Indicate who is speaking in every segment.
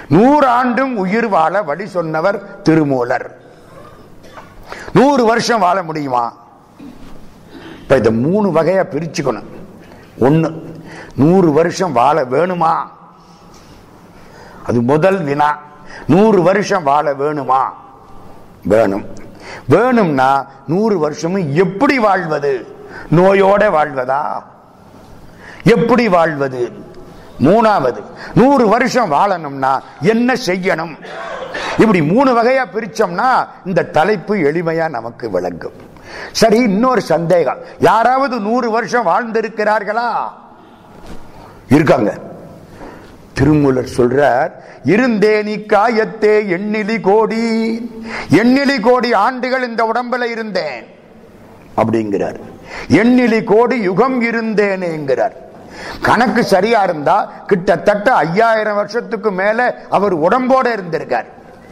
Speaker 1: நூறு ஆண்டும் உயிர் வாழ வழி சொன்னவர் திருமூலர் நூறு வருஷம் வாழ முடியுமா இப்ப இதை மூணு வகையா பிரிச்சுக்கணும் ஒண்ணு நூறு வருஷம் வாழ வேணுமா அது முதல் வினா நூறு வருஷம் வாழ வேணுமா வேணும் வேணும்னா நூறு வருஷமும் எப்படி வாழ்வது நோயோட வாழ்வதா எப்படி வாழ்வது மூணாவது நூறு வருஷம் வாழணும்னா என்ன செய்யணும் இப்படி மூணு வகையா பிரிச்சோம்னா இந்த தலைப்பு எளிமையா நமக்கு விளங்கும் சரி இன்னொரு சந்தேகம் யாராவது நூறு வருஷம் வாழ்ந்திருக்கிறார்களா இருக்காங்க திருமூலர் சொல்றார் இருந்தேனி காயத்தே எண்ணிலி கோடி எண்ணிலி கோடி ஆண்டுகள் இந்த உடம்புல இருந்தேன் அப்படிங்கிறார் எண்ணிலி கோடி யுகம் இருந்தேனேங்கிறார் கணக்கு சரியா இருந்தா கிட்டத்தட்ட ஐயாயிரம் வருஷத்துக்கு மேல அவர் உடம்போட இருந்திருக்கார்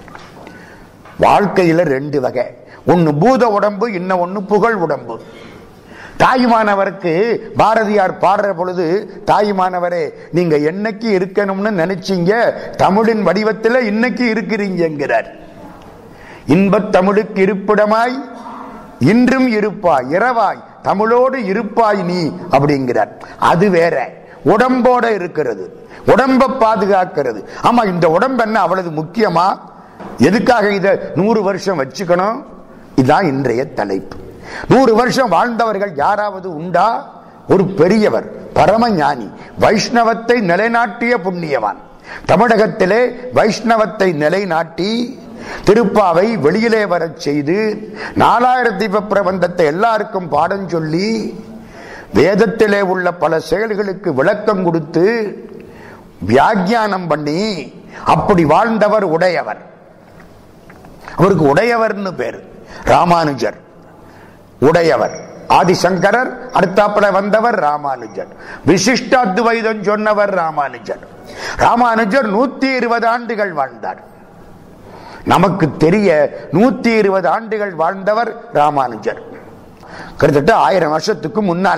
Speaker 1: வாழ்க்கையில ரெண்டு வகை ஒன்னு பூத உடம்பு இன்னும் ஒன்னு புகழ் உடம்பு தாயுமானவருக்கு பாரதியார் பாடுற பொழுது தாயுமானவரே நீங்க என்னைக்கு இருக்கணும்னு நினைச்சீங்க தமிழின் வடிவத்தில் இன்னைக்கு இருக்கிறீங்கிறார் இன்பத் தமிழுக்கு இருப்பிடமாய் இன்றும் இருப்பாய் இரவாய் தமிழோடு இருப்பாய் நீ அப்படிங்கிறார் அது வேற உடம்போட இருக்கிறது உடம்ப பாதுகாக்கிறது ஆமா இந்த உடம்பு என்ன அவ்வளவு முக்கியமா எதுக்காக இத நூறு வருஷம் வச்சுக்கணும் இதுதான் இன்றைய தலைப்பு நூறு வருஷம் வாழ்ந்தவர்கள் யாராவது உண்டா ஒரு பெரியவர் பரமஞானி வைஷ்ணவத்தை நிலைநாட்டிய புண்ணியவான் தமிழகத்திலே வைஷ்ணவத்தை நிலைநாட்டி திருப்பாவை வெளியிலே வரச் செய்து நாலாயிரத்தி பிரபந்தத்தை எல்லாருக்கும் பாடம் சொல்லி வேதத்திலே உள்ள பல செயல்களுக்கு விளக்கம் கொடுத்து வியாக்கியானம் பண்ணி அப்படி வாழ்ந்தவர் உடையவர் அவருக்கு உடையவர்னு பேர் ராமானுஜர் உடையவர் ஆதிசங்கரர் அடுத்தாப்புல வந்தவர் ராமானுஜர் விசிஷ்ட அத்வைதம் சொன்னவர் ராமானுஜர் ராமானுஜர் நூத்தி இருபது ஆண்டுகள் வாழ்ந்தார் நமக்கு தெரிய நூத்தி இருபது ஆண்டுகள் வாழ்ந்தவர் ராமானுஜர் கிட்டத்தட்ட ஆயிரம் வருஷத்துக்கு முன்னால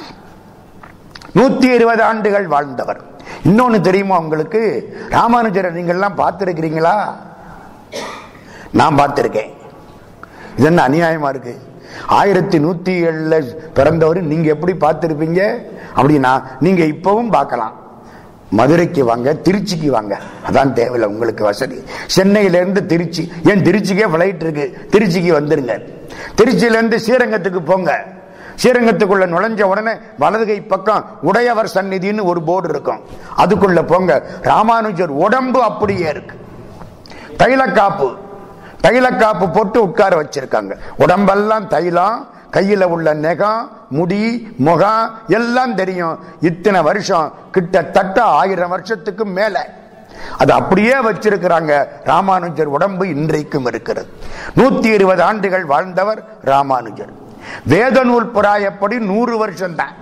Speaker 1: நூத்தி இருபது ஆண்டுகள் வாழ்ந்தவர் இன்னொன்னு தெரியுமா உங்களுக்கு ராமானுஜரை நீங்கள்லாம் பார்த்திருக்கிறீங்களா நான் பார்த்திருக்கேன் இது என்ன அநியாயமா இருக்கு ஆயிரத்தி நூத்தி ஏழுல பிறந்தவர் நீங்க எப்படி பார்த்திருப்பீங்க அப்படின்னா நீங்க இப்பவும் பார்க்கலாம் மதுரைக்கு வாங்க திருச்சிக்கு வாங்க அதான் தேவையில்லை உங்களுக்கு வசதி சென்னையில இருந்து திருச்சி ஏன் திருச்சிக்கே பிளைட் இருக்கு திருச்சிக்கு வந்துருங்க திருச்சியில இருந்து ஸ்ரீரங்கத்துக்கு போங்க ஸ்ரீரங்கத்துக்குள்ள நுழைஞ்ச உடனே வலதுகை பக்கம் உடையவர் சந்நிதின்னு ஒரு போர்டு இருக்கும் அதுக்குள்ள போங்க ராமானுஜர் உடம்பு அப்படியே இருக்கு தைலக்காப்பு தைலக்காப்பு போட்டு உட்கார வச்சிருக்காங்க உடம்பெல்லாம் தைலம் கையில உள்ள நெகம் முடி முகம் எல்லாம் தெரியும் இத்தனை வருஷம் கிட்டத்தட்ட ஆயிரம் வருஷத்துக்கு மேல அது அப்படியே வச்சிருக்கிறாங்க ராமானுஜர் உடம்பு இன்றைக்கும் இருக்கிறது நூத்தி இருபது ஆண்டுகள் வாழ்ந்தவர் ராமானுஜர் வேத நூல் புறாயப்படி நூறு வருஷம் தான்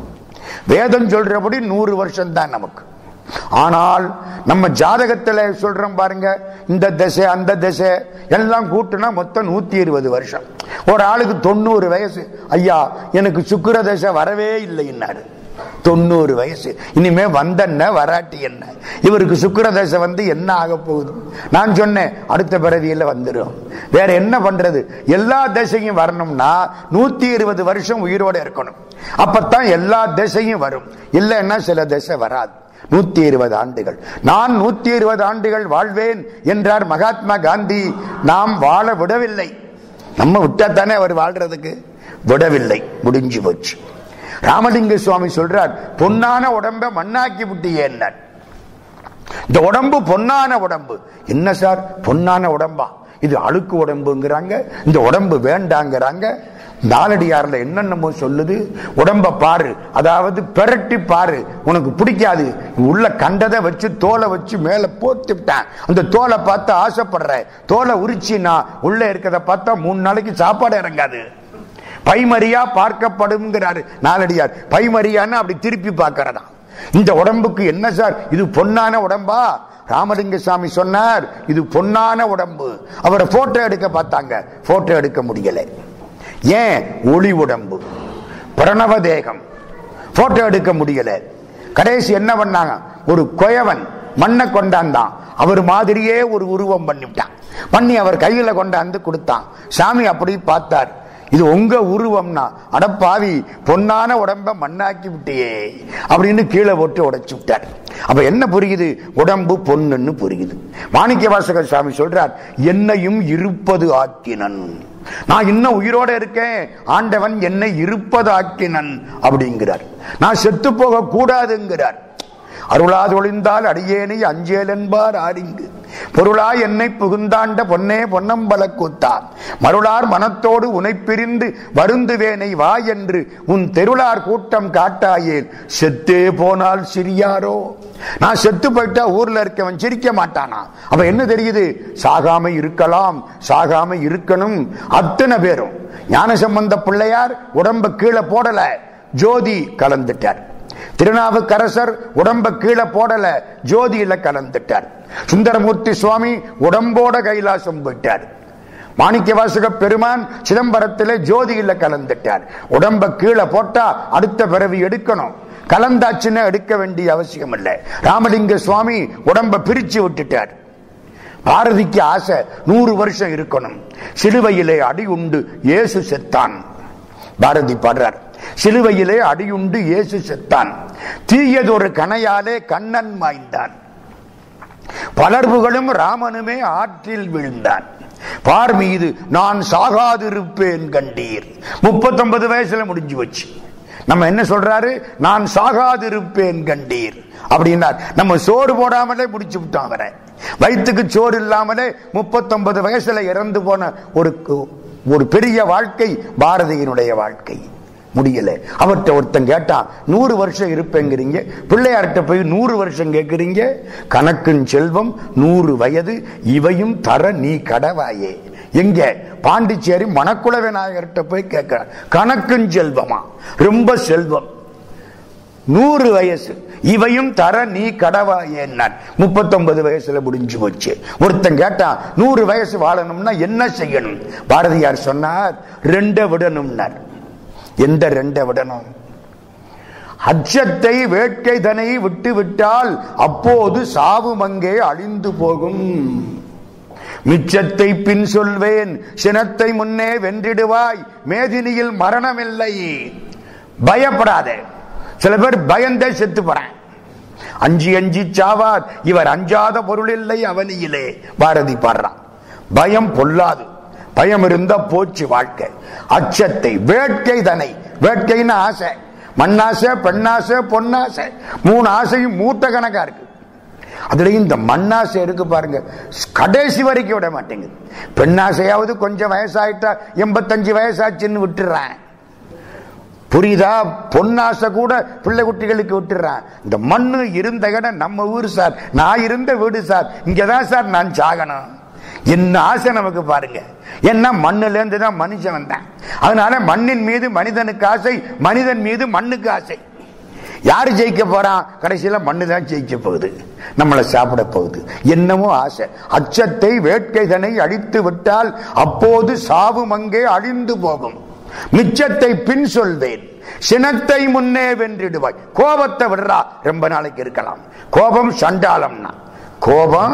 Speaker 1: வேதம் சொல்றபடி நூறு வருஷம் தான் நமக்கு ஆனால் நம்ம ஜாதகத்துல சொல்றோம் பாருங்க இந்த திசை அந்த திசை எல்லாம் கூட்டுனா மொத்தம் நூத்தி இருபது வருஷம் ஒரு ஆளுக்கு தொண்ணூறு வயசு ஐயா எனக்கு சுக்கிர தசை வரவே இல்லைன்னாரு தொண்ணூறு வயசு இனிமே வந்தன்ன வராட்டி என்ன இவருக்கு சுக்கிர தசை வந்து என்ன ஆக போகுது நான் சொன்னேன் அடுத்த பிறவியில வந்துடும் வேற என்ன பண்றது எல்லா தசையும் வரணும்னா நூத்தி இருபது வருஷம் உயிரோட இருக்கணும் அப்பத்தான் எல்லா திசையும் வரும் இல்லைன்னா சில திசை வராது நூத்தி இருபது ஆண்டுகள் நான் நூத்தி இருபது ஆண்டுகள் வாழ்வேன் என்றார் மகாத்மா காந்தி நாம் வாழ விடவில்லை நம்ம விட்டாத்தானே அவர் வாழ்றதுக்கு விடவில்லை முடிஞ்சு போச்சு ராமலிங்க சுவாமி சொல்றார் பொன்னான உடம்ப மண்ணாக்கி விட்டியே என்ன இந்த உடம்பு பொன்னான உடம்பு என்ன சார் பொன்னான உடம்பா இது அழுக்கு உடம்புங்கிறாங்க இந்த உடம்பு வேண்டாங்கிறாங்க நாலடியார்ல என்னென்னமோ சொல்லுது உடம்ப பாரு அதாவது பெரட்டி பாரு உனக்கு பிடிக்காது உள்ள கண்டதை வச்சு தோலை வச்சு மேல போட்டுவிட்டேன் அந்த தோலை பார்த்து ஆசைப்படுற தோலை உரிச்சினா உள்ள இருக்கிறத பார்த்தா மூணு நாளைக்கு சாப்பாடு இறங்காது பைமரியா பார்க்கப்படும்ங்கிறாரு நாலடியார் பைமரியான்னு அப்படி திருப்பி பார்க்கறதா இந்த உடம்புக்கு என்ன சார் இது பொன்னான உடம்பா ராமலிங்க சாமி சொன்னார் இது பொன்னான உடம்பு அவரை போட்டோ எடுக்க பார்த்தாங்க போட்டோ எடுக்க முடியல ஏன் ஒளி உடம்பு பிரணவ தேகம் போட்டோ எடுக்க முடியல கடைசி என்ன பண்ணாங்க ஒரு கொயவன் மண்ணை கொண்டாந்தான் அவர் மாதிரியே ஒரு உருவம் பண்ணிவிட்டான் பண்ணி அவர் கையில கொண்டாந்து கொடுத்தான் சாமி அப்படி பார்த்தார் இது உங்க உருவம்னா அடப்பாவி பொன்னான உடம்ப மண்ணாக்கி விட்டியே அப்படின்னு கீழே போட்டு உடைச்சு விட்டார் அப்ப என்ன புரியுது உடம்பு பொண்ணுன்னு புரியுது மாணிக்க வாசகர் சாமி சொல்றார் என்னையும் இருப்பது ஆக்கினன் நான் இன்னும் உயிரோட இருக்கேன் ஆண்டவன் என்னை இருப்பது ஆக்கினன் அப்படிங்கிறார் நான் செத்து போக கூடாதுங்கிறார் அருளாதொழிந்தால் அடியேனை அஞ்சேல் என்பார் ஆரிங்கு பொருளாய் என்னை புகுந்தாண்ட பொன்னே பொன்னம்பல கூத்தா மருளார் மனத்தோடு உனை பிரிந்து வருந்துவேனை வா என்று உன் தெருளார் கூட்டம் காட்டாயேல் செத்தே போனால் சிரியாரோ நான் செத்து போயிட்டா ஊர்ல இருக்கவன் சிரிக்க மாட்டானா அப்ப என்ன தெரியுது சாகாம இருக்கலாம் சாகாம இருக்கணும் அத்தனை பேரும் ஞானசம்பந்த பிள்ளையார் உடம்ப கீழே போடல ஜோதி கலந்துட்டார் திருநாவுக்கரசர் உடம்ப கீழே போடல ஜோதியில கலந்துட்டார் சுந்தரமூர்த்தி சுவாமி உடம்போட கைலாசம் போயிட்டார் மாணிக்க வாசக பெருமான் சிதம்பரத்திலே ஜோதியில கலந்துட்டார் உடம்ப கீழே போட்டா அடுத்த பிறவி எடுக்கணும் கலந்தாச்சுன்னா எடுக்க வேண்டிய அவசியம் இல்லை ராமலிங்க சுவாமி உடம்ப பிரிச்சு விட்டுட்டார் பாரதிக்கு ஆசை நூறு வருஷம் இருக்கணும் சிலுவையிலே அடி உண்டு இயேசு செத்தான் பாரதி பாடுறார் சிலுவையிலே அடியுண்டு இயேசு செத்தான் தீயதொரு கனையாலே கண்ணன் மாய்ந்தான் பலர்புகளும் ராமனுமே ஆற்றில் விழுந்தான் பார் மீது நான் சாகாதிருப்பேன் கண்டீர் முப்பத்தொன்பது வயசுல முடிஞ்சு வச்சு நம்ம என்ன சொல்றாரு நான் சாகாதிருப்பேன் கண்டீர் அப்படின்னார் நம்ம சோறு போடாமலே முடிச்சு விட்டோம் அவரை வயிற்றுக்கு சோறு இல்லாமலே முப்பத்தொன்பது வயசுல இறந்து போன ஒரு ஒரு பெரிய வாழ்க்கை பாரதியினுடைய வாழ்க்கை முடியல அவர்கிட்ட ஒருத்தன் கேட்டான் நூறு வருஷம் இருப்பேங்கிறீங்க பிள்ளையார்கிட்ட போய் நூறு வருஷம் கேட்கிறீங்க கணக்குன் செல்வம் நூறு வயது இவையும் தர நீ கடவாயே எங்க பாண்டிச்சேரி மணக்குள விநாயகர்கிட்ட போய் கேட்கிற கணக்குன் செல்வமா ரொம்ப செல்வம் நூறு வயசு இவையும் தர நீ கடவாயே முப்பத்தொன்பது வயசுல முடிஞ்சு போச்சு ஒருத்தன் கேட்டான் நூறு வயசு வாழணும்னா என்ன செய்யணும் பாரதியார் சொன்னார் ரெண்ட விடணும்னார் எந்த ரெண்ட விடணும் அச்சத்தை வேட்கை தனை விட்டு விட்டால் அப்போது சாவும் அங்கே அழிந்து போகும் மிச்சத்தை பின் சொல்வேன் சினத்தை முன்னே வென்றிடுவாய் மேதினியில் மரணமில்லை பயப்படாதே சில பேர் பயந்தே செத்து போறேன் அஞ்சி அஞ்சி சாவார் இவர் அஞ்சாத பொருள் இல்லை அவனியிலே பாரதி பாடுறான் பயம் பொல்லாது பயம் இருந்தா போச்சு வாழ்க்கை அச்சத்தை வேட்கை தனை வேட்கைன்னு ஆசை மண்ணாசை பெண்ணாசை பொன்னாசை மூணு ஆசையும் மூட்டை கணக்கா இருக்கு அதுலயும் இந்த மண்ணாசை இருக்கு பாருங்க கடைசி வரைக்கும் விட மாட்டேங்குது பெண்ணாசையாவது கொஞ்சம் வயசாயிட்டா எண்பத்தஞ்சு வயசாச்சுன்னு விட்டுறேன் புரியுதா பொன்னாசை கூட பிள்ளை குட்டிகளுக்கு விட்டுறான் இந்த மண்ணு இருந்த இடம் நம்ம ஊர் சார் நான் இருந்த வீடு சார் இங்கதான் சார் நான் சாகணும் என்ன ஆசை நமக்கு பாருங்க என்ன மண்ணுல இருந்து தான் மனுஷன் வந்தேன் அதனால மண்ணின் மீது மனிதனுக்கு ஆசை மனிதன் மீது மண்ணுக்கு ஆசை யாரு ஜெயிக்க போறான் கடைசியில மண்ணு தான் ஜெயிக்க போகுது நம்மளை சாப்பிட போகுது என்னமோ ஆசை அச்சத்தை வேட்கைதனை அழித்து விட்டால் அப்போது சாவும் அங்கே அழிந்து போகும் மிச்சத்தை பின் சொல்வேன் சினத்தை முன்னே வென்றிடுவாய் கோபத்தை விடுறா ரொம்ப நாளைக்கு இருக்கலாம் கோபம் சண்டாளம்னா கோபம்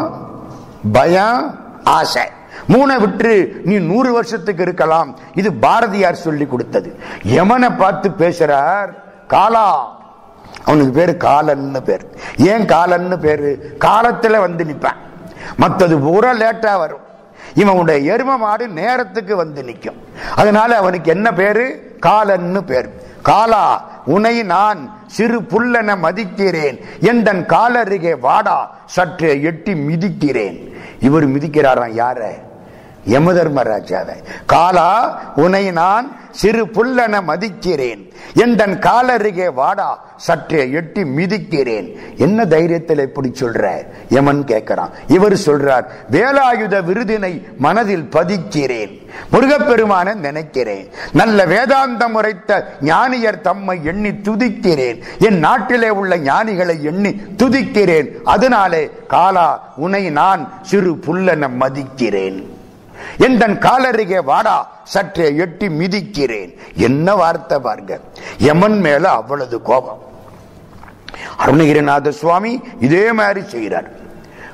Speaker 1: பயம் ஆசை மூணை விட்டு நீ நூறு வருஷத்துக்கு இருக்கலாம் இது பாரதியார் சொல்லி கொடுத்தது யமனை பார்த்து பேசுறார் காலா அவனுக்கு பேரு காலன்னு பேர் ஏன் காலன்னு பேரு காலத்துல வந்து நிப்பான் மத்தது பூரா லேட்டா வரும் இவனுடைய எரும மாடு நேரத்துக்கு வந்து நிற்கும் அதனால அவனுக்கு என்ன பேரு காலன்னு பேர் காலா உனை நான் சிறு புல்லென மதிக்கிறேன் எந்தன் காலருகே வாடா சற்று எட்டி மிதிக்கிறேன் இவர் மிதிக்கிறாராம் யார யமதர்மராஜாவை காலா உனை நான் சிறு புல்லென மதிக்கிறேன் எந்தன் காலருகே வாடா சற்றே எட்டி மிதிக்கிறேன் என்ன தைரியத்தில் எப்படி சொல்ற யமன் கேட்கிறான் இவர் சொல்றார் வேலாயுத விருதினை மனதில் பதிக்கிறேன் முருகப்பெருமான நினைக்கிறேன் நல்ல வேதாந்தம் உரைத்த ஞானியர் தம்மை எண்ணி துதிக்கிறேன் என் நாட்டிலே உள்ள ஞானிகளை எண்ணி துதிக்கிறேன் அதனாலே காலா உனை நான் சிறு புல்லென மதிக்கிறேன் என் காலருகே வாடா சற்றே எட்டி மிதிக்கிறேன் என்ன வார்த்தை பாருங்க யமன் மேல அவ்வளவு கோபம் அருணகிரிநாத சுவாமி இதே மாதிரி செய்கிறார்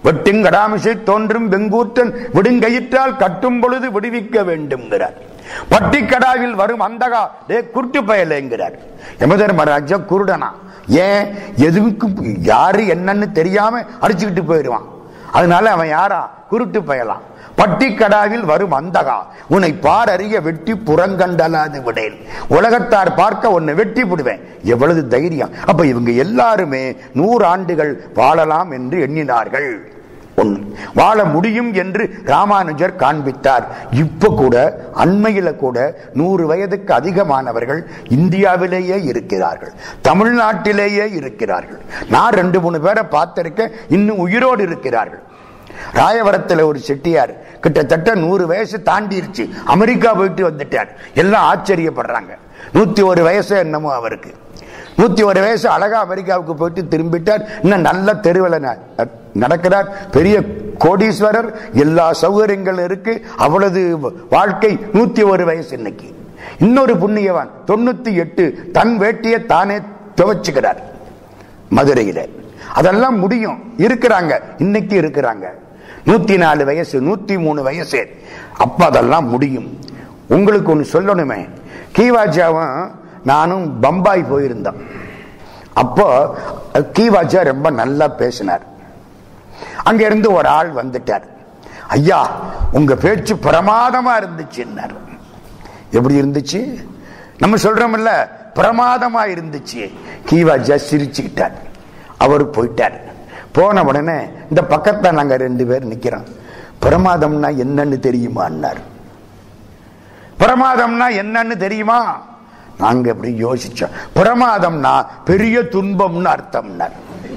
Speaker 1: வெட்டுங்கடாமிசை தோன்றும் வெங்கூற்றன் விடுங்கயிற்றால் கட்டும் பொழுது விடுவிக்க வேண்டும்ங்கிறார் பட்டிக்கடாவில் வரும் அந்தகா டே குருட்டு பயலேங்கிறார் யமதர்மராஜா குருடனா ஏன் எதுக்கும் யாரு என்னன்னு தெரியாம அடிச்சுக்கிட்டு போயிடுவான் அதனால அவன் யாரா குருட்டு பயலாம் பட்டிக்கடாவில் வரும் அந்தகா உன்னை பார் அறிய வெட்டி புறங்கண்டலாது விடேன் உலகத்தார் பார்க்க உன்னை வெட்டி விடுவேன் எவ்வளவு தைரியம் அப்ப இவங்க எல்லாருமே நூறு ஆண்டுகள் வாழலாம் என்று எண்ணினார்கள் ஒண்ணு வாழ முடியும் என்று ராமானுஜர் காண்பித்தார் இப்ப கூட அண்மையில கூட நூறு வயதுக்கு அதிகமானவர்கள் இந்தியாவிலேயே இருக்கிறார்கள் தமிழ்நாட்டிலேயே இருக்கிறார்கள் நான் ரெண்டு மூணு பேரை பார்த்திருக்கேன் இன்னும் உயிரோடு இருக்கிறார்கள் ராயவரத்தில் ஒரு செட்டியார் கிட்டத்தட்ட நூறு வயசு தாண்டிருச்சு அமெரிக்கா போயிட்டு வந்துட்டார் எல்லாம் ஆச்சரியப்படுறாங்க நூத்தி ஒரு வயசு என்னமோ அவருக்கு நூத்தி ஒரு வயசு அழகா அமெரிக்காவுக்கு போயிட்டு திரும்பிட்டார் இன்னும் நல்ல தெருவில் நடக்கிறார் பெரிய கோடீஸ்வரர் எல்லா சௌகரியங்களும் இருக்கு அவ்வளவு வாழ்க்கை நூத்தி ஒரு வயசு இன்னைக்கு இன்னொரு புண்ணியவான் தொண்ணூத்தி எட்டு தன் வேட்டியை தானே துவைச்சுக்கிறார் மதுரையில அதெல்லாம் முடியும் இருக்கிறாங்க இன்னைக்கு இருக்கிறாங்க நூத்தி நாலு வயசு நூத்தி மூணு வயசு அப்ப அதெல்லாம் முடியும் உங்களுக்கு ஒண்ணு சொல்லணுமே கீவாஜாவும் நானும் பம்பாய் போயிருந்தோம் அப்போ கீவாஜா ரொம்ப நல்லா பேசினார் அங்க இருந்து ஒரு ஆள் வந்துட்டார் ஐயா உங்க பேச்சு பிரமாதமா இருந்துச்சுன்னார் எப்படி இருந்துச்சு நம்ம சொல்றோம்ல பிரமாதமா இருந்துச்சு கீவாஜா சிரிச்சுக்கிட்டார் அவர் போயிட்டார் போன உடனே இந்த பக்கத்துல நாங்க ரெண்டு பேர் நிக்கிறோம் பிரமாதம்னா என்னன்னு தெரியுமான்னார் பிரமாதம்னா என்னன்னு தெரியுமா நாங்க எப்படி யோசிச்சோம் பிரமாதம்னா பெரிய துன்பம்னு அர்த்தம்னார்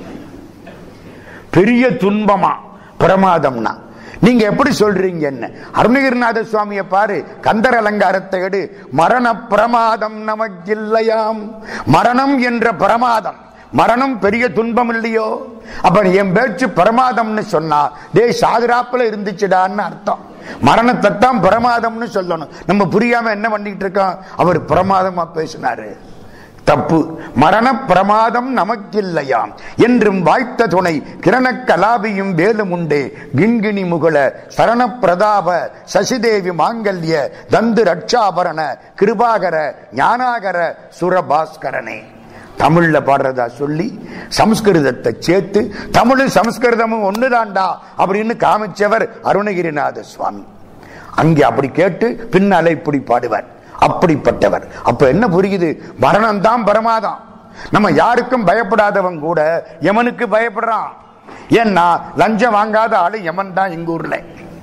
Speaker 1: பெரிய துன்பமா பிரமாதம்னா நீங்க எப்படி சொல்றீங்க என்ன அருணகிரிநாத சுவாமியை பாரு கந்தர் அலங்காரத்தை எடு மரண பிரமாதம் நமக்கில்லையாம் மரணம் என்ற பிரமாதம் மரணம் பெரிய துன்பம் இல்லையோ அப்ப என் பேச்சு பிரமாதம்னு சொன்னா டே சாதுராப்புல இருந்துச்சுடான்னு அர்த்தம் மரணத்தை தான் பிரமாதம்னு சொல்லணும் நம்ம புரியாம என்ன பண்ணிட்டு இருக்கோம் அவர் பிரமாதமா பேசினாரு தப்பு மரண பிரமாதம் நமக்கில்லையாம் என்றும் வாய்த்த துணை கிரண கலாபியும் வேலும் உண்டே கிண்கிணி முகுல சரண பிரதாப சசிதேவி மாங்கல்ய தந்து ரட்சாபரண கிருபாகர ஞானாகர சுரபாஸ்கரனே தமிழ்ல பாடுறதா சொல்லி சம்ஸ்கிருதத்தை சேர்த்து தமிழும் சம்ஸ்கிருதமும் ஒண்ணுதான்டா அப்படின்னு காமிச்சவர் அருணகிரிநாத சுவாமி அங்கே அப்படி கேட்டு பின்னால இப்படி பாடுவார் அப்படிப்பட்டவர் அப்ப என்ன புரியுது மரணம் தான் பரமாதம் நம்ம யாருக்கும் பயப்படாதவன் கூட யமனுக்கு பயப்படுறான் ஏன்னா லஞ்சம் வாங்காத ஆளு யமன் தான் எங்க ஊர்ல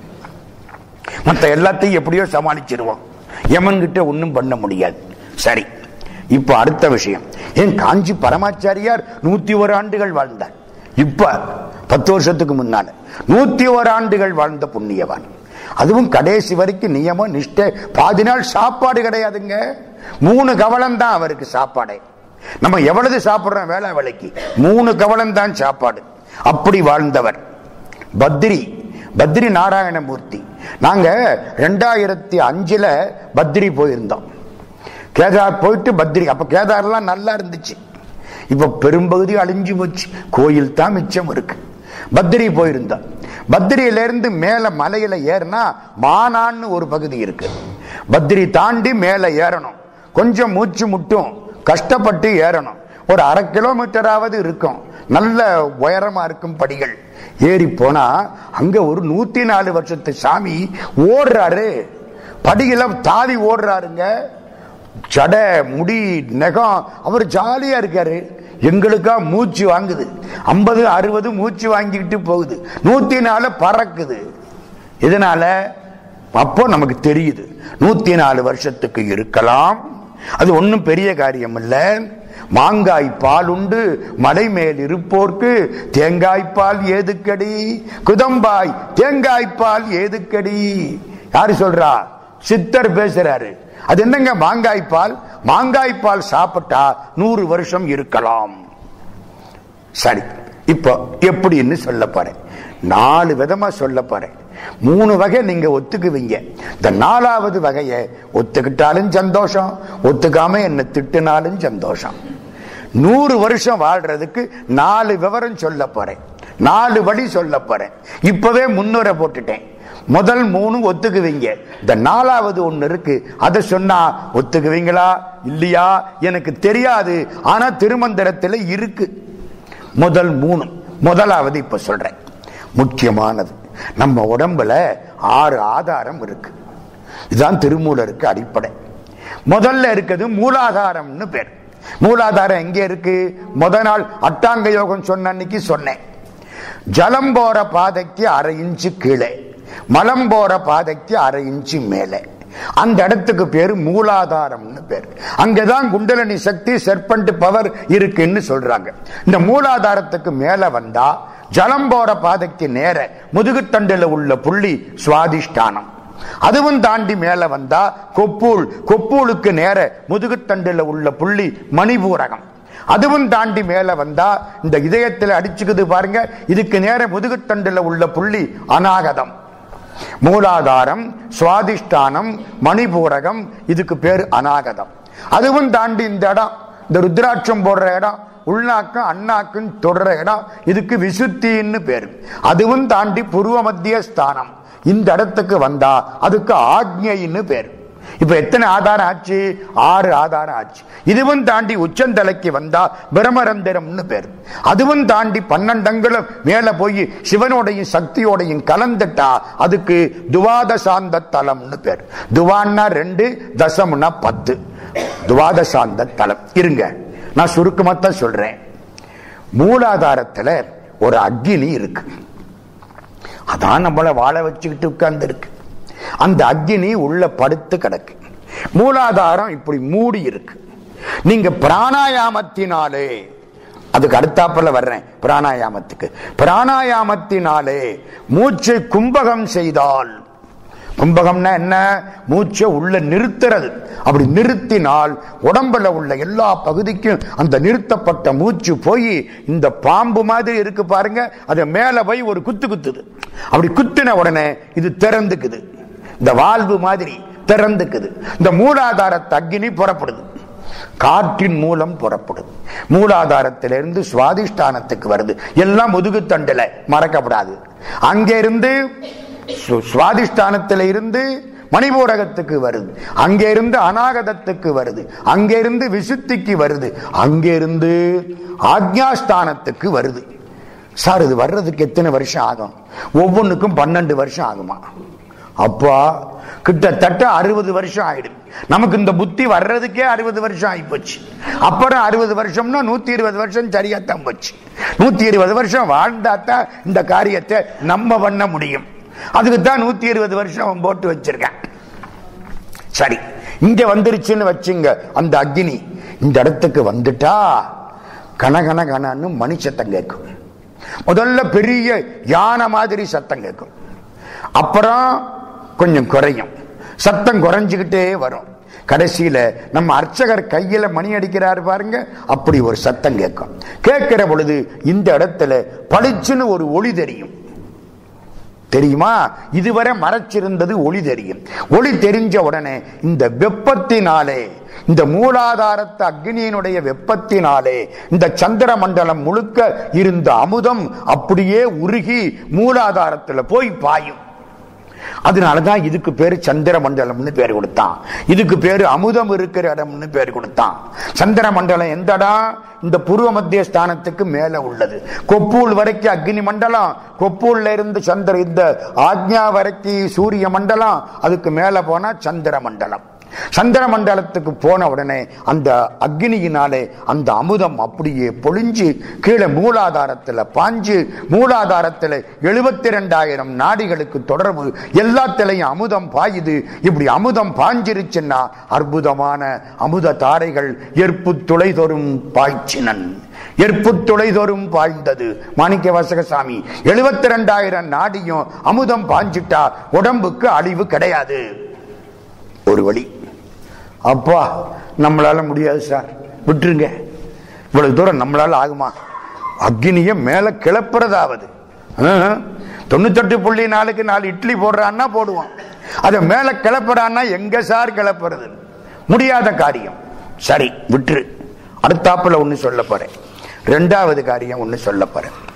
Speaker 1: மத்த எல்லாத்தையும் எப்படியோ சமாளிச்சிருவோம் யமன் கிட்ட ஒன்னும் பண்ண முடியாது சரி இப்ப அடுத்த விஷயம் ஏன் காஞ்சி பரமாச்சாரியார் நூத்தி ஒரு ஆண்டுகள் வாழ்ந்தார் இப்ப பத்து வருஷத்துக்கு முன்னால நூத்தி ஒரு ஆண்டுகள் வாழ்ந்த புண்ணியவான் அதுவும் கடைசி வரைக்கும் நியமம் நிஷ்டை பாதி நாள் சாப்பாடு கிடையாதுங்க மூணு கவலம் தான் அவருக்கு சாப்பாடே நம்ம எவ்வளவு சாப்பிடுறோம் வேலை வேலைக்கு மூணு கவலம் தான் சாப்பாடு அப்படி வாழ்ந்தவர் பத்ரி பத்ரி நாராயணமூர்த்தி நாங்க ரெண்டாயிரத்தி அஞ்சுல பத்ரி போயிருந்தோம் கேதார் போயிட்டு பத்ரி அப்ப கேதார்லாம் நல்லா இருந்துச்சு இப்ப பெரும்பகுதி அழிஞ்சு போச்சு கோயில் தான் மிச்சம் இருக்கு பத்ரி போயிருந்தோம் பத்ரியில இருந்து மேல மலையில ஏறினா மானான்னு ஒரு பகுதி இருக்கு பத்ரி தாண்டி மேல ஏறணும் கொஞ்சம் மூச்சு முட்டும் கஷ்டப்பட்டு ஏறணும் ஒரு அரை கிலோமீட்டராவது இருக்கும் நல்ல உயரமா இருக்கும் படிகள் ஏறி போனா அங்க ஒரு நூத்தி நாலு வருஷத்து சாமி ஓடுறாரு படியில தாவி ஓடுறாருங்க ஜட முடி நெகம் அவர் ஜாலியா இருக்காரு எங்களுக்கா மூச்சு வாங்குது ஐம்பது அறுபது மூச்சு வாங்கிக்கிட்டு போகுது நூத்தி நாலு பறக்குது இதனால அப்போ நமக்கு தெரியுது நூத்தி நாலு வருஷத்துக்கு இருக்கலாம் அது ஒன்றும் பெரிய காரியம் இல்ல மாங்காய் பால் உண்டு மலை மேல் இருப்போர்க்கு தேங்காய் பால் ஏதுக்கடி குதம்பாய் தேங்காய் பால் ஏதுக்கடி யாரு சொல்றா சித்தர் பேசுறாரு அது என்னங்க மாங்காய் பால் மாங்காய் பால் சாப்பிட்டா நூறு வருஷம் இருக்கலாம் சரி இப்போ எப்படின்னு சொல்ல போறேன் நாலு விதமா சொல்ல போறேன் மூணு வகை நீங்க ஒத்துக்குவீங்க இந்த நாலாவது வகையை ஒத்துக்கிட்டாலும் சந்தோஷம் ஒத்துக்காம என்ன திட்டுனாலும் சந்தோஷம் நூறு வருஷம் வாழ்றதுக்கு நாலு விவரம் சொல்ல போறேன் நாலு வழி சொல்ல போறேன் இப்பவே முன்னுரை போட்டுட்டேன் முதல் மூணு ஒத்துக்குவீங்க இந்த நாலாவது ஒண்ணு இருக்கு அதை சொன்னா ஒத்துக்குவீங்களா இல்லையா எனக்கு தெரியாது ஆனா திருமந்திரத்தில் இருக்கு முதல் மூணு முதலாவது இப்ப சொல்றேன் முக்கியமானது நம்ம உடம்புல ஆறு ஆதாரம் இருக்கு இதுதான் திருமூலருக்கு அடிப்படை முதல்ல இருக்குது மூலாதாரம்னு பேர் மூலாதாரம் எங்க இருக்கு முத நாள் அட்டாங்க யோகம் சொன்ன அன்னைக்கு சொன்னேன் ஜலம் போற பாதைக்கு அரை இன்ச்சு கீழே மலம் போற பாதைக்கு அரை இன்ச்சு மேலே அந்த இடத்துக்கு பேரு மூலாதாரம்னு பேரு அங்கதான் குண்டலனி சக்தி செர்பண்ட் பவர் இருக்குன்னு சொல்றாங்க இந்த மூலாதாரத்துக்கு மேல வந்தா ஜலம் போற பாதைக்கு நேர முதுகுத்தண்டில் உள்ள புள்ளி சுவாதிஷ்டானம் அதுவும் தாண்டி மேல வந்தா கொப்பூல் கொப்பூலுக்கு நேர முதுகுத்தண்டில் உள்ள புள்ளி மணிபூரகம் அதுவும் தாண்டி மேல வந்தா இந்த இதயத்தில் அடிச்சுக்குது பாருங்க இதுக்கு நேர முதுகுத்தண்டில் உள்ள புள்ளி அநாகதம் மூலாதாரம் சுவாதிஷ்டானம் மணிபூரகம் இதுக்கு பேர் அநாகதம் அதுவும் தாண்டி இந்த இடம் இந்த ருத்ராட்சம் போடுற இடம் உள்நாக்கும் அண்ணாக்கும் தொடர இடம் இதுக்கு விசுத்தின்னு பேரு அதுவும் தாண்டி பூர்வ மத்திய ஸ்தானம் இந்த இடத்துக்கு வந்தா அதுக்கு ஆக்ஞைன்னு பேரு இப்ப எத்தனை ஆதாரம் ஆச்சு ஆறு ஆதாரம் ஆச்சு இதுவும் தாண்டி உச்சந்தலைக்கு வந்தா பிரமரந்திரம்னு பேர் அதுவும் தாண்டி பன்னெண்டங்களும் மேல போய் சிவனோடையும் சக்தியோடையும் கலந்துட்டா அதுக்கு துவாதசாந்த தலம்னு பேர் துவான்னா ரெண்டு தசம்னா பத்து துவாதசாந்த தலம் இருங்க நான் சுருக்கமாத்தான் சொல்றேன் மூலாதாரத்துல ஒரு அக்னி இருக்கு அதான் நம்மளை வாழ வச்சுக்கிட்டு உட்கார்ந்து இருக்கு அந்த அக்னி உள்ள படுத்து கிடக்கு மூலாதாரம் இப்படி மூடி இருக்கு நீங்க பிராணாயாமத்தினாலே அதுக்கு அடுத்தாப்புல வர்றேன் பிராணாயாமத்துக்கு பிராணாயாமத்தினாலே மூச்சை கும்பகம் செய்தால் கும்பகம்னா என்ன மூச்சை உள்ள நிறுத்துறது அப்படி நிறுத்தினால் உடம்புல உள்ள எல்லா பகுதிக்கும் அந்த நிறுத்தப்பட்ட மூச்சு போய் இந்த பாம்பு மாதிரி இருக்கு பாருங்க அது மேல போய் ஒரு குத்து குத்துது அப்படி குத்தின உடனே இது திறந்துக்குது இந்த வாழ்வு மாதிரி திறந்துக்குது இந்த மூலாதாரத்து அக்னி புறப்படுது காற்றின் மூலம் புறப்படுது மூலாதாரத்திலிருந்து சுவாதிஷ்டானத்துக்கு வருது எல்லாம் முதுகு தண்டுல மறக்கப்படாது அங்கிருந்து சுவாதிஷ்டானத்தில இருந்து மணிபூரகத்துக்கு வருது அங்கே இருந்து அநாகதத்துக்கு வருது அங்கே இருந்து விசுத்திக்கு வருது அங்கே இருந்து ஆக்ஞாஸ்தானத்துக்கு வருது சார் இது வர்றதுக்கு எத்தனை வருஷம் ஆகும் ஒவ்வொன்றுக்கும் பன்னெண்டு வருஷம் ஆகுமா அப்பா கிட்டத்தட்ட அறுபது வருஷம் ஆயிடும் நமக்கு இந்த புத்தி வர்றதுக்கே அறுபது வருஷம் ஆயிப்போச்சு அப்புறம் அறுபது வருஷம்னா நூத்தி இருபது வருஷம் சரியாத்தான் போச்சு நூத்தி இருபது வருஷம் வாழ்ந்தாத்தான் இந்த காரியத்தை நம்ம பண்ண முடியும் அதுக்கு தான் நூத்தி இருபது வருஷம் போட்டு வச்சிருக்கேன் சரி இங்க வந்துருச்சுன்னு வச்சுங்க அந்த அக்னி இந்த இடத்துக்கு வந்துட்டா கனகன கனன்னு மணி சத்தம் கேட்கும் முதல்ல பெரிய யானை மாதிரி சத்தம் கேட்கும் அப்புறம் கொஞ்சம் குறையும் சத்தம் குறைஞ்சுக்கிட்டே வரும் கடைசியில நம்ம அர்ச்சகர் கையில மணி அடிக்கிறாரு பாருங்க அப்படி ஒரு சத்தம் கேட்கும் கேட்கிற பொழுது இந்த இடத்துல பளிச்சுன்னு ஒரு ஒளி தெரியும் தெரியுமா இதுவரை மறைச்சிருந்தது ஒளி தெரியும் ஒளி தெரிஞ்ச உடனே இந்த வெப்பத்தினாலே இந்த மூலாதாரத்து அக்னியினுடைய வெப்பத்தினாலே இந்த சந்திர மண்டலம் முழுக்க இருந்த அமுதம் அப்படியே உருகி மூலாதாரத்துல போய் பாயும் அதனாலதான் இதுக்கு பேரு சந்திர மண்டலம்னு பேர் கொடுத்தான் இதுக்கு பேரு அமுதம் இருக்கிற இடம்னு பேர் கொடுத்தான் சந்திர மண்டலம் எந்த இடம் இந்த பூர்வ மத்திய ஸ்தானத்துக்கு மேல உள்ளது கொப்பூல் வரைக்கும் அக்னி மண்டலம் கொப்பூல்ல இருந்து சந்திர இந்த ஆக்ஞா வரைக்கும் சூரிய மண்டலம் அதுக்கு மேல போனா சந்திர மண்டலம் சந்திர மண்டலத்துக்கு போன உடனே அந்த அக்னியினாலே அந்த அமுதம் அப்படியே பொழிஞ்சு கீழே மூலாதாரத்தில் பாஞ்சு மூலாதாரத்தில் எழுபத்தி ரெண்டாயிரம் நாடிகளுக்கு தொடர்பு எல்லாத்திலையும் அமுதம் பாயுது இப்படி அமுதம் பாஞ்சிருச்சுன்னா அற்புதமான அமுத தாரைகள் எற்பு துளை தோறும் பாய்ச்சினன் எற்பு துளை தோறும் பாய்ந்தது மாணிக்க வாசகசாமி எழுபத்தி ரெண்டாயிரம் நாடியும் அமுதம் பாஞ்சிட்டா உடம்புக்கு அழிவு கிடையாது ஒரு வழி அப்பா நம்மளால முடியாது சார் விட்டுருங்க இவ்வளவு தூரம் நம்மளால ஆகுமா அக்னிய மேல கிளப்புறதாவது தொண்ணூத்தெட்டு புள்ளி நாலுக்கு நாலு இட்லி போடுறான்னா போடுவோம் அதை மேல கிளப்புறான்னா எங்க சார் கிளப்புறது முடியாத காரியம் சரி விட்டுரு அடுத்தாப்புல ஒண்ணு சொல்ல போறேன் ரெண்டாவது காரியம் ஒண்ணு சொல்ல போறேன்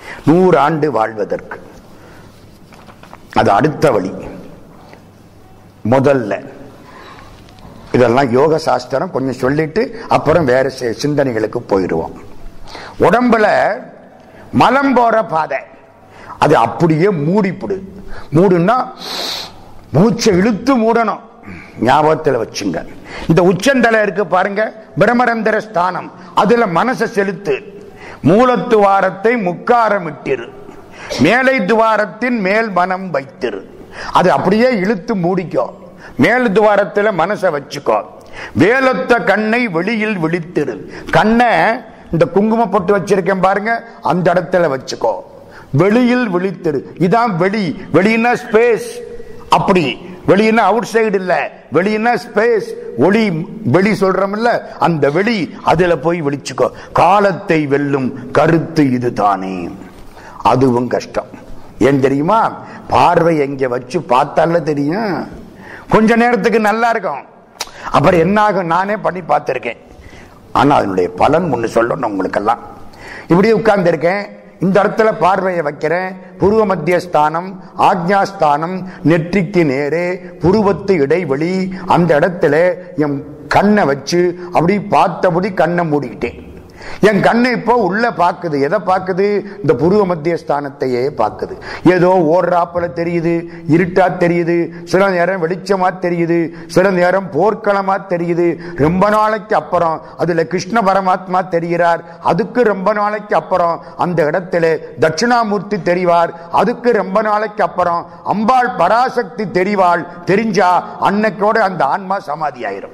Speaker 1: நூறு ஆண்டு வாழ்வதற்கு அது அடுத்த வழி முதல்ல இதெல்லாம் யோக சாஸ்திரம் கொஞ்சம் சொல்லிட்டு அப்புறம் வேற சி- சிந்தனைகளுக்கு போயிடுவோம் உடம்புல மலம் போற பாதை அது அப்படியே மூடிப்புடு மூடுன்னா மூச்சை இழுத்து மூடணும் ஞாபகத்தில் வச்சுங்க இந்த உச்சந்தலை இருக்கு பாருங்க பிரமரந்திர ஸ்தானம் அதுல மனசை செலுத்து மூலத்துவாரத்தை முக்காரமிட்டிரு மேலை துவாரத்தின் மேல் மனம் வைத்திரு அது அப்படியே இழுத்து மூடிக்கோ மேல் துவாரத்துல மனசை வச்சுக்கோ வேலொத்த கண்ணை வெளியில் விழித்திரு கண்ணை இந்த குங்கும பொட்டு வச்சிருக்கேன் பாருங்க அந்த இடத்துல வச்சுக்கோ வெளியில் விழித்திரு இதான் வெளி வெளியினா ஸ்பேஸ் அப்படி வெளியினா அவுட் சைடு இல்ல வெளியினா ஸ்பேஸ் ஒளி வெளி சொல்றோம்ல அந்த வெளி அதுல போய் விழிச்சுக்கோ காலத்தை வெல்லும் கருத்து இதுதானே அதுவும் கஷ்டம் ஏன் தெரியுமா பார்வை எங்க வச்சு பார்த்தால தெரியும் கொஞ்ச நேரத்துக்கு நல்லா இருக்கும் அப்புறம் என்ன ஆகும் நானே பண்ணி பார்த்திருக்கேன் ஆனா அதனுடைய பலன் ஒண்ணு சொல்லணும் உங்களுக்கெல்லாம் இப்படியே உட்கார்ந்து இருக்கேன் இந்த இடத்துல பார்வையை வைக்கிறேன் புருவ மத்திய ஸ்தானம் ஆக்ஞாஸ்தானம் நெற்றிக்கு நேரே புருவத்து இடைவெளி அந்த இடத்துல என் கண்ணை வச்சு அப்படி பார்த்தபடி கண்ணை மூடிக்கிட்டேன் என் கண்ணு இப்போ உள்ள பாக்குது எதை பாக்குது இந்த புருவ மத்திய ஸ்தானத்தையே பாக்குது ஏதோ ஓடுறாப்புல தெரியுது இருட்டா தெரியுது சில நேரம் வெளிச்சமா தெரியுது சில நேரம் போர்க்களமா தெரியுது ரொம்ப நாளைக்கு அப்புறம் அதுல கிருஷ்ண பரமாத்மா தெரிகிறார் அதுக்கு ரொம்ப நாளைக்கு அப்புறம் அந்த இடத்துல தட்சிணாமூர்த்தி தெரிவார் அதுக்கு ரொம்ப நாளைக்கு அப்புறம் அம்பாள் பராசக்தி தெரிவாள் தெரிஞ்சா அன்னைக்கோட அந்த ஆன்மா சமாதி ஆயிரும்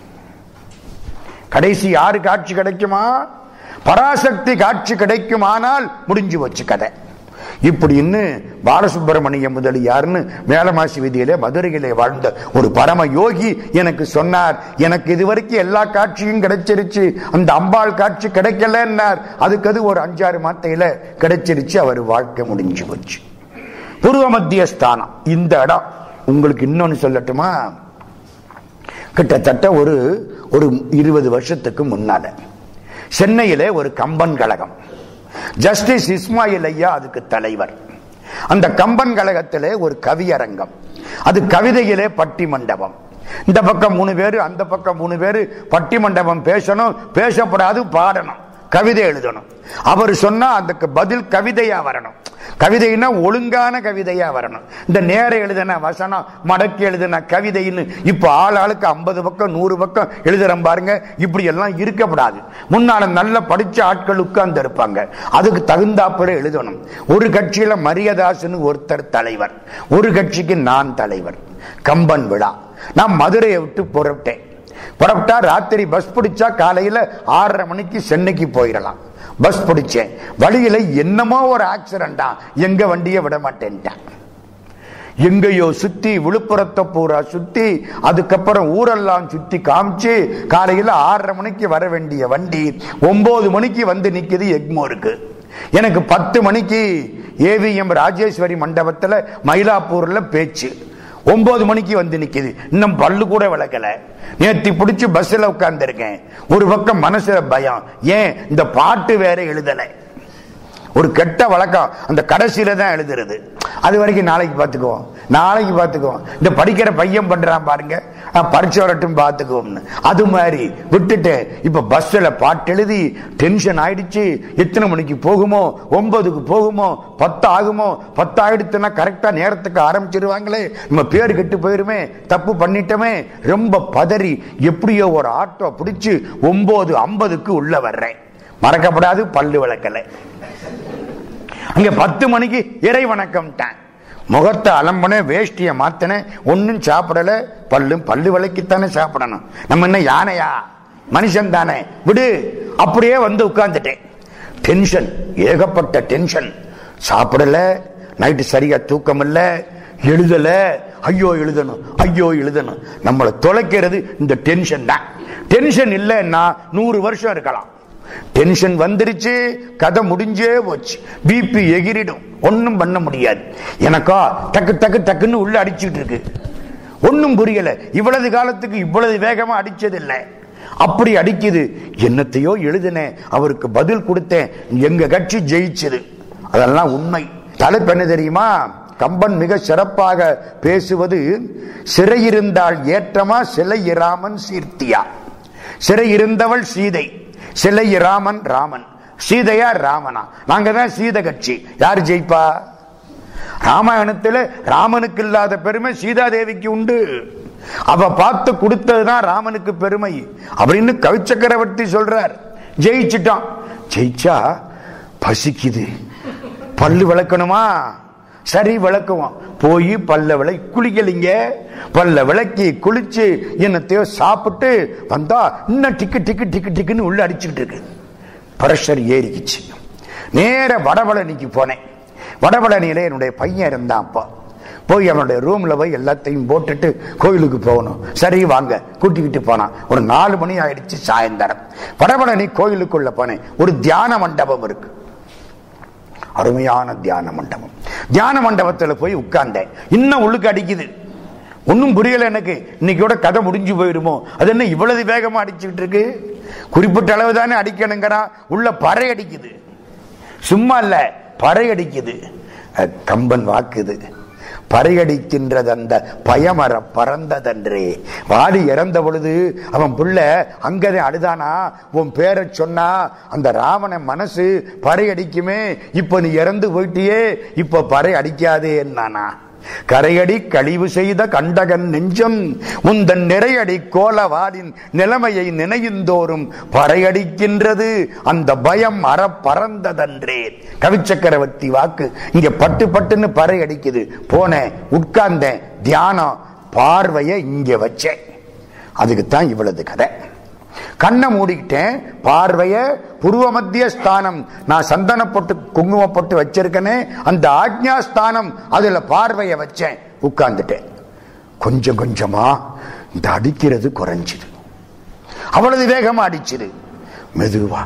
Speaker 1: கடைசி யாரு காட்சி கிடைக்குமா பராசக்தி காட்சி கிடைக்குமானால் முடிஞ்சு வச்சு கதை இப்படின்னு பாலசுப்பிரமணிய முதலியார்னு மேலமாசி விதியிலே மதுரையிலே வாழ்ந்த ஒரு பரம யோகி எனக்கு சொன்னார் எனக்கு இதுவரைக்கும் எல்லா காட்சியும் கிடைச்சிருச்சு அந்த அம்பாள் காட்சி கிடைக்கலன்னார் அதுக்கு அது ஒரு அஞ்சாறு மாத்தையில கிடைச்சிருச்சு அவர் வாழ்க்கை முடிஞ்சு போச்சு பூர்வ மத்திய ஸ்தானம் இந்த இடம் உங்களுக்கு இன்னொன்னு சொல்லட்டுமா கிட்டத்தட்ட ஒரு ஒரு இருபது வருஷத்துக்கு முன்னால சென்னையிலே ஒரு கம்பன் கழகம் ஜஸ்டிஸ் இஸ்மாயில் ஐயா அதுக்கு தலைவர் அந்த கம்பன் கழகத்திலே ஒரு கவியரங்கம் அது கவிதையிலே பட்டி மண்டபம் இந்த பக்கம் மூணு பேரு அந்த பக்கம் மூணு பேரு பட்டி மண்டபம் பேசணும் பேசப்படாது பாடணும் கவிதை எழுதணும் அவர் சொன்னா அதுக்கு பதில் கவிதையா வரணும் கவிதைன்னா ஒழுங்கான கவிதையா வரணும் இந்த நேர எழுதின வசனம் மடக்கி எழுதின கவிதைன்னு இப்ப ஆள் ஆளுக்கு ஐம்பது பக்கம் நூறு பக்கம் எழுதுறோம் பாருங்க இப்படி எல்லாம் இருக்கப்படாது முன்னால நல்ல படிச்ச ஆட்கள் உட்கார்ந்து இருப்பாங்க அதுக்கு தகுந்தாப்புல எழுதணும் ஒரு கட்சியில மரியதாசன் ஒருத்தர் தலைவர் ஒரு கட்சிக்கு நான் தலைவர் கம்பன் விழா நான் மதுரையை விட்டு புறப்பட்டேன் புறப்பட்டா ராத்திரி பஸ் பிடிச்சா காலையில ஆறரை மணிக்கு சென்னைக்கு போயிடலாம் பஸ் பிடிச்சேன் வழியில என்னமோ ஒரு ஆக்சிடென்டா எங்க வண்டியை விட மாட்டேன்ட்டான் எங்கேயோ சுத்தி விழுப்புரத்தை பூரா சுத்தி அதுக்கப்புறம் ஊரெல்லாம் சுத்தி காமிச்சு காலையில ஆறரை மணிக்கு வர வேண்டிய வண்டி ஒன்பது மணிக்கு வந்து நிக்குது எக்மோருக்கு எனக்கு பத்து மணிக்கு ஏவிஎம் ராஜேஸ்வரி மண்டபத்துல மயிலாப்பூர்ல பேச்சு ஒன்பது மணிக்கு வந்து நிக்குது இன்னும் பல்லு கூட விளக்கல நேத்தி பிடிச்சு பஸ்ல உட்கார்ந்துருக்கேன் ஒரு பக்கம் மனசுல பயம் ஏன் இந்த பாட்டு வேற எழுதலை ஒரு கெட்ட வழக்கம் அந்த கடைசியில தான் எழுதுறது அது வரைக்கும் நாளைக்கு பார்த்துக்குவோம் நாளைக்கு பார்த்துக்குவோம் இந்த படிக்கிற பையன் பண்றான் பாருங்க நான் பரிச்சு வரட்டும் பார்த்துக்குவோம்னு அது மாதிரி விட்டுட்டு இப்ப பஸ்ல பாட்டு எழுதி டென்ஷன் ஆயிடுச்சு எத்தனை மணிக்கு போகுமோ ஒன்பதுக்கு போகுமோ பத்து ஆகுமோ பத்து ஆயிடுச்சுன்னா கரெக்டா நேரத்துக்கு ஆரம்பிச்சிருவாங்களே நம்ம பேர் கெட்டு போயிருமே தப்பு பண்ணிட்டோமே ரொம்ப பதறி எப்படியோ ஒரு ஆட்டோ பிடிச்சு ஒன்பது ஐம்பதுக்கு உள்ள வர்றேன் மறக்கப்படாது பல்லு விளக்கலை அங்க பத்து மணிக்கு இறை வணக்கம்ட்டான் முகத்தை அலம்பன வேஷ்டிய மாத்தின ஒன்னும் சாப்பிடல பல்லும் பல்லு விளக்கித்தானே சாப்பிடணும் நம்ம என்ன யானையா மனுஷன் தானே விடு அப்படியே வந்து உட்கார்ந்துட்டேன் டென்ஷன் ஏகப்பட்ட டென்ஷன் சாப்பிடல நைட்டு சரியா தூக்கம் இல்ல எழுதல ஐயோ எழுதணும் ஐயோ எழுதணும் நம்மளை தொலைக்கிறது இந்த டென்ஷன் தான் டென்ஷன் இல்லைன்னா நூறு வருஷம் இருக்கலாம் டென்ஷன் வந்துருச்சு கதை முடிஞ்சே போச்சு பிபி எகிரிடும் ஒன்னும் பண்ண முடியாது எனக்கா டக்கு டக்கு டக்குன்னு உள்ள அடிச்சுட்டு இருக்கு ஒன்னும் புரியல இவ்வளவு காலத்துக்கு இவ்வளவு வேகமா அடிச்சது இல்லை அப்படி அடிக்குது என்னத்தையோ எழுதினேன் அவருக்கு பதில் கொடுத்தேன் எங்க கட்சி ஜெயிச்சது அதெல்லாம் உண்மை தலைப்பு என்ன தெரியுமா கம்பன் மிக சிறப்பாக பேசுவது சிறையிருந்தால் ஏற்றமா சிலை இராமன் சீர்த்தியா சிறை இருந்தவள் சீதை சிலை இராமன் ராமன் சீதையா ராமனா நாங்க தான் சீத கட்சி யார் ஜெயிப்பா ராமாயணத்தில் ராமனுக்கு இல்லாத பெருமை சீதாதேவிக்கு உண்டு அவ பார்த்து கொடுத்ததுதான் ராமனுக்கு பெருமை அப்படின்னு கவி சக்கரவர்த்தி சொல்றார் ஜெயிச்சுட்டான் ஜெயிச்சா பசிக்குது பல்லு விளக்கணுமா சரி விளக்குவோம் போய் பல்ல விளை குளிக்கலிங்க பல்ல விளக்கி குளிச்சு என்னத்தையோ சாப்பிட்டு வந்தா இன்னும் டிக்கு டிக்கு டிக்கு டிக்குன்னு உள்ள அடிச்சுக்கிட்டு இருக்கு பிரஷர் ஏறிக்குச்சு நேர வடபழனிக்கு போனேன் வடபழனியில என்னுடைய பையன் இருந்தான் அப்பா போய் அவனுடைய ரூம்ல போய் எல்லாத்தையும் போட்டுட்டு கோயிலுக்கு போகணும் சரி வாங்க கூட்டிக்கிட்டு போனான் ஒரு நாலு மணி ஆயிடுச்சு சாயந்தரம் வடபழனி கோயிலுக்குள்ள போனேன் ஒரு தியான மண்டபம் இருக்கு அருமையான தியான மண்டபம் தியான மண்டபத்தில் போய் உட்கார்ந்தேன் இன்னும் உள்ளுக்கு அடிக்குது ஒன்றும் புரியல எனக்கு இன்னைக்கோட கதை முடிஞ்சு போயிருமோ அது என்ன இவ்வளவு வேகமா அடிச்சுக்கிட்டு இருக்கு குறிப்பிட்ட அளவு தானே அடிக்கணுங்கிறான் உள்ள பறை அடிக்குது சும்மா இல்ல பறை அடிக்குது அஹ் கம்பன் வாக்குது பறையடிக்கின்றது அந்த பயமர பறந்ததன்றே வாடி இறந்த பொழுது அவன் புள்ள அங்கதே அழுதானா உன் பேரை சொன்னா அந்த ராவண மனசு பறையடிக்குமே இப்ப நீ இறந்து போயிட்டியே இப்ப பறை அடிக்காதே என்னானா கரையடி கழிவு செய்த கண்டகன் நெஞ்சம் உந்தன் நிறையடி கோலவாடின் நிலைமையை நினையுந்தோறும் பறையடிக்கின்றது அந்த பயம் அற பறந்ததன்றே கவிச்சக்கரவர்த்தி வாக்கு இங்க பட்டு பட்டுன்னு பறை அடிக்குது போனேன் உட்கார்ந்தேன் தியானம் பார்வையை இங்க வச்சேன் அதுக்குத்தான் இவ்வளவு கதை கண்ணை மூடிக்கிட்டேன் பார்வைய புருவ மத்திய ஸ்தானம் நான் சந்தனப்பட்டு குங்குமப்பட்டு வச்சிருக்கனே அந்த ஆக்ஞா ஸ்தானம் அதுல பார்வைய வச்சேன் உட்கார்ந்துட்டேன் கொஞ்சம் கொஞ்சமா இந்த அடிக்கிறது குறைஞ்சுது அவ்வளவு வேகமா அடிச்சுது மெதுவா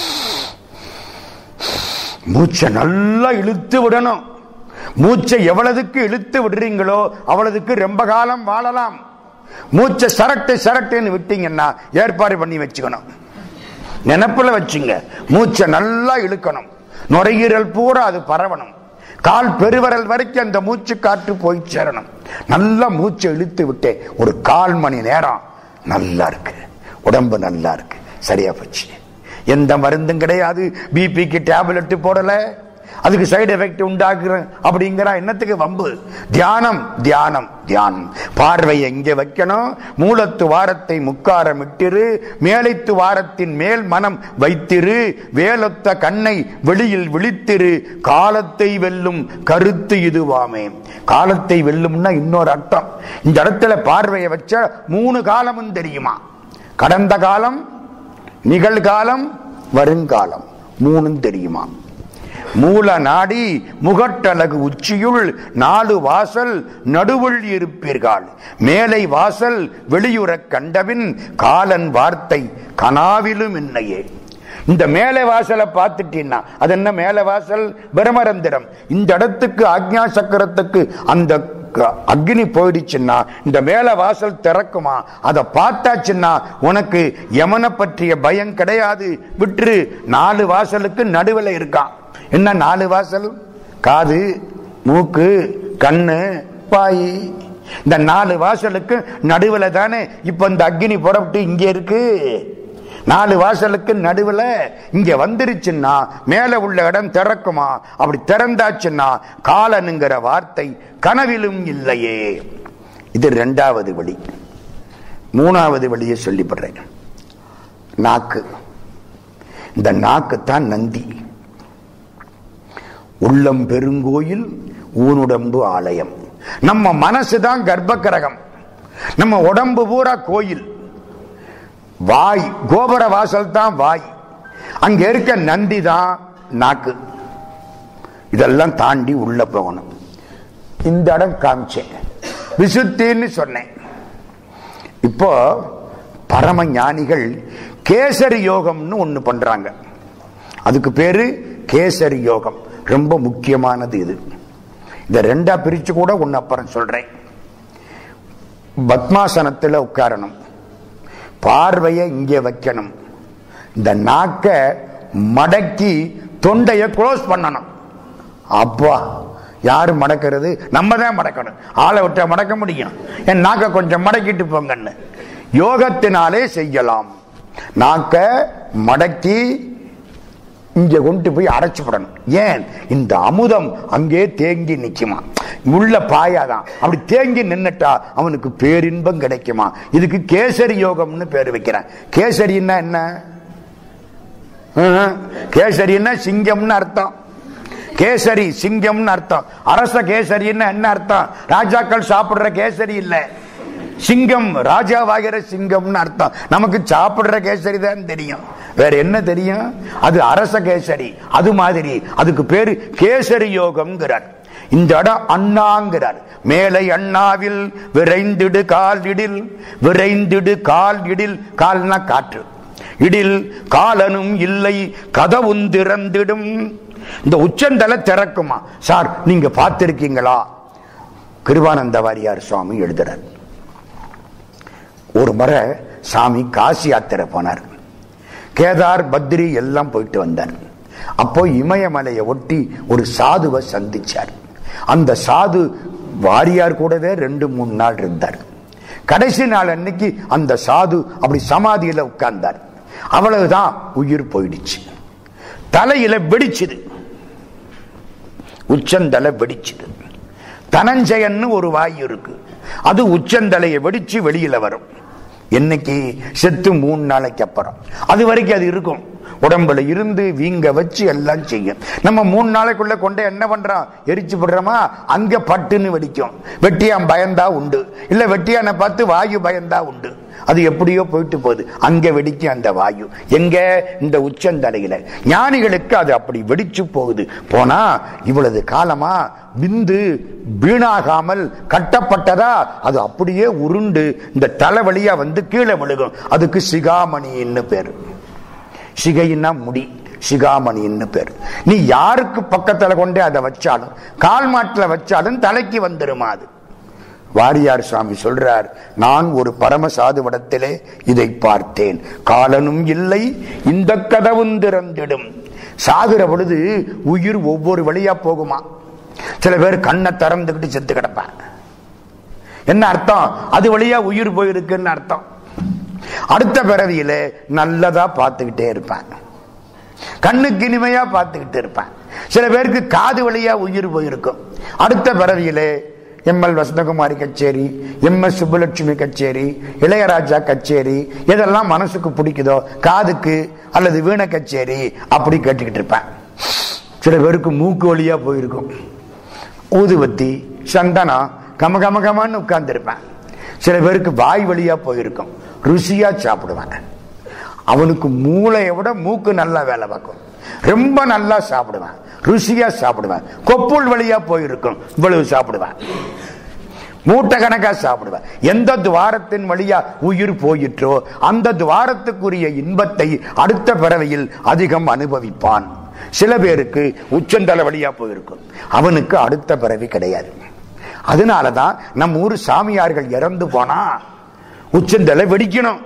Speaker 1: மூச்சை நல்லா இழுத்து விடணும் மூச்சை எவ்வளவுக்கு இழுத்து விடுறீங்களோ அவ்வளவுக்கு ரொம்ப காலம் வாழலாம் மூச்சை சரட்டு சரட்டுன்னு விட்டீங்கன்னா ஏற்பாடு பண்ணி வச்சுக்கணும் நினப்புல வச்சுங்க மூச்சை நல்லா இழுக்கணும் நுரையீரல் பூரா அது பரவணும் கால் பெருவரல் வரைக்கும் அந்த மூச்சு காற்று போய் சேரணும் நல்லா மூச்சை இழுத்து விட்டேன் ஒரு கால் மணி நேரம் நல்லா இருக்கு உடம்பு நல்லா இருக்கு சரியா போச்சு எந்த மருந்தும் கிடையாது பிபிக்கு டேப்லெட் போடல அதுக்கு சைடு எஃபெக்ட் உண்டாக்குறேன் அப்படிங்கிற என்னத்துக்கு வம்பு தியானம் தியானம் தியானம் பார்வையை இங்கே வைக்கணும் மூலத்து வாரத்தை முக்காரம் இட்டிரு மேலைத்து வாரத்தின் மேல் மனம் வைத்திரு வேலொத்த கண்ணை வெளியில் விழித்திரு காலத்தை வெல்லும் கருத்து இதுவாமே காலத்தை வெல்லும்னா இன்னொரு அர்த்தம் இந்த இடத்துல பார்வையை வச்ச மூணு காலமும் தெரியுமா கடந்த காலம் நிகழ்காலம் வருங்காலம் மூணும் தெரியுமா மூல நாடி முகட்டழகு உச்சியுள் நாலு வாசல் நடுவுள் இருப்பீர்கள் மேலை வாசல் வெளியுறக் கண்டபின் காலன் வார்த்தை கனாவிலும் என்னையே இந்த மேலை வாசலை பார்த்துட்டீங்கன்னா அது என்ன மேலை வாசல் பிரமரந்திரம் இந்த இடத்துக்கு ஆக்ஞா சக்கரத்துக்கு அந்த க- அக்னி போயிடுச்சுன்னா இந்த மேல வாசல் திறக்குமா அதை பார்த்தாச்சுன்னா உனக்கு யமனை பற்றிய பயம் கிடையாது விட்டுரு நாலு வாசலுக்கு நடுவில் இருக்கான் என்ன நாலு வாசல் காது மூக்கு கண்ணு பாய் இந்த நாலு வாசலுக்கு நடுவில் தானே இப்ப இந்த அக்னி புறப்பட்டு இங்க இருக்கு நாலு வாசலுக்கு நடுவுல இங்க வந்துருச்சுன்னா மேல உள்ள இடம் திறக்குமா அப்படி திறந்தாச்சுன்னா காலனுங்கிற வார்த்தை கனவிலும் இல்லையே இது ரெண்டாவது வழி மூணாவது வழியை சொல்லிப்படுறேன் நாக்கு இந்த நாக்கு தான் நந்தி உள்ளம் பெருங்கோயில் ஊனுடம்பு ஆலயம் நம்ம மனசு தான் கர்ப்பகிரகம் நம்ம உடம்பு பூரா கோயில் வாய் கோபுர வாசல் தான் வாய் அங்க இருக்க நந்தி தான் நாக்கு இதெல்லாம் தாண்டி உள்ள போகணும் இந்த இடம் காமிச்சேன் விசுத்தின்னு சொன்னேன் இப்போ பரம ஞானிகள் கேசரி யோகம்னு ஒண்ணு பண்றாங்க அதுக்கு பேரு கேசரி யோகம் ரொம்ப முக்கியமானது இது இதை ரெண்டா பிரிச்சு கூட ஒன்னு அப்புறம் சொல்றேன் பத்மாசனத்துல உட்காரணும் பார்வையை இங்கே வைக்கணும் இந்த நாக்க மடக்கி தொண்டைய க்ளோஸ் பண்ணணும் அப்பா யாரு மடக்கிறது நம்ம தான் மடக்கணும் ஆளை விட்டா மடக்க முடியும் என் நாக்க கொஞ்சம் மடக்கிட்டு போங்கன்னு யோகத்தினாலே செய்யலாம் நாக்க மடக்கி இங்க கொண்டு போய் அரைச்சு விடணும் ஏன் இந்த அமுதம் அங்கே தேங்கி நிக்குமா உள்ள பாயாதான் அப்படி தேங்கி நின்னுட்டா அவனுக்கு பேரின்பம் கிடைக்குமா இதுக்கு கேசரி யோகம்னு பேர் வைக்கிறேன் கேசரின்னா என்ன ஆஹ், கேசரின்னா சிங்கம்னு அர்த்தம் கேசரி சிங்கம்னு அர்த்தம் அரச கேசரின்னு என்ன அர்த்தம் ராஜாக்கள் சாப்பிடுற கேசரி இல்ல சிங்கம் ராஜாவாகிற சிங்கம்னு அர்த்தம் நமக்கு சாப்பிடுற கேசரி தான் தெரியும் வேற என்ன தெரியும் அது அரச கேசரி அது மாதிரி அதுக்கு பேரு கேசரி யோகம்ங்கிறார் இந்த இடம் அண்ணாங்கிறார் மேலை அண்ணாவில் விரைந்திடு கால் இடில் விரைந்திடு கால் இடில் கால்னா காற்று இடில் காலனும் இல்லை கதவும் திறந்திடும் இந்த உச்சந்தலை திறக்குமா சார் நீங்க பார்த்திருக்கீங்களா கிருபானந்த வாரியார் சுவாமி எழுதுறார் ஒரு முறை சாமி காசி யாத்திரை போனார் கேதார் பத்ரி எல்லாம் போயிட்டு வந்தார் அப்போ இமயமலையை ஒட்டி ஒரு சாதுவை சந்திச்சார் அந்த சாது வாரியார் கூடவே ரெண்டு மூணு நாள் இருந்தார் கடைசி நாள் அன்னைக்கு அந்த சாது அப்படி சமாதியில உட்கார்ந்தார் அவ்வளவுதான் உயிர் போயிடுச்சு தலையில வெடிச்சுது உச்சந்தலை வெடிச்சுது தனஞ்சயன்னு ஒரு வாயு இருக்கு அது உச்சந்தலையை வெடிச்சு வெளியில வரும் என்னைக்கு செத்து மூணு நாளைக்கு அப்புறம் அது வரைக்கும் அது இருக்கும் உடம்புல இருந்து வீங்க வச்சு எல்லாம் செய்யும் நம்ம மூணு நாளைக்குள்ள கொண்டு என்ன பண்றோம் எரிச்சு விடுறோமா அங்க பட்டுன்னு வெடிக்கும் வெட்டியான் பயந்தா உண்டு இல்ல வெட்டியான பார்த்து வாயு பயந்தா உண்டு அது எப்படியோ போயிட்டு போகுது அங்க வெடிக்கும் அந்த வாயு எங்க இந்த உச்சந்தலையில ஞானிகளுக்கு அது அப்படி வெடிச்சு போகுது போனா இவ்வளவு காலமா விந்து வீணாகாமல் கட்டப்பட்டதா அது அப்படியே உருண்டு இந்த தலைவலியா வந்து கீழே விழுகும் அதுக்கு சிகாமணின்னு பேரு சிகைன்னா முடி சிகாமணின்னு பேரு நீ யாருக்கு பக்கத்துல கொண்டே அதை வச்சாலும் கால் மாட்டுல வச்சாலும் தலைக்கு வந்துருமா அது வாரியார் சுவாமி சொல்றார் நான் ஒரு பரம சாதுவடத்திலே இதை பார்த்தேன் காலனும் இல்லை இந்த கதவும் திறந்திடும் சாகுற பொழுது உயிர் ஒவ்வொரு வழியா போகுமா சில பேர் கண்ணை திறந்துக்கிட்டு செத்து கிடப்பான் என்ன அர்த்தம் அது வழியா உயிர் போயிருக்குன்னு அர்த்தம் அடுத்த பிறவியில நல்லதா பார்த்துக்கிட்டே இருப்பான் கண்ணுக்கு இனிமையா பார்த்துக்கிட்டு இருப்பான் சில பேருக்கு காது வழியா உயிர் போயிருக்கும் அடுத்த பிறவியிலே எம் எல் வசந்தகுமாரி கச்சேரி எம் எஸ் சுப்புலட்சுமி கச்சேரி இளையராஜா கச்சேரி எதெல்லாம் மனசுக்கு பிடிக்குதோ காதுக்கு அல்லது வீண கச்சேரி அப்படி கேட்டுக்கிட்டு இருப்பேன் சில பேருக்கு மூக்கு வழியா போயிருக்கும் ஊதுபத்தி சந்தனம் கம கம கமன்னு உட்கார்ந்துருப்பேன் சில பேருக்கு வாய் வழியா போயிருக்கும் ருசியா சாப்பிடுவேன் அவனுக்கு மூளையை விட மூக்கு நல்லா வேலை பார்க்கும் ரொம்ப நல்லா சாப்பிடுவேன் ருசியா சாப்பிடுவேன் கொப்புள் வழியா போயிருக்கும் இவ்வளவு சாப்பிடுவேன் மூட்டை கணக்கா சாப்பிடுவேன் எந்த துவாரத்தின் வழியா உயிர் போயிற்றோ அந்த துவாரத்துக்குரிய இன்பத்தை அடுத்த பிறவையில் அதிகம் அனுபவிப்பான் சில பேருக்கு உச்சந்தலை வழியா போயிருக்கும் அவனுக்கு அடுத்த பிறவி கிடையாது அதனாலதான் நம்ம ஊர் சாமியார்கள் இறந்து போனா உச்சந்தலை வெடிக்கணும்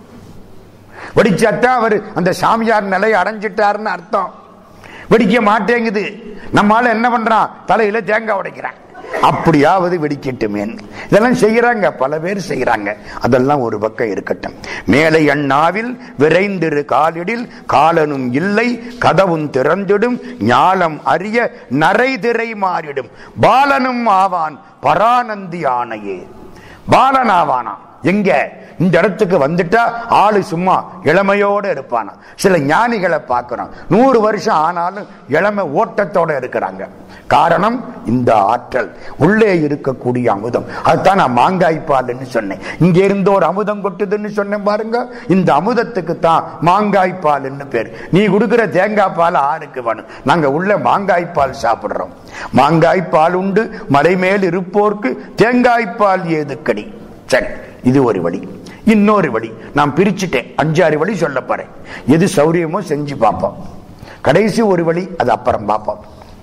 Speaker 1: வெடிச்சாத்தான் அவர் அந்த சாமியார் நிலையை அடைஞ்சிட்டாருன்னு அர்த்தம் வெடிக்க மாட்டேங்குது நம்மால என்ன பண்றான் தலையில தேங்காய் உடைக்கிறான் அப்படியாவது வெடிக்கட்டுமே இதெல்லாம் செய்யறாங்க பல பேர் செய்யறாங்க அதெல்லாம் ஒரு பக்கம் இருக்கட்டும் மேலை அண்ணாவில் விரைந்திரு காலிடில் காலனும் இல்லை கதவும் திறந்திடும் ஞாலம் அறிய நரை திரை மாறிடும் பாலனும் ஆவான் பரானந்தி ஆணையே பாலன் ஆவானா எங்க இந்த இடத்துக்கு வந்துட்டா ஆளு சும்மா இளமையோட இருப்பானா சில ஞானிகளை பார்க்கிறோம் நூறு வருஷம் ஆனாலும் இளமை ஓட்டத்தோட இருக்கிறாங்க காரணம் இந்த ஆற்றல் உள்ளே இருக்கக்கூடிய அமுதம் அதுதான் நான் மாங்காய் பால்னு சொன்னேன் இங்க இருந்து ஒரு அமுதம் கொட்டுதுன்னு சொன்னேன் பாருங்க இந்த அமுதத்துக்கு தான் மாங்காய் பால்னு பேர் நீ கொடுக்கிற தேங்காய் பால் ஆருக்கு வேணும் நாங்க உள்ள மாங்காய் பால் சாப்பிடுறோம் மாங்காய் பால் உண்டு மலை மேல் இருப்போர்க்கு தேங்காய் பால் ஏதுக்கடி சரி இது ஒரு வழி இன்னொரு வழி நான் பிரிச்சுட்டேன் அஞ்சாறு வழி சொல்ல போறேன் எது சௌரியமோ செஞ்சு பார்ப்போம் கடைசி ஒரு வழி அது அப்புறம் பார்ப்போம்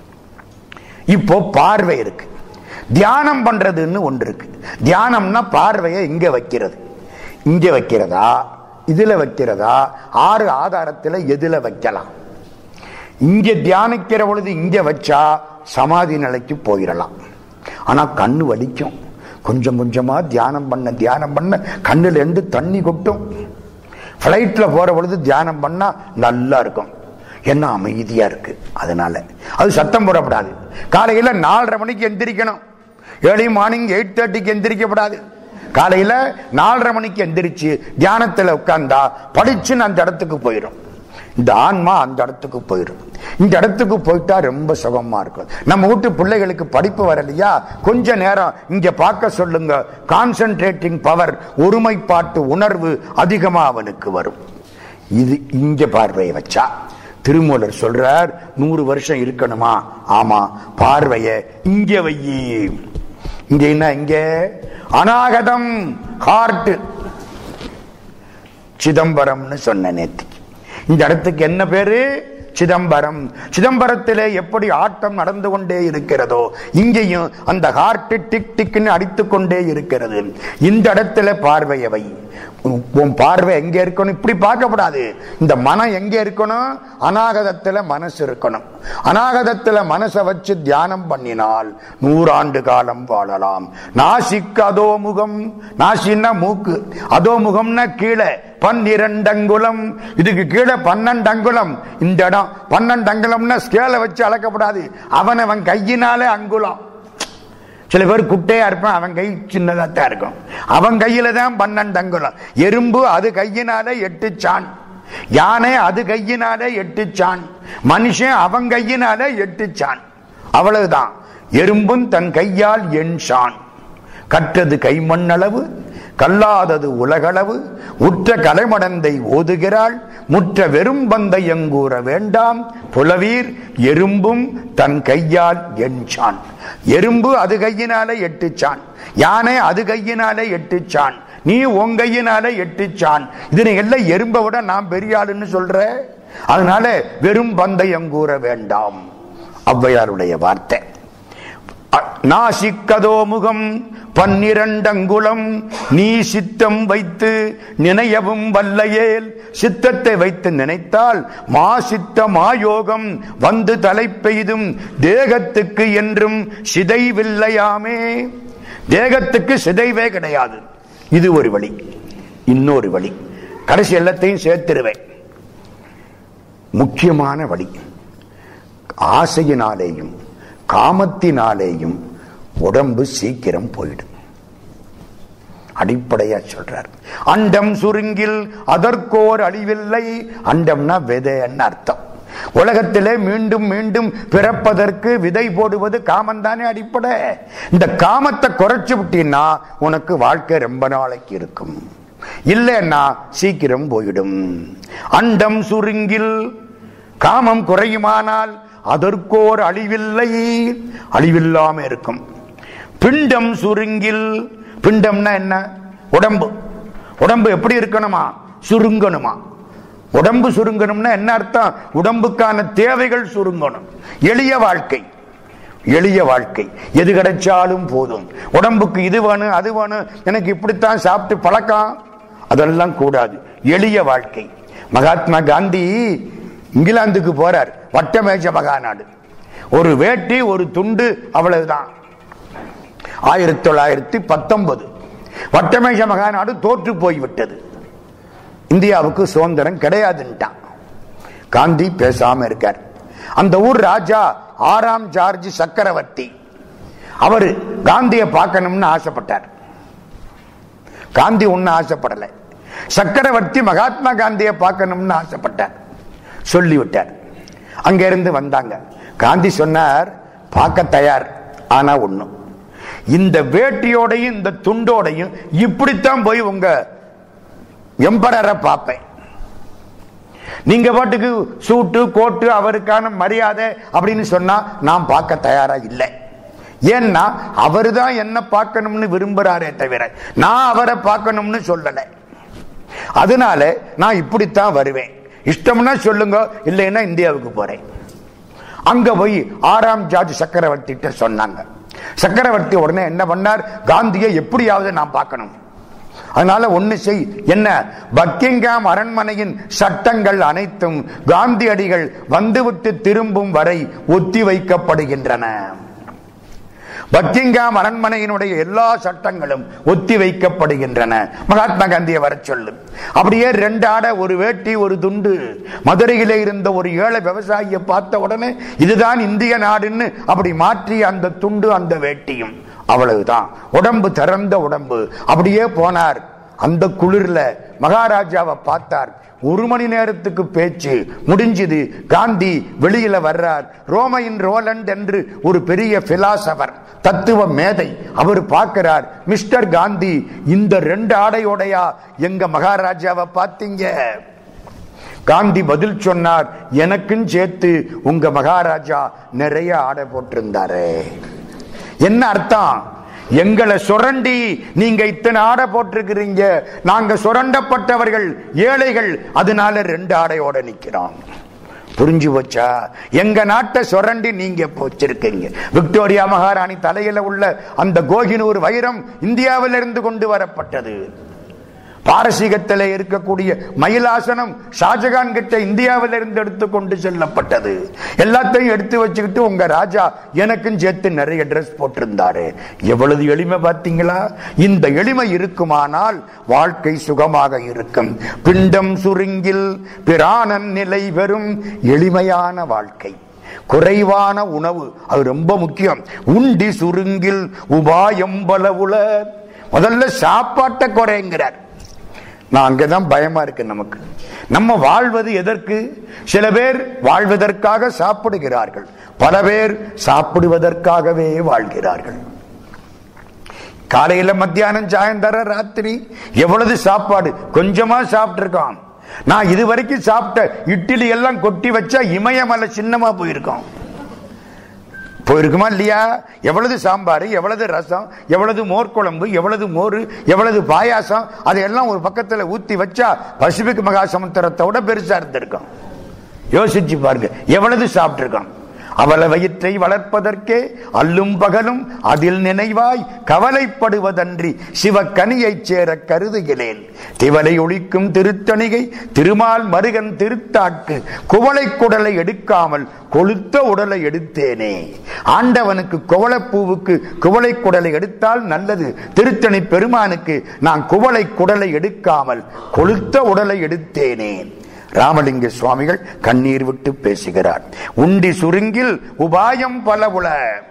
Speaker 1: இப்போ பார்வை இருக்கு தியானம் பண்றதுன்னு ஒன்று இருக்கு தியானம்னா பார்வையை இங்க வைக்கிறது இங்க வைக்கிறதா இதுல வைக்கிறதா ஆறு ஆதாரத்துல எதுல வைக்கலாம் இங்க தியானிக்கிற பொழுது இங்க வச்சா சமாதி நிலைக்கு போயிடலாம் ஆனா கண்ணு வலிக்கும் கொஞ்சம் கொஞ்சமா தியானம் பண்ண தியானம் பண்ண கண்ணுல இருந்து தண்ணி கொட்டும் பிளைட்ல போற பொழுது தியானம் பண்ணா நல்லா இருக்கும் என்ன அமைதியா இருக்கு அதனால அது சத்தம் போடப்படாது காலையில நாலரை மணிக்கு எந்திரிக்கணும் ஏர்லி மார்னிங் எயிட் தேர்ட்டிக்கு எந்திரிக்கப்படாது காலையில நாலரை மணிக்கு எந்திரிச்சு தியானத்துல உட்கார்ந்தா படிச்சுன்னு அந்த இடத்துக்கு போயிடும் இந்த ஆன்மா அந்த இடத்துக்கு போயிடும் இந்த இடத்துக்கு போயிட்டா ரொம்ப சுகமா இருக்கும் நம்ம வீட்டு பிள்ளைகளுக்கு படிப்பு வரலையா கொஞ்ச நேரம் இங்க பார்க்க சொல்லுங்க கான்சென்ட்ரேட்டிங் பவர் ஒருமைப்பாட்டு உணர்வு அதிகமா அவனுக்கு வரும் இது இங்க பார்வையை வச்சா திருமூலர் சொல்றார் நூறு வருஷம் இருக்கணுமா ஆமா பார்வைய இங்க வையி இங்க என்ன இங்க அநாகதம் ஹார்ட் சிதம்பரம்னு சொன்ன நேத்தி இந்த இடத்துக்கு என்ன பேரு சிதம்பரம் சிதம்பரத்திலே எப்படி ஆட்டம் நடந்து கொண்டே இருக்கிறதோ இங்கேயும் அந்த ஹார்ட் டிக் டிக்னு அடித்துக் கொண்டே இருக்கிறது இந்த இடத்துல பார்வையை வை உன் பார்வை எங்க இருக்கணும் இப்படி பார்க்கப்படாது இந்த மனம் எங்க இருக்கணும் அநாகதத்துல மனசு இருக்கணும் அநாகதத்துல மனசை வச்சு தியானம் பண்ணினால் நூறாண்டு காலம் வாழலாம் நாசிக்கு அதோ முகம் நாசின்னா மூக்கு அதோ முகம்னா கீழே பன்னிரண்டங்குலம் இதுக்கு கீழே பன்னெண்டு அங்குலம் இந்த இடம் பன்னெண்டு அங்குலம்னா ஸ்கேலை வச்சு அளக்கப்படாது அவன் அவன் கையினாலே அங்குலம் சில பேர் குட்டையா இருப்பான் அவன் கை சின்னதா தான் இருக்கும் அவன் கையில தான் பன்னெண்டு அங்குலம் எறும்பு அது கையினாலே எட்டு சான் யானை அது கையினாலே எட்டு சான் மனுஷன் அவன் கையினாலே எட்டு சான் அவ்வளவுதான் எறும்பும் தன் கையால் எண் சான் கற்றது கைமண்ணளவு கல்லாதது உலகளவு உற்ற கலைமடந்தை ஓதுகிறாள் முற்ற வெறும் பந்தையங்கூற வேண்டாம் புலவீர் எறும்பும் தன் கையால் எண்சான் எறும்பு அது கையினாலே எட்டுச்சான் யானை அது கையினாலே எட்டுச்சான் நீ உன் கையினாலே எட்டுச்சான் இதனை எல்லாம் எறும்பை விட நான் பெரிய ஆளுன்னு சொல்ற அதனால வெறும் பந்தயங்கூற வேண்டாம் ஔவையாருடைய வார்த்தை நாசிக்கதோ முகம் பன்னிரண்டங்குளம் நீ சித்தம் வைத்து நினையவும் வல்லையேல் சித்தத்தை வைத்து நினைத்தால் மா சித்த மாயோகம் வந்து தலை பெய்தும் தேகத்துக்கு என்றும் சிதைவில்லையாமே தேகத்துக்கு சிதைவே கிடையாது இது ஒரு வழி இன்னொரு வழி கடைசி எல்லாத்தையும் சேர்த்திருவேன் முக்கியமான வழி ஆசையினாலேயும் காமத்தினாலேயும் உடம்பு சீக்கிரம் போயிடும் அடிப்படையா சொல்றார் அண்டம் சுருங்கில் அதற்கோர் அழிவில்லை அண்டம்னா விதைன்னு அர்த்தம் உலகத்திலே மீண்டும் மீண்டும் பிறப்பதற்கு விதை போடுவது காமம் தானே அடிப்படை இந்த காமத்தை குறைச்சு விட்டீங்கன்னா உனக்கு வாழ்க்கை ரொம்ப நாளைக்கு இருக்கும் இல்லைன்னா சீக்கிரம் போயிடும் அண்டம் சுருங்கில் காமம் குறையுமானால் அதற்கோர் அழிவில்லை அழிவில்லாம இருக்கும் பிண்டம் சுருங்கில் பிண்டம்னா என்ன உடம்பு உடம்பு எப்படி இருக்கணுமா சுருங்கணுமா உடம்பு சுருங்கணும்னா என்ன அர்த்தம் உடம்புக்கான தேவைகள் சுருங்கணும் எளிய வாழ்க்கை எளிய வாழ்க்கை எது கிடைச்சாலும் போதும் உடம்புக்கு இது வேணும் அது வேணும் எனக்கு இப்படித்தான் சாப்பிட்டு பழக்கம் அதெல்லாம் கூடாது எளிய வாழ்க்கை மகாத்மா காந்தி இங்கிலாந்துக்கு போறார் வட்டமேஜ மகாநாடு ஒரு வேட்டி ஒரு துண்டு அவ்வளவுதான் ஆயிரத்தி தொள்ளாயிரத்தி பத்தொன்பது வட்டமேஜ மகாநாடு தோற்று போய்விட்டது இந்தியாவுக்கு சுதந்திரம் கிடையாதுன்ட்டான் காந்தி பேசாம இருக்கார் அந்த ஊர் ராஜா ஆறாம் ஜார்ஜ் சக்கரவர்த்தி அவரு காந்தியை பார்க்கணும்னு ஆசைப்பட்டார் காந்தி ஒண்ணு ஆசைப்படலை சக்கரவர்த்தி மகாத்மா காந்தியை பார்க்கணும்னு ஆசைப்பட்டார் சொல்லிவிட்டார் அங்க இருந்து வந்தாங்க காந்தி சொன்னார் பார்க்க தயார் ஆனா ஒண்ணு இந்த வேட்டியோடையும் இந்த துண்டோடையும் இப்படித்தான் போய் உங்க எம்பரரை பார்ப்பேன் நீங்க பாட்டுக்கு சூட்டு கோட்டு அவருக்கான மரியாதை அப்படின்னு சொன்னா நான் பார்க்க தயாரா இல்லை ஏன்னா அவரு தான் என்ன பார்க்கணும்னு விரும்புறாரே தவிர நான் அவரை பார்க்கணும்னு சொல்லலை அதனால நான் இப்படித்தான் வருவேன் இஷ்டம்னா சொல்லுங்க இல்லைன்னா இந்தியாவுக்கு போறேன் அங்க போய் ஆறாம் ஜார்ஜ் சக்கரவர்த்தி சொன்னாங்க சக்கரவர்த்தி உடனே என்ன பண்ணார் காந்தியை எப்படியாவது நான் பார்க்கணும் அதனால ஒண்ணு செய் என்ன பக்கிங்காம் அரண்மனையின் சட்டங்கள் அனைத்தும் காந்தியடிகள் வந்துவிட்டு திரும்பும் வரை ஒத்தி வைக்கப்படுகின்றன பக்கிங்காம் அரண்மனையினுடைய எல்லா சட்டங்களும் ஒத்தி வைக்கப்படுகின்றன மகாத்மா காந்தியை வர சொல்லு அப்படியே ரெண்டு ஆடை ஒரு வேட்டி ஒரு துண்டு மதுரையிலே இருந்த ஒரு ஏழை விவசாயியை பார்த்த உடனே இதுதான் இந்திய நாடுன்னு அப்படி மாற்றி அந்த துண்டு அந்த வேட்டியும் அவ்வளவுதான் உடம்பு திறந்த உடம்பு அப்படியே போனார் அந்த குளிர்ல மகாராஜாவை பார்த்தார் ஒரு மணி நேரத்துக்கு பேச்சு முடிஞ்சது காந்தி வெளியில வர்றார் ரோமையின் ரோலண்ட் என்று ஒரு பெரிய பிலாசபர் தத்துவ மேதை அவர் பார்க்கிறார் மிஸ்டர் காந்தி இந்த ரெண்டு ஆடையோடையா எங்க மகாராஜாவை பார்த்தீங்க காந்தி பதில் சொன்னார் எனக்கும் சேர்த்து உங்க மகாராஜா நிறைய ஆடை போட்டிருந்தாரு என்ன அர்த்தம் எங்களை சுரண்டி நீங்க இத்தனை ஆடை போட்டிருக்கிறீங்க நாங்க சுரண்டப்பட்டவர்கள் ஏழைகள் அதனால ரெண்டு ஆடையோட நிக்கிறோம் புரிஞ்சு போச்சா எங்க நாட்டை சுரண்டி நீங்க போச்சிருக்கீங்க விக்டோரியா மகாராணி தலையில உள்ள அந்த கோகினூர் வைரம் இந்தியாவிலிருந்து கொண்டு வரப்பட்டது பாரசீகத்திலே இருக்கக்கூடிய மயிலாசனம் ஷாஜகான் கிட்ட இந்தியாவில இருந்து எடுத்து கொண்டு செல்லப்பட்டது எல்லாத்தையும் எடுத்து வச்சுக்கிட்டு உங்க ராஜா எனக்கும் சேர்த்து நிறைய ட்ரெஸ் போட்டிருந்தாரு எவ்வளவு எளிமை பார்த்தீங்களா இந்த எளிமை இருக்குமானால் வாழ்க்கை சுகமாக இருக்கும் பிண்டம் சுருங்கில் பிராணன் நிலை பெறும் எளிமையான வாழ்க்கை குறைவான உணவு அது ரொம்ப முக்கியம் உண்டி சுருங்கில் உபாயம் பலவுல முதல்ல சாப்பாட்டை குறைங்கிறார் நான் அங்கதான் பயமா இருக்கு நமக்கு நம்ம வாழ்வது எதற்கு சில பேர் வாழ்வதற்காக சாப்பிடுகிறார்கள் பல பேர் சாப்பிடுவதற்காகவே வாழ்கிறார்கள் காலையில மத்தியானம் சாயந்தரம் ராத்திரி எவ்வளவு சாப்பாடு கொஞ்சமா சாப்பிட்டு இருக்கோம் நான் இதுவரைக்கும் சாப்பிட்ட இட்லி எல்லாம் கொட்டி வச்சா இமயமலை சின்னமா போயிருக்கோம் போயிருக்குமா இல்லையா எவ்வளவு சாம்பார் எவ்வளவு ரசம் எவ்வளவு மோர் குழம்பு எவ்வளவு மோர் எவ்வளவு பாயாசம் அதையெல்லாம் ஒரு பக்கத்துல ஊத்தி வச்சா பசிபிக் மகா சமுத்திரத்தோட பெருசா இருந்திருக்கும் யோசிச்சு பாருங்க எவ்வளவு சாப்பிட்டு இருக்கோம் அவள வயிற்றை வளர்ப்பதற்கே அல்லும் பகலும் அதில் நினைவாய் கவலைப்படுவதன்றி சிவக்கனியைச் சேர கருதுகிறேன் திவலை ஒழிக்கும் திருத்தணிகை திருமால் மருகன் திருத்தாக்கு குவளை குடலை எடுக்காமல் கொளுத்த உடலை எடுத்தேனே ஆண்டவனுக்கு குவளைப்பூவுக்கு குவளை குடலை எடுத்தால் நல்லது திருத்தணி பெருமானுக்கு நான் குவளை குடலை எடுக்காமல் கொளுத்த உடலை எடுத்தேனே ராமலிங்க சுவாமிகள் கண்ணீர் விட்டு பேசுகிறார் உண்டி சுருங்கில் உபாயம் பலவுல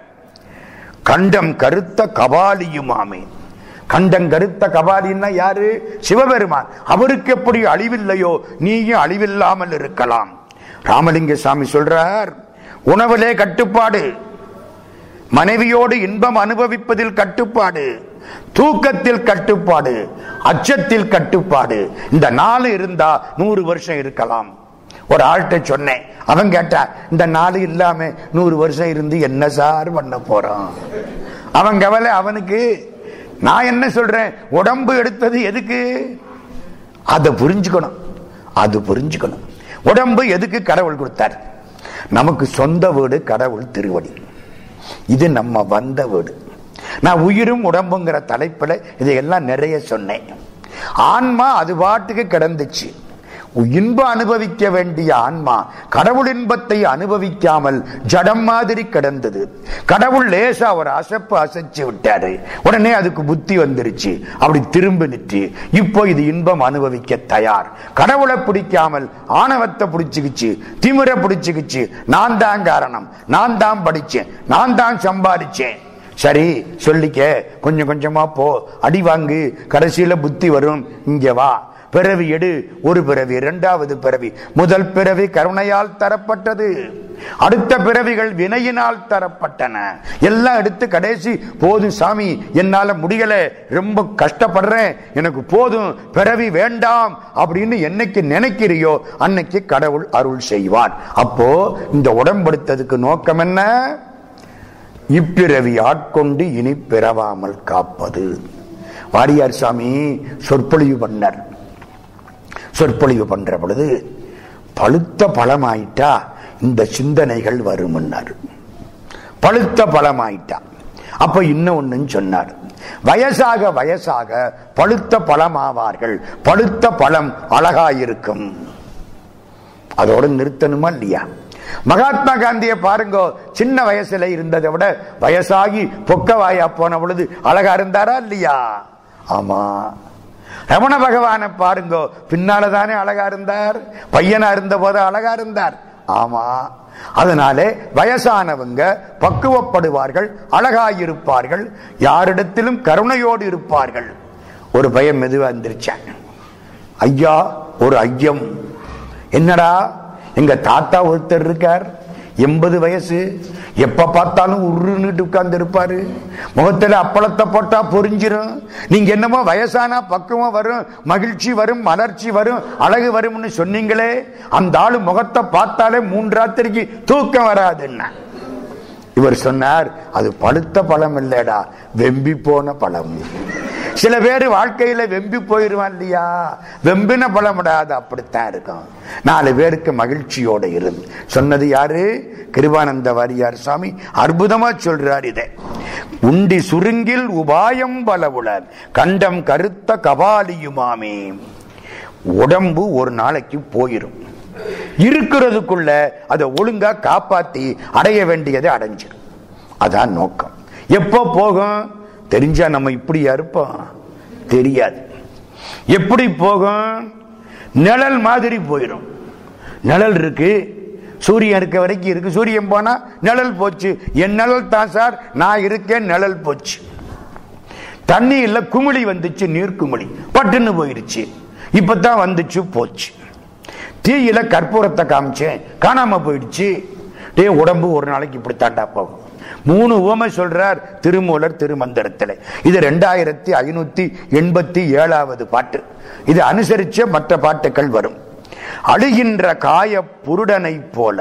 Speaker 1: கண்டம் கருத்த கபாலியுமாமே கண்டம் கருத்த கபாலின்னா யாரு சிவபெருமான் அவருக்கு எப்படி அழிவில்லையோ நீயும் அழிவில்லாமல் இருக்கலாம் ராமலிங்க சாமி சொல்றார் உணவிலே கட்டுப்பாடு மனைவியோடு இன்பம் அனுபவிப்பதில் கட்டுப்பாடு தூக்கத்தில் கட்டுப்பாடு அச்சத்தில் கட்டுப்பாடு இந்த நாலு இருந்தா நூறு வருஷம் இருக்கலாம் ஒரு ஆள்கிட்ட சொன்னேன் அவன் கேட்டா இந்த நாலு இல்லாம நூறு வருஷம் இருந்து என்ன சார் பண்ண போறான் அவன் கவலை அவனுக்கு நான் என்ன சொல்றேன் உடம்பு எடுத்தது எதுக்கு அதை புரிஞ்சுக்கணும் அது புரிஞ்சுக்கணும் உடம்பு எதுக்கு கடவுள் கொடுத்தார் நமக்கு சொந்த வீடு கடவுள் திருவடி இது நம்ம வந்த வீடு நான் உயிரும் உடம்புங்கிற தலைப்புல இதையெல்லாம் நிறைய சொன்னேன் ஆன்மா அது பாட்டுக்கு கிடந்துச்சு இன்பம் அனுபவிக்க வேண்டிய ஆன்மா கடவுள் இன்பத்தை அனுபவிக்காமல் ஜடம் மாதிரி கிடந்தது கடவுள் லேசா ஒரு அசப்பு அசைச்சு விட்டாரு உடனே அதுக்கு புத்தி வந்துருச்சு அப்படி திரும்பி நிற்று இப்போ இது இன்பம் அனுபவிக்க தயார் கடவுளை பிடிக்காமல் ஆணவத்தை பிடிச்சுக்கிச்சு திமிர பிடிச்சுக்கிச்சு நான் தான் காரணம் நான் தான் படிச்சேன் நான் தான் சம்பாதிச்சேன் சரி சொல்லிக்க கொஞ்சம் கொஞ்சமா போ அடி வாங்கு கடைசியில புத்தி வரும் இங்க வா பிறவி எடு ஒரு பிறவி இரண்டாவது பிறவி முதல் பிறவி கருணையால் தரப்பட்டது அடுத்த பிறவிகள் வினையினால் தரப்பட்டன எல்லாம் எடுத்து கடைசி போதும் சாமி என்னால முடியல ரொம்ப கஷ்டப்படுறேன் எனக்கு போதும் பிறவி வேண்டாம் அப்படின்னு என்னைக்கு நினைக்கிறியோ அன்னைக்கு கடவுள் அருள் செய்வார் அப்போ இந்த உடம்படுத்ததுக்கு நோக்கம் என்ன இப்பிறவி ஆட்கொண்டு இனி பிறவாமல் காப்பது வாரியார் சாமி சொற்பொழிவு பண்ணார் சொற்பொழிவு பண்ற பொழுது பழுத்த பழமாயிட்டா இந்த சிந்தனைகள் வரும்னார் பழுத்த பழமாயிட்டா அப்ப இன்னொன்னு சொன்னார் வயசாக வயசாக பழுத்த பழமாவார்கள் பழுத்த பழம் அழகாயிருக்கும் அதோட நிறுத்தணுமா இல்லையா மகாத்மா காந்தியை பாருங்க சின்ன வயசுல இருந்ததை விட வயசாகி பொக்கவாயா போன பொழுது அழகா இருந்தாரா இல்லையா ஆமா ரமண பகவானை பாருங்க பின்னாலதானே அழகா இருந்தார் பையனா இருந்த போது அழகா இருந்தார் ஆமா அதனாலே வயசானவங்க பக்குவப்படுவார்கள் அழகாயிருப்பார்கள் யாரிடத்திலும் கருணையோடு இருப்பார்கள் ஒரு பயம் மெதுவா வந்துருச்சான் ஐயா ஒரு ஐயம் என்னடா எங்க தாத்தா ஒருத்தர் இருக்கார் எண்பது வயசு எப்ப பார்த்தாலும் உருன்னுட்டு உட்கார்ந்து இருப்பாரு முகத்துல அப்பளத்தை போட்டா பொறிஞ்சிரும் நீங்க என்னமோ வயசானா பக்குவம் வரும் மகிழ்ச்சி வரும் மலர்ச்சி வரும் அழகு வரும்னு சொன்னீங்களே அந்த ஆளு முகத்தை பார்த்தாலே மூன்று ராத்திரிக்கு தூக்கம் வராதுன்னா இவர் சொன்னார் அது பழுத்த பழம் இல்லடா வெம்பி போன பழம் சில பேர் வாழ்க்கையில வெம்பி போயிருவான் இல்லையா வெம்பின பழம் விடாது அப்படித்தான் இருக்கும் நாலு பேருக்கு மகிழ்ச்சியோட இருந்து சொன்னது யாரு கிருபானந்த வாரியார் சாமி அற்புதமா சொல்றார் இதை உண்டி சுருங்கில் உபாயம் பலவுளர் கண்டம் கருத்த கபாலியுமாமே உடம்பு ஒரு நாளைக்கு போயிரும் இருக்கிறதுக்குள்ள அதை ஒழுங்கா காப்பாத்தி அடைய வேண்டியதை அடைஞ்சிடும் அதான் நோக்கம் எப்போ போகும் தெரிஞ்சா நம்ம இப்படியா இருப்போம் தெரியாது எப்படி போகும் நிழல் மாதிரி போயிடும் நிழல் இருக்கு சூரியன் இருக்க வரைக்கும் இருக்கு சூரியன் போனா நிழல் போச்சு என் நிழல் தான் சார் நான் இருக்கேன் நிழல் போச்சு தண்ணி இல்ல குமிழி வந்துச்சு நீர் குமிழி பட்டுன்னு போயிருச்சு இப்பதான் வந்துச்சு போச்சு தீயில கற்பூரத்தை காமிச்சேன் காணாம போயிடுச்சு டே உடம்பு ஒரு நாளைக்கு இப்படி தாண்டா போகும் மூணு உவமை சொல்றார் திருமூலர் திருமந்திரத்தில் இது ரெண்டாயிரத்தி ஐநூத்தி எண்பத்தி ஏழாவது பாட்டு இது அனுசரிச்ச மற்ற பாட்டுகள் வரும் அழுகின்ற காய புருடனை போல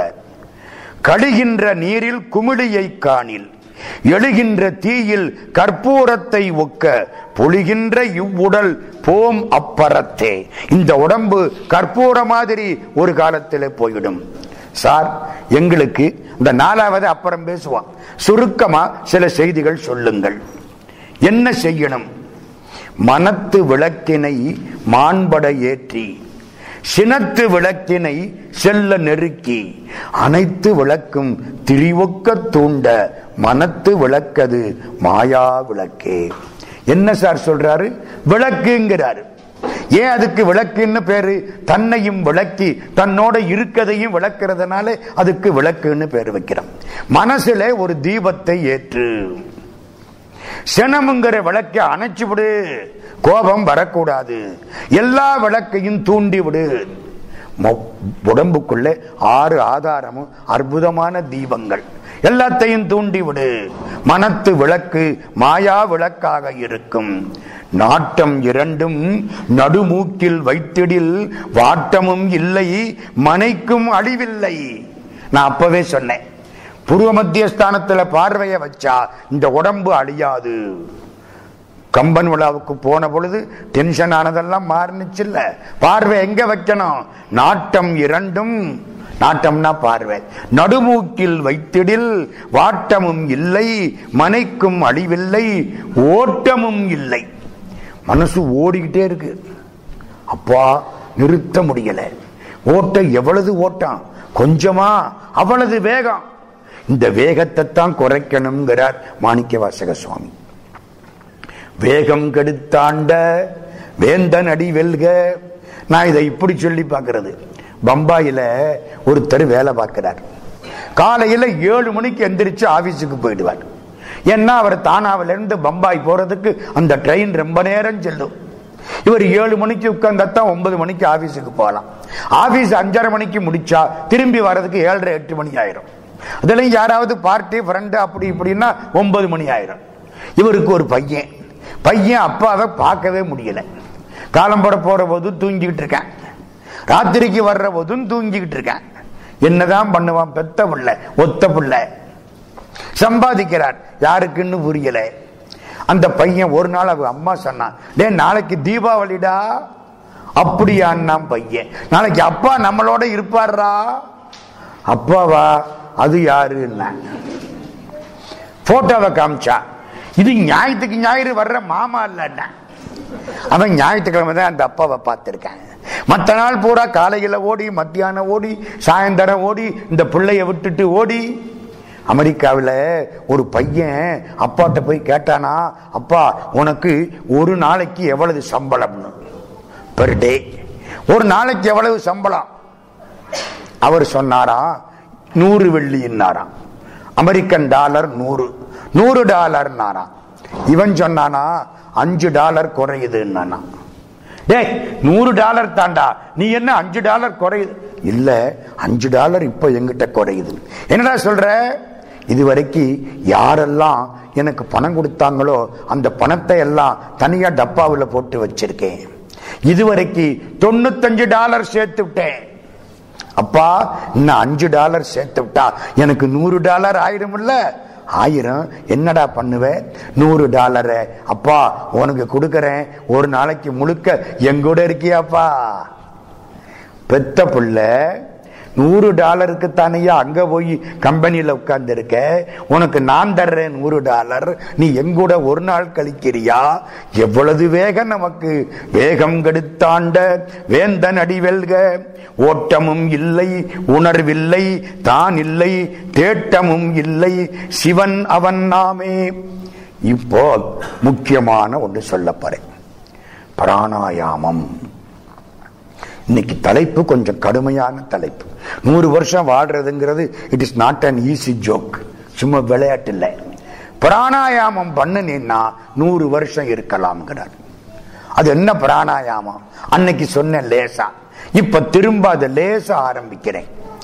Speaker 1: கழுகின்ற நீரில் குமிழியை காணில் எழுகின்ற தீயில் கற்பூரத்தை ஒக்க பொழிகின்ற இவ்வுடல் போம் அப்பறத்தே இந்த உடம்பு கற்பூர மாதிரி ஒரு காலத்தில் போயிடும் சார் எங்களுக்கு இந்த நாலாவது அப்புறம் பேசுவான் சுருக்கமா சில செய்திகள் சொல்லுங்கள் என்ன செய்யணும் மனத்து விளக்கினை மாண்பட ஏற்றி சினத்து விளக்கினை செல்ல நெருக்கி அனைத்து விளக்கும் திரிவொக்க தூண்ட மனத்து விளக்கது மாயா விளக்கே என்ன சார் சொல்றாரு விளக்குங்கிறாரு ஏன் அதுக்கு விளக்குன்னு பேரு தன்னையும் விளக்கி தன்னோட இருக்கதையும் விளக்குறதுனால அதுக்கு விளக்குன்னு பேர் வைக்கிறோம் மனசுல ஒரு தீபத்தை ஏற்று சினமுங்கிற விளக்கை அணைச்சு விடு கோபம் வரக்கூடாது எல்லா விளக்கையும் தூண்டி விடு உடம்புக்குள்ள ஆறு ஆதாரமும் அற்புதமான தீபங்கள் எல்லாத்தையும் தூண்டி விடு மனத்து விளக்கு மாயா விளக்காக இருக்கும் நாட்டம் இரண்டும் நடுமூக்கில் வைத்திடில் வாட்டமும் இல்லை மனைக்கும் அழிவில்லை நான் அப்பவே சொன்னேன் பூர்வ மத்திய ஸ்தானத்துல பார்வைய வச்சா இந்த உடம்பு அழியாது கம்பன் விழாவுக்கு போன பொழுது டென்ஷன் ஆனதெல்லாம் மாறுனுச்சு இல்ல பார்வை எங்க வைக்கணும் நாட்டம் இரண்டும் நாட்டம்னா பார்வை நடுமூக்கில் வைத்திடில் வாட்டமும் இல்லை மனைக்கும் அழிவில்லை ஓட்டமும் இல்லை மனசு ஓடிக்கிட்டே இருக்கு அப்பா நிறுத்த முடியல ஓட்ட எவ்வளவு ஓட்டம் கொஞ்சமா அவ்வளவு வேகம் இந்த வேகத்தை தான் குறைக்கணுங்கிறார் மாணிக்க வாசக சுவாமி வேகம் கெடுத்தாண்ட வேந்தன் அடி வெல்க நான் இதை இப்படி சொல்லி பார்க்கிறது பம்பாயில ஒருத்தர் வேலை பார்க்கிறார் காலையில ஏழு மணிக்கு எந்திரிச்சு ஆபீஸுக்கு போயிடுவார் ஏன்னா அவர் தானாவில இருந்து பம்பாய் போறதுக்கு அந்த ட்ரெயின் ரொம்ப நேரம் செல்லும் இவர் ஏழு மணிக்கு உட்கார்ந்தான் ஒன்பது மணிக்கு ஆபீஸுக்கு போகலாம் ஆபீஸ் அஞ்சரை மணிக்கு முடிச்சா திரும்பி வர்றதுக்கு ஏழரை எட்டு மணி ஆயிரும் அதுலயும் யாராவது பார்ட்டி ஃப்ரெண்டு அப்படி இப்படின்னா ஒன்பது மணி ஆயிரும் இவருக்கு ஒரு பையன் பையன் அப்பாவை பார்க்கவே முடியல காலம்பட போற போது தூங்கிக்கிட்டு இருக்கேன் ராத்திரிக்கு வர்ற போதும் தூங்கிக்கிட்டு இருக்கேன் என்னதான் பண்ணுவான் பெத்த பிள்ளை ஒத்த பிள்ளை சம்பாதிக்கிறார் யாருக்குன்னு புரியல அந்த பையன் ஒரு நாள் அவ அம்மா சொன்னான் டே நாளைக்கு தீபாவளிடா அப்படியான்னா பையன் நாளைக்கு அப்பா நம்மளோட இருப்பாரா அப்பாவா அது யாருன்னா போட்டோவை காமிச்சா இது ஞாயிற்றுக்கு ஞாயிறு வர்ற மாமா இல்ல அவன் ஞாயிற்றுக்கிழமை தான் அந்த அப்பாவை பார்த்திருக்கேன் மற்ற நாள் பூரா காலையில ஓடி மத்தியானம் ஓடி சாயந்தரம் ஓடி இந்த பிள்ளைய விட்டுட்டு ஓடி அமெரிக்காவில் ஒரு பையன் அப்பாட்ட போய் கேட்டானா அப்பா உனக்கு ஒரு நாளைக்கு எவ்வளவு சம்பளம்னு பெர் டே ஒரு நாளைக்கு எவ்வளவு சம்பளம் அவர் சொன்னாராம் நூறு வெள்ளின்னாராம் அமெரிக்கன் டாலர் நூறு நூறு டாலர் இவன் சொன்னானா அஞ்சு டாலர் குறையுதுன்னா டேய் நூறு டாலர் தாண்டா நீ என்ன அஞ்சு டாலர் குறையுது இல்ல அஞ்சு டாலர் இப்ப எங்கிட்ட குறையுது என்னடா சொல்ற இதுவரைக்கும் யாரெல்லாம் எனக்கு பணம் கொடுத்தாங்களோ அந்த பணத்தை எல்லாம் தனியா டப்பாவில் போட்டு வச்சிருக்கேன் இதுவரைக்கு தொண்ணூத்தஞ்சு டாலர் சேர்த்து விட்டேன் அப்பா இன்னும் அஞ்சு டாலர் சேர்த்து விட்டா எனக்கு நூறு டாலர் ஆயிடும்ல ஆயிரம் என்னடா பண்ணுவேன் நூறு டாலரை அப்பா உனக்கு கொடுக்கறேன் ஒரு நாளைக்கு முழுக்க எங்கூட இருக்கியாப்பா பெத்த பிள்ளை நூறு டாலருக்கு தானையா அங்க போய் கம்பெனியில உட்கார்ந்து இருக்க உனக்கு நான் தர்றேன் நூறு டாலர் நீ எங்கூட ஒரு நாள் கழிக்கிறியா எவ்வளவு வேகம் நமக்கு வேகம் கெடுத்தாண்ட வேந்தன் அடிவெல்க ஓட்டமும் இல்லை உணர்வில்லை தான் இல்லை தேட்டமும் இல்லை சிவன் அவன் நாமே இப்போ முக்கியமான ஒன்று சொல்ல போறேன் பிராணாயாமம் இன்னைக்கு தலைப்பு கொஞ்சம் கடுமையான தலைப்பு நூறு வருஷம் வாழ்றதுங்கிறது it is not an easy joke சும்மா விளையாட்டு இல்லை பிராணாயாமம் பண்ணுனீன்னா நூறு வருஷம் இருக்கலாம்ங்கிறார் அது என்ன பிராணாயாமம் அன்னைக்கு சொன்ன லேசா இப்ப திரும்ப அதை லேசா ஆரம்பிக்கிறேன்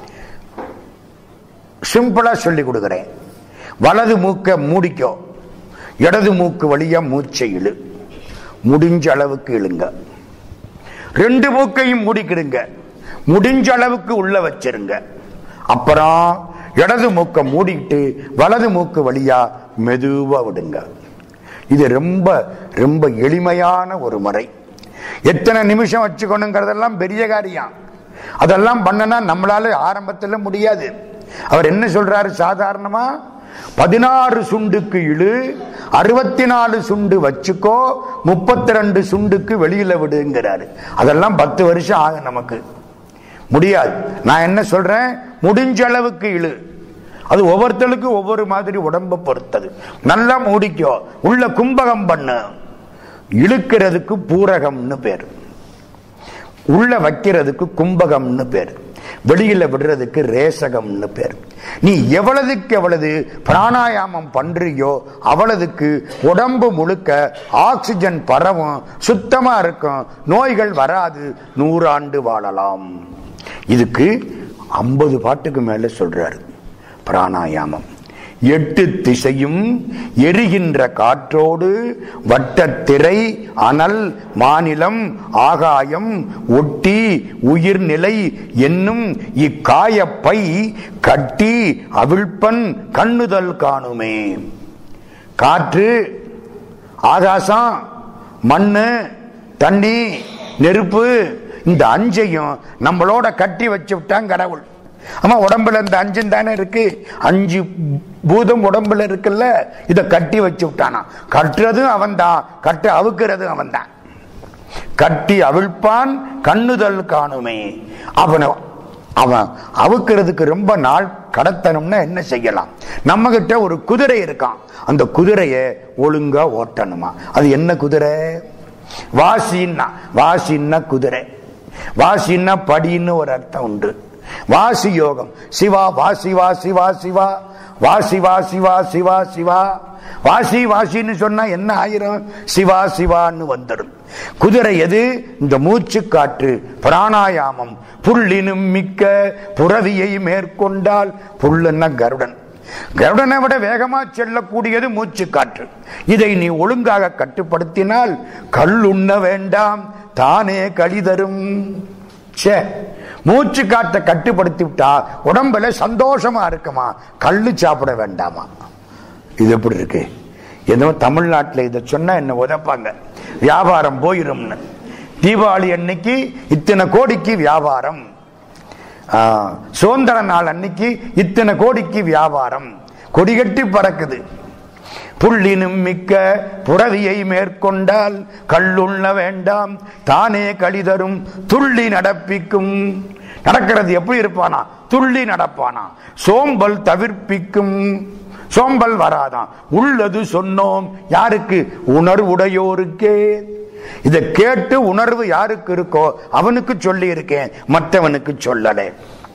Speaker 1: சிம்பிளா சொல்லி கொடுக்கிறேன் வலது மூக்க மூடிக்கோ இடது மூக்கு வழியா மூச்சை இழு முடிஞ்ச அளவுக்கு இழுங்க ரெண்டு மூக்கையும் மூடிக்கிடுங்க முடிஞ்ச அளவுக்கு உள்ள வச்சிருங்க அப்புறம் இடது மூக்க மூடிட்டு வலது மூக்கு வழியா மெதுவா விடுங்க இது ரொம்ப ரொம்ப எளிமையான ஒரு முறை எத்தனை நிமிஷம் வச்சுக்கணுங்கிறதெல்லாம் பெரிய காரியம் அதெல்லாம் பண்ணனா நம்மளால ஆரம்பத்தில் முடியாது அவர் என்ன சொல்றாரு சாதாரணமா பதினாறு சுண்டுக்கு இழு அறுபத்தி நாலு சுண்டு வச்சுக்கோ முப்பத்தி ரெண்டு சுண்டுக்கு வெளியில விடுங்கிறாரு அதெல்லாம் பத்து வருஷம் ஆகும் நமக்கு முடியாது நான் என்ன சொல்றேன் முடிஞ்ச அளவுக்கு இழு அது ஒவ்வொருத்தருக்கும் ஒவ்வொரு மாதிரி உடம்ப பொறுத்தது நல்லா மூடிக்கோ உள்ள கும்பகம் பண்ணு இழுக்கிறதுக்கு பூரகம்னு பேர் உள்ள வைக்கிறதுக்கு கும்பகம்னு பேர் வெளியில விடுறதுக்கு ரேசகம்னு பேர் நீ எவ்வளவுக்கு எவ்வளவு பிராணாயாமம் பண்றியோ அவ்வளவுக்கு உடம்பு முழுக்க ஆக்சிஜன் பரவும் சுத்தமா இருக்கும் நோய்கள் வராது நூறாண்டு வாழலாம் இதுக்கு ஐம்பது பாட்டுக்கு மேல சொல்றாரு பிராணாயாமம் எட்டு திசையும் எரிகின்ற காற்றோடு வட்டத்திரை அனல் மாநிலம் ஆகாயம் ஒட்டி உயிர்நிலை என்னும் இக்காயப்பை கட்டி அவிழ்ப்பன் கண்ணுதல் காணுமே காற்று ஆகாசம் மண்ணு தண்ணி நெருப்பு இந்த அஞ்சையும் நம்மளோட கட்டி வச்சு விட்டான் கடவுள் ஆமா உடம்புல இந்த அஞ்சும் தானே இருக்கு அஞ்சு பூதம் உடம்புல இருக்குல்ல இத கட்டி வச்சு விட்டானா கட்டுறதும் அவன் தான் கட்டு அவுக்கிறதும் அவன் தான் கட்டி அவிழ்ப்பான் கண்ணுதல் காணுமே அவனை அவன் அவுக்கிறதுக்கு ரொம்ப நாள் கடத்தணும்னா என்ன செய்யலாம் நம்ம கிட்ட ஒரு குதிரை இருக்கான் அந்த குதிரைய ஒழுங்கா ஓட்டணுமா அது என்ன குதிரை வாசின்னா வாசின்னா குதிரை வாசின்னா படின்னு ஒரு அர்த்தம் உண்டு வாசி யோகம் சிவா வாசி வாசி வாசிவா வாசி வாசி வாசிவா சிவா வாசி வாசின்னு சொன்னா என்ன ஆயிரும் சிவா சிவான்னு வந்துடும் குதிரை எது இந்த மூச்சு காற்று பிராணாயாமம் புள்ளினும் மிக்க புறவியை மேற்கொண்டால் புல்லுன்னா கருடன் கருடனை விட வேகமா செல்லக்கூடியது மூச்சு காற்று இதை நீ ஒழுங்காக கட்டுப்படுத்தினால் கல் உண்ண வேண்டாம் தானே கழிதரும் சே மூச்சு காற்றை கட்டுப்படுத்தி விட்டா உடம்புல சந்தோஷமா இருக்குமா கள்ளு சாப்பிட வேண்டாமா இது எப்படி இருக்கு ஏதோ தமிழ்நாட்டில் இதை சொன்னா என்ன உதப்பாங்க வியாபாரம் போயிரும்னு தீபாவளி அன்னைக்கு இத்தனை கோடிக்கு வியாபாரம் சுதந்திர நாள் அன்னைக்கு இத்தனை கோடிக்கு வியாபாரம் கொடிகட்டி பறக்குது புள்ளினும் மிக்க புறவியை மேற்கொண்டால் கள்ளுண்ண வேண்டாம் தானே கழிதரும் துள்ளி நடப்பிக்கும் நடக்கிறது எப்படி இருப்பானா துள்ளி நடப்பானா சோம்பல் தவிர்ப்பிக்கும் சோம்பல் வராதான் உள்ளது சொன்னோம் யாருக்கு உணர்வுடையோருக்கே இதை கேட்டு உணர்வு யாருக்கு இருக்கோ அவனுக்கு சொல்லி இருக்கேன் மற்றவனுக்கு சொல்லலை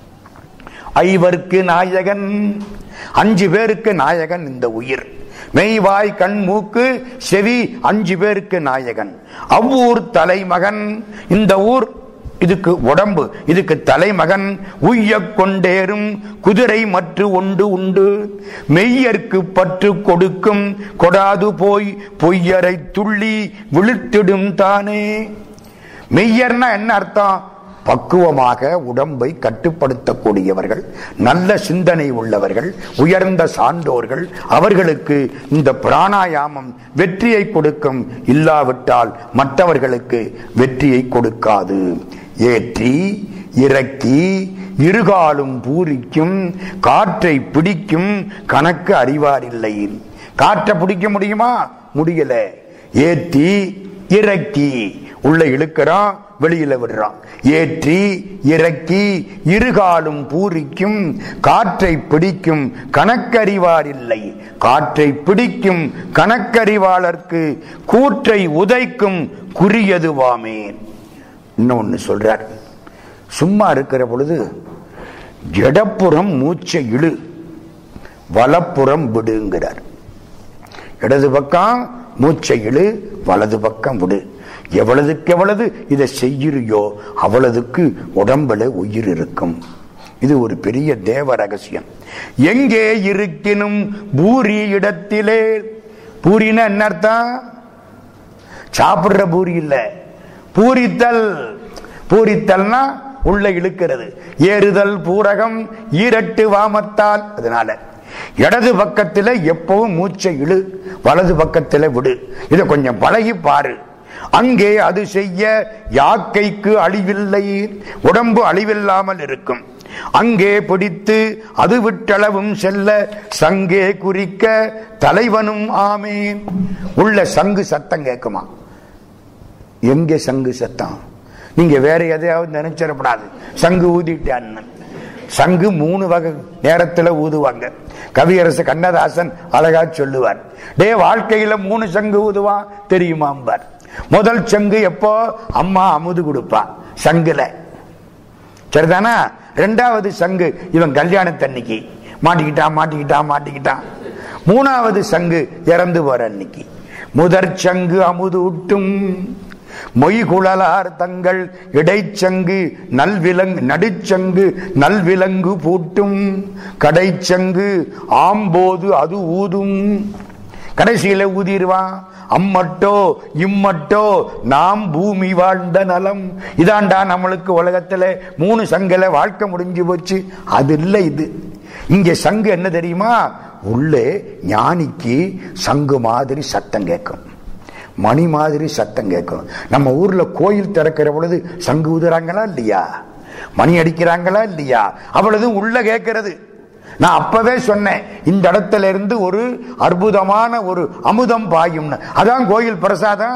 Speaker 1: ஐவருக்கு நாயகன் அஞ்சு பேருக்கு நாயகன் இந்த உயிர் மெய்வாய் கண் மூக்கு செவி அஞ்சு பேருக்கு நாயகன் அவ்வூர் தலைமகன் இந்த ஊர் இதுக்கு உடம்பு இதுக்கு தலைமகன் உய்ய கொண்டேறும் குதிரை மற்ற ஒன்று உண்டு மெய்யர்க்கு பற்று கொடுக்கும் கொடாது போய் பொய்யரை துள்ளி விழுத்திடும் தானே மெய்யர்னா என்ன அர்த்தம் பக்குவமாக உடம்பை கட்டுப்படுத்தக்கூடியவர்கள் நல்ல சிந்தனை உள்ளவர்கள் உயர்ந்த சான்றோர்கள் அவர்களுக்கு இந்த பிராணாயாமம் வெற்றியை கொடுக்கும் இல்லாவிட்டால் மற்றவர்களுக்கு வெற்றியை கொடுக்காது ஏற்றி இறக்கி இருகாலும் பூரிக்கும் காற்றை பிடிக்கும் கணக்கு அறிவாரில்லை காற்றை பிடிக்க முடியுமா முடியல ஏற்றி இறக்கி உள்ள இழுக்கிறான் வெளியில விடுறான் ஏற்றி இறக்கி இருகாலும் பூரிக்கும் காற்றை பிடிக்கும் கணக்கறிவார் இல்லை காற்றை பிடிக்கும் கணக்கறிவாளர்க்கு கூற்றை உதைக்கும் குறியதுவாமே இன்னொன்னு சொல்றார் சும்மா இருக்கிற பொழுது இடப்புறம் மூச்சை இழு வலப்புறம் விடுங்கிறார் இடது பக்கம் மூச்சை இழு வலது பக்கம் விடு எவ்வளவுக்கு எவ்வளவு இதை செய்கிறியோ அவ்வளவுக்கு உடம்புல உயிர் இருக்கும் இது ஒரு பெரிய தேவ ரகசியம் எங்கே இருக்கினும் பூரி இடத்திலே பூரின்னா என்ன அர்த்தம் சாப்பிடுற பூரி இல்ல பூரித்தல் பூரித்தல்னா உள்ள இழுக்கிறது ஏறுதல் பூரகம் ஈரட்டு வாமத்தால் அதனால இடது பக்கத்துல எப்பவும் மூச்சை இழு வலது பக்கத்துல விடு இதை கொஞ்சம் பழகி பாரு அங்கே அது செய்ய யாக்கைக்கு அழிவில்லை உடம்பு அழிவில்லாமல் இருக்கும் அங்கே பிடித்து அது விட்டளவும் செல்ல சங்கே குறிக்க தலைவனும் ஆமேன் உள்ள சங்கு சத்தம் கேட்குமா எங்க சங்கு சத்தம் நீங்க வேற எதையாவது நினைச்சிடப்படாது சங்கு ஊதிட்டான்னு சங்கு மூணு வகை நேரத்துல ஊதுவாங்க கவியரசு கண்ணதாசன் அழகா சொல்லுவார் டே வாழ்க்கையில மூணு சங்கு ஊதுவான் தெரியுமாம்பார் முதல் சங்கு எப்போ அம்மா அமுது கொடுப்பா சங்குல சரிதானா ரெண்டாவது சங்கு இவன் கல்யாணத்தன்னைக்கு மாட்டிக்கிட்டான் மாட்டிக்கிட்டான் மாட்டிக்கிட்டான் மூணாவது சங்கு இறந்து போற அன்னைக்கு முதற் சங்கு அமுது ஊட்டும் மொய்குழலார் தங்கள் இடைச்சங்கு நல்விலங்கு நடுச்சங்கு நல்விலங்கு பூட்டும் கடைச்சங்கு ஆம்போது அது ஊதும் கடைசியில ஊதிடுவான் அம்மட்டோ இம்மட்டோ நாம் பூமி வாழ்ந்த நலம் இதாண்டா நம்மளுக்கு உலகத்துல மூணு சங்கல வாழ்க்கை முடிஞ்சு போச்சு அது இல்லை இது இங்க சங்கு என்ன தெரியுமா உள்ளே ஞானிக்கு சங்கு மாதிரி சத்தம் கேட்கும் மணி மாதிரி சத்தம் கேட்கும் நம்ம ஊர்ல கோயில் திறக்கிற பொழுது சங்கு ஊதுறாங்களா இல்லையா மணி அடிக்கிறாங்களா இல்லையா அவ்வளவு உள்ள கேட்கிறது நான் அப்பவே சொன்னேன் இந்த இடத்துல இருந்து ஒரு அற்புதமான ஒரு அமுதம் பாயும்னு அதான் கோயில் பிரசாதம்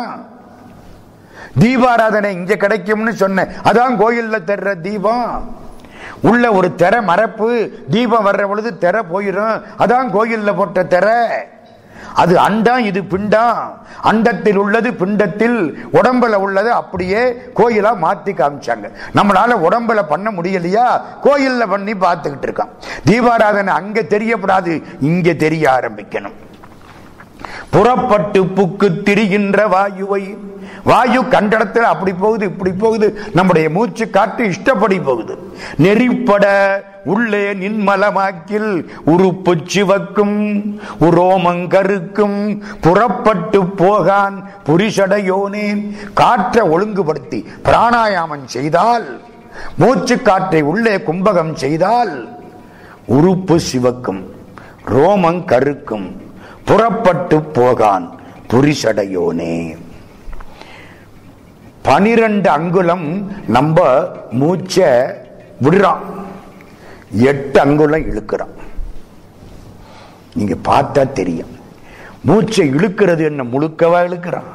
Speaker 1: தீபாராதனை இங்க கிடைக்கும்னு சொன்னேன் அதான் கோயில்ல தர்ற தீபம் உள்ள ஒரு திரை மரப்பு தீபம் வர்ற பொழுது திரை போயிடும் அதான் கோயில்ல போட்ட திரை அது அண்டம் இது பிண்டம் அண்டத்தில் உள்ளது பிண்டத்தில் உடம்புல உள்ளது அப்படியே கோயிலா மாத்தி காமிச்சாங்க நம்மளால உடம்புல பண்ண முடியலையா கோயில்ல பண்ணி பார்த்துக்கிட்டு இருக்கோம் தீபாராதனை அங்க தெரியப்படாது இங்க தெரிய ஆரம்பிக்கணும் புறப்பட்டு புக்கு திரிகின்ற வாயுவை வாயு கண்டடத்தில் அப்படி போகுது இப்படி போகுது நம்முடைய மூச்சு காற்று இஷ்டப்படி போகுது நெறிப்பட உள்ளே நின்மலமாக்கில் உறுப்பு சிவக்கும் உரோமங்கருக்கும் புறப்பட்டு போகான் புரிசடையோனேன் காற்றை ஒழுங்குபடுத்தி பிராணாயாமம் செய்தால் மூச்சு காற்றை உள்ளே கும்பகம் செய்தால் உறுப்பு சிவக்கும் ரோமம் கருக்கும் புறப்பட்டு போகான் புரிசடையோனே பனிரெண்டு அங்குலம் நம்ம மூச்ச விடுறான் எட்டு அங்குலம் இழுக்கிறான் நீங்க பார்த்தா தெரியும் மூச்சை இழுக்கிறது என்ன முழுக்கவா இழுக்கிறான்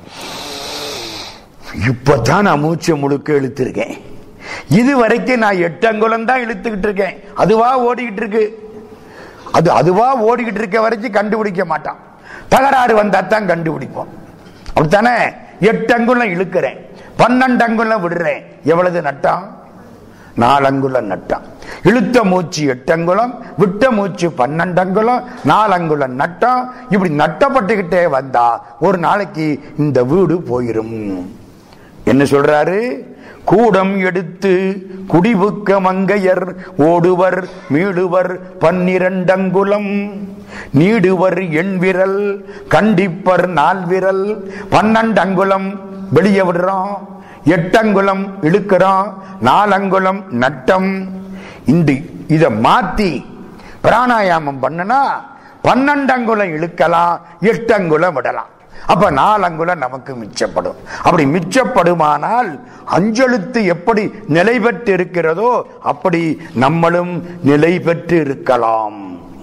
Speaker 1: இப்பதான் நான் மூச்சை முழுக்க இழுத்திருக்கேன் இது வரைக்கும் நான் எட்டு அங்குலம் தான் இழுத்துக்கிட்டு இருக்கேன் அதுவா ஓடிக்கிட்டு இருக்கு அது அதுவா ஓடிக்கிட்டு இருக்க வரைக்கும் கண்டுபிடிக்க மாட்டான் தகராறு வந்தா தான் கண்டுபிடிப்போம் அப்படித்தானே எட்டு அங்குலம் இழுக்கிறேன் பன்னெண்டு அங்குலம் விடுறேன் எவ்வளவு நட்டான் நாலு அங்குலம் நட்டான் இழுத்த மூச்சு எட்டு அங்குலம் விட்ட மூச்சு பன்னெண்டு அங்குலம் நாலு அங்குலம் நட்டான் இப்படி நட்டப்பட்டுக்கிட்டே வந்தா ஒரு நாளைக்கு இந்த வீடு போயிரும் என்ன சொல்றாரு கூடம் எடுத்து குடிபுக்க மங்கையர் ஓடுவர் மீடுவர் பன்னிரண்டங்குலம் நீடுவர் எண் விரல் கண்டிப்பர் நால் விரல் பன்னெண்டு அங்குலம் வெளியே விடுறோம் எட்டங்குலம் இழுக்கிறோம் நாலங்குலம் நட்டம் இந்த இத மாத்தி பிராணாயாமம் பண்ணுனா பன்னெண்டு அங்குலம் இழுக்கலாம் எட்டு அங்குலம் விடலாம் அப்ப நாலங்குலம் நமக்கு மிச்சப்படும் அப்படி மிச்சப்படுமானால் அஞ்செழுத்து எப்படி நிலை பெற்று இருக்கிறதோ அப்படி நம்மளும் நிலை பெற்று இருக்கலாம்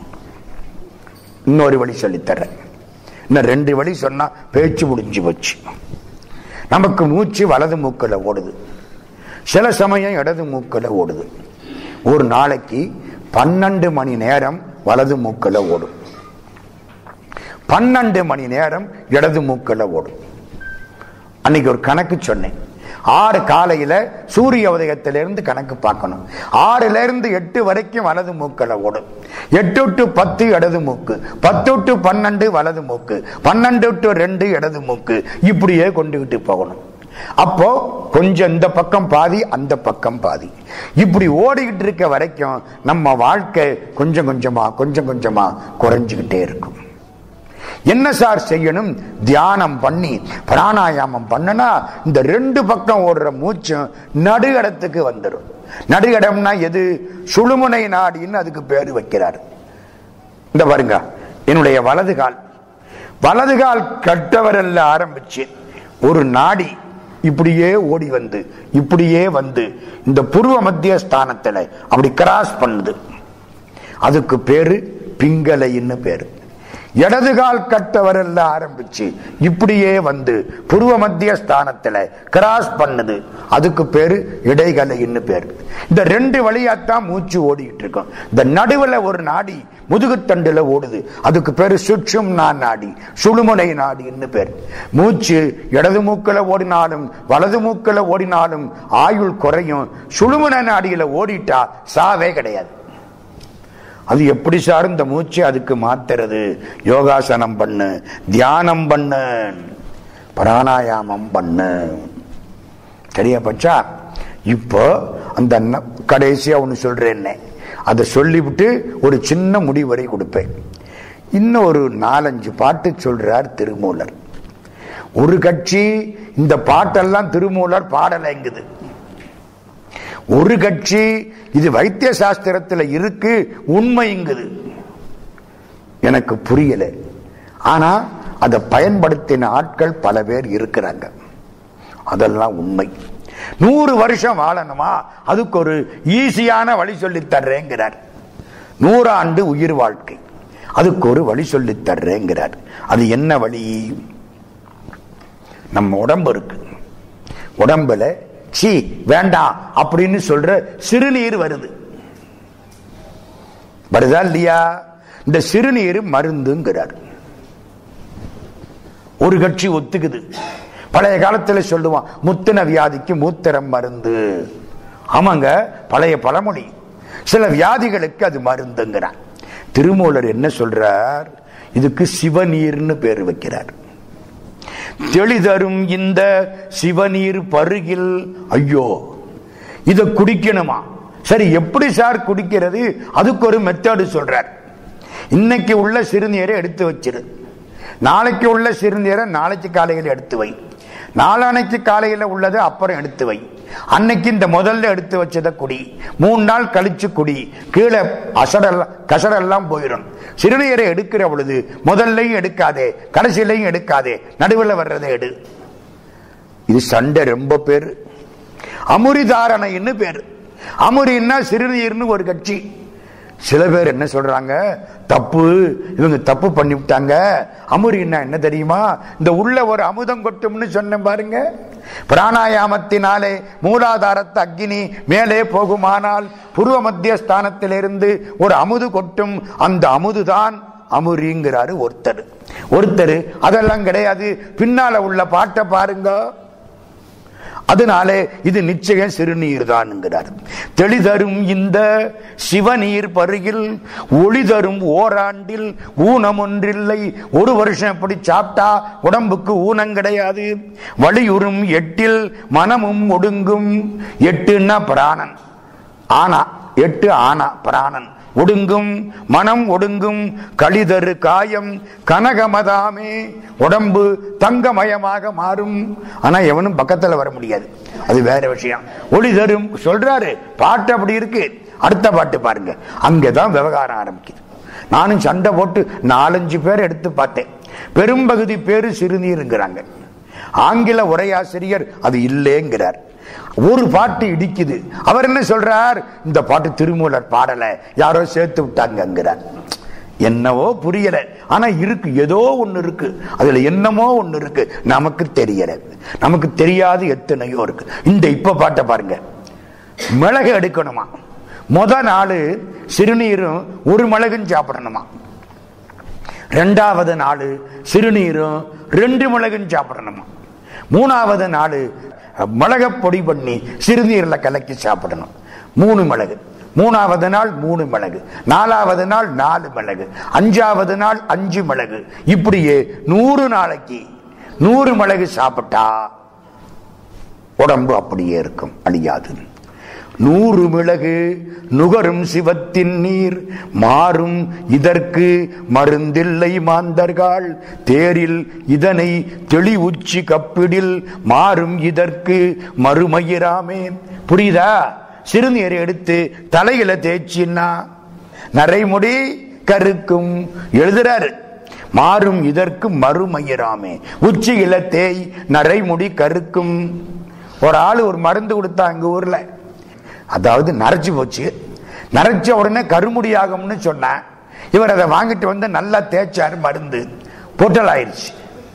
Speaker 1: இன்னொரு வழி சொல்லித்தரேன் இன்னும் ரெண்டு வழி சொன்னா பேச்சு முடிஞ்சு போச்சு நமக்கு மூச்சு வலது மூக்கில் ஓடுது சில சமயம் இடது மூக்கில் ஓடுது ஒரு நாளைக்கு பன்னெண்டு மணி நேரம் வலது மூக்கில் ஓடும் பன்னெண்டு மணி நேரம் இடது மூக்கில் ஓடும் அன்னைக்கு ஒரு கணக்கு சொன்னேன் ஆறு காலையில சூரிய உதயத்திலிருந்து கணக்கு பார்க்கணும் ஆறுல இருந்து எட்டு வரைக்கும் வலது மூக்கில் ஓடும் எட்டு டு பத்து இடது மூக்கு பத்து டு பன்னெண்டு வலது மூக்கு பன்னெண்டு டு ரெண்டு இடது மூக்கு இப்படியே கொண்டுகிட்டு போகணும் அப்போ கொஞ்சம் இந்த பக்கம் பாதி அந்த பக்கம் பாதி இப்படி ஓடிக்கிட்டு இருக்க வரைக்கும் நம்ம வாழ்க்கை கொஞ்சம் கொஞ்சமா கொஞ்சம் கொஞ்சமா குறைஞ்சுக்கிட்டே இருக்கும் என்ன சார் செய்யணும் தியானம் பண்ணி பிராணாயாமம் பண்ணுனா இந்த ரெண்டு பக்கம் ஓடுற மூச்சும் நடுகடத்துக்கு வந்துடும் நடுகடம்னா எது சுழுமுனை நாடின்னு அதுக்கு பேரு வைக்கிறார் இந்த பாருங்க என்னுடைய வலது கால் வலது கால் கட்டவரல்ல ஆரம்பிச்சு ஒரு நாடி இப்படியே ஓடி வந்து இப்படியே வந்து இந்த புருவ மத்திய ஸ்தானத்துல அப்படி கிராஸ் பண்ணுது அதுக்கு பேரு பிங்கலைன்னு பேரு இடது கால் கட்டவரல்ல ஆரம்பிச்சு இப்படியே வந்து புருவ மத்திய ஸ்தானத்துல கிராஸ் பண்ணுது அதுக்கு பேரு இடைகலைன்னு பேரு இந்த ரெண்டு வழியாத்தான் மூச்சு ஓடிக்கிட்டு இருக்கும் இந்த நடுவுல ஒரு நாடி முதுகுத்தண்டுல ஓடுது அதுக்கு பேரு சுற்றும் நான் நாடி சுழுமுனை நாடின்னு பேர் மூச்சு இடது மூக்கில ஓடினாலும் வலது மூக்கில ஓடினாலும் ஆயுள் குறையும் சுழுமுனை நாடியில ஓடிட்டா சாவே கிடையாது அது எப்படி சார் இந்த மூச்சு அதுக்கு மாத்துறது யோகாசனம் பண்ணு தியானம் பண்ணு பிராணாயாமம் பண்ணு சரியா பச்சா இப்போ அந்த ந- கடைசியா ஒண்ணு சொல்றேன்னே அதை சொல்லிவிட்டு ஒரு சின்ன முடிவரை கொடுப்பேன் இன்னும் ஒரு நாலஞ்சு பாட்டு சொல்றார் திருமூலர் ஒரு கட்சி இந்த பாட்டெல்லாம் திருமூலர் பாடலைங்குது ஒரு கட்சி இது வைத்திய சாஸ்திரத்துல இருக்கு உண்மைங்குது எனக்கு புரியல ஆனா அதை பயன்படுத்தின ஆட்கள் பல பேர் இருக்கிறாங்க அதெல்லாம் உண்மை நூறு வருஷம் வாழணுமா அதுக்கு ஒரு ஈஸியான வழி சொல்லித் தர்றேங்கிறார் நூறாண்டு உயிர் வாழ்க்கை அதுக்கு ஒரு வழி சொல்லித் தர்றேங்கிறார் அது என்ன வழி நம்ம உடம்பு இருக்கு உடம்புல சீ வேண்டாம் அப்படின்னு சொல்ற சிறுநீர் வருது வருதா இல்லையா இந்த சிறுநீர் மருந்துங்கிறார் ஒரு கட்சி ஒத்துக்குது பழைய காலத்துல சொல்லுவான் முத்தின வியாதிக்கு மூத்திரம் மருந்து ஆமாங்க பழைய பழமொழி சில வியாதிகளுக்கு அது மருந்துங்கிறார் திருமூலர் என்ன சொல்றார் இதுக்கு சிவநீர்னு பேர் வைக்கிறார் தெளிதரும் இந்த சிவநீர் பருகில் ஐயோ இத குடிக்கணுமா சரி எப்படி சார் குடிக்கிறது அதுக்கு ஒரு மெத்தடு சொல்றார் இன்னைக்கு உள்ள சிறுநீரை எடுத்து வச்சிரு நாளைக்கு உள்ள சிறுநீரை நாளைக்கு காலையில் எடுத்து வை நாளானைக்கு காலையில உள்ளதை அப்புறம் எடுத்து வை அன்னைக்கு இந்த முதல்ல எடுத்து வச்சதை குடி மூணு நாள் கழிச்சு குடி கீழே அசடெல்லாம் கசடெல்லாம் போயிடும் சிறுநீரை எடுக்கிற பொழுது முதல்லையும் எடுக்காதே கடைசியிலையும் எடுக்காதே நடுவில் வர்றதை எடு இது சண்டை ரொம்ப பேரு அமுரிதாரணைன்னு பேரு அமுரின்னா சிறுநீர்னு ஒரு கட்சி சில பேர் என்ன சொல்றாங்க தப்பு இவங்க தப்பு பண்ணி விட்டாங்க அமுரின்னா என்ன தெரியுமா இந்த உள்ள ஒரு அமுதம் கொட்டும்னு சொன்னேன் பாருங்க பிராணாயாமத்தினாலே மூலாதாரத்து அக்னி மேலே போகுமானால் புருவ மத்திய ஸ்தானத்திலிருந்து ஒரு அமுது கொட்டும் அந்த அமுதுதான் அமுரிங்கிறாரு ஒருத்தர் ஒருத்தர் அதெல்லாம் கிடையாது பின்னால உள்ள பாட்டை பாருங்க அதனாலே இது நிச்சயம் சிறுநீர் தான்ங்கிறார் தெளிதரும் இந்த சிவநீர் பருகில் ஒளி தரும் ஓராண்டில் ஊனம் ஒன்றில்லை ஒரு வருஷம் எப்படி சாப்பிட்டா உடம்புக்கு ஊனம் கிடையாது வலியுறும் எட்டில் மனமும் ஒடுங்கும் எட்டுன்னா பிராணன் ஆனா எட்டு ஆனா பிராணன் ஒடுங்கும் மனம் ஒடுங்கும் களிதரு காயம் கனகமதாமே உடம்பு தங்கமயமாக மாறும் ஆனா எவனும் பக்கத்துல வர முடியாது அது வேற விஷயம் ஒளி தரும் சொல்றாரு பாட்டு அப்படி இருக்கு அடுத்த பாட்டு பாருங்க அங்கதான் விவகாரம் ஆரம்பிக்குது நானும் சண்டை போட்டு நாலஞ்சு பேர் எடுத்து பார்த்தேன் பெரும்பகுதி பேரு சிறுநீருங்கிறாங்க ஆங்கில உரையாசிரியர் அது இல்லேங்கிறார் ஒரு பாட்டு இடிக்குது அவர் என்ன சொல்றார் இந்த பாட்டு திருமூலர் பாடல யாரோ சேர்த்து விட்டாங்கிறார் என்னவோ புரியல ஆனா இருக்கு ஏதோ ஒண்ணு இருக்கு அதுல என்னமோ ஒண்ணு இருக்கு நமக்கு தெரியல நமக்கு தெரியாது எத்தனையோ இருக்கு இந்த இப்ப பாட்டை பாருங்க மிளகு எடுக்கணுமா முத நாள் சிறுநீரும் ஒரு மிளகும் சாப்பிடணுமா ரெண்டாவது நாள் சிறுநீரும் ரெண்டு மிளகும் சாப்பிடணுமா மூணாவது நாள் மிளக பொடி பண்ணி சிறுநீர்ல கலக்கி சாப்பிடணும் மூணு மிளகு மூணாவது நாள் மூணு மிளகு நாலாவது நாள் நாலு மிளகு அஞ்சாவது நாள் அஞ்சு மிளகு இப்படியே நூறு நாளைக்கு நூறு மிளகு சாப்பிட்டா உடம்பு அப்படியே இருக்கும் அழியாது நூறு மிளகு நுகரும் சிவத்தின் நீர் மாறும் இதற்கு மருந்தில்லை மாந்தர்கள் தேரில் இதனை தெளி உச்சி கப்பிடில் மாறும் இதற்கு மறுமயிராமே புரியுதா சிறுநீரை எடுத்து தலையில தேய்ச்சின்னா நரைமுடி கருக்கும் எழுதுறாரு மாறும் இதற்கு மறுமயிராமே உச்சியில தேய் நரைமுடி கருக்கும் ஒரு ஆளு ஒரு மருந்து கொடுத்தா எங்க ஊர்ல அதாவது நரைச்சு போச்சு நரைச்ச உடனே கருமுடி ஆகும்னு சொன்னேன் இவர் அதை வாங்கிட்டு வந்து நல்லா தேய்ச்சாரு மருந்து பொட்டல் ஆயிடுச்சு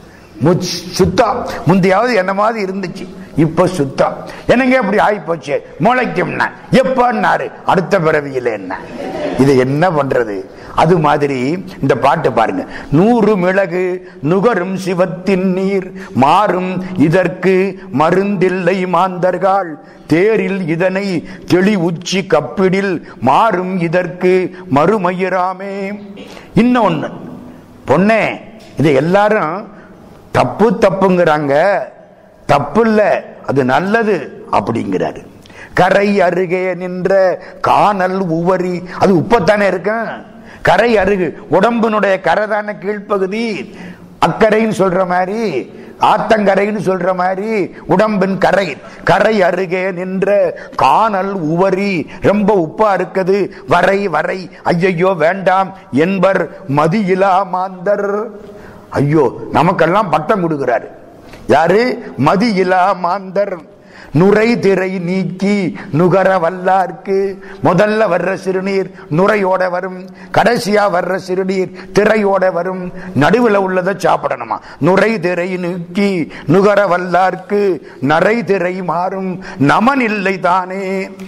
Speaker 1: சுத்தம் முந்தையாவது என்ன மாதிரி இருந்துச்சு இப்ப சுத்தம் என்னங்க இப்படி ஆகி போச்சு முளைக்கும்னா எப்பன்னாரு அடுத்த பிறவியில் என்ன இது என்ன பண்றது அது மாதிரி இந்த பாட்டு பாருங்க நூறு மிளகு நுகரும் சிவத்தின் நீர் மாறும் இதற்கு மருந்தில்லை மாந்தர்கள் தேரில் இதனை தெளி உச்சி கப்பிடில் மாறும் இதற்கு மறுமயிராமே இன்னொன்னு பொண்ணே இதை எல்லாரும் தப்பு தப்புங்கிறாங்க தப்பு இல்ல அது நல்லது அப்படிங்கிறாரு கரை அருகே நின்ற காணல் உவரி அது உப்பத்தானே இருக்கும் கரை அருகு உடம்பினுடைய கரை தானே கீழ்ப்பகுதி அக்கரைன்னு சொல்ற மாதிரி ஆத்தங்கரைன்னு சொல்ற மாதிரி உடம்பின் கரை கரை அருகே நின்ற காணல் உவரி ரொம்ப உப்பா இருக்குது வரை வரை ஐயையோ வேண்டாம் என்பர் மதியிலா மாந்தர் ஐயோ நமக்கெல்லாம் பட்டம் கொடுக்கிறாரு யாரு மதியிலா மாந்தர் நுரை திரை நீக்கி நுகர வல்லார்க்கு முதல்ல வர்ற சிறுநீர் நுரையோட வரும் கடைசியா வர்ற சிறுநீர் திரையோட வரும் நடுவில் உள்ளதை சாப்பிடணுமா நுரை திரை நீக்கி நுகர வல்லார்க்கு நரை திரை மாறும் நமன் இல்லை தானே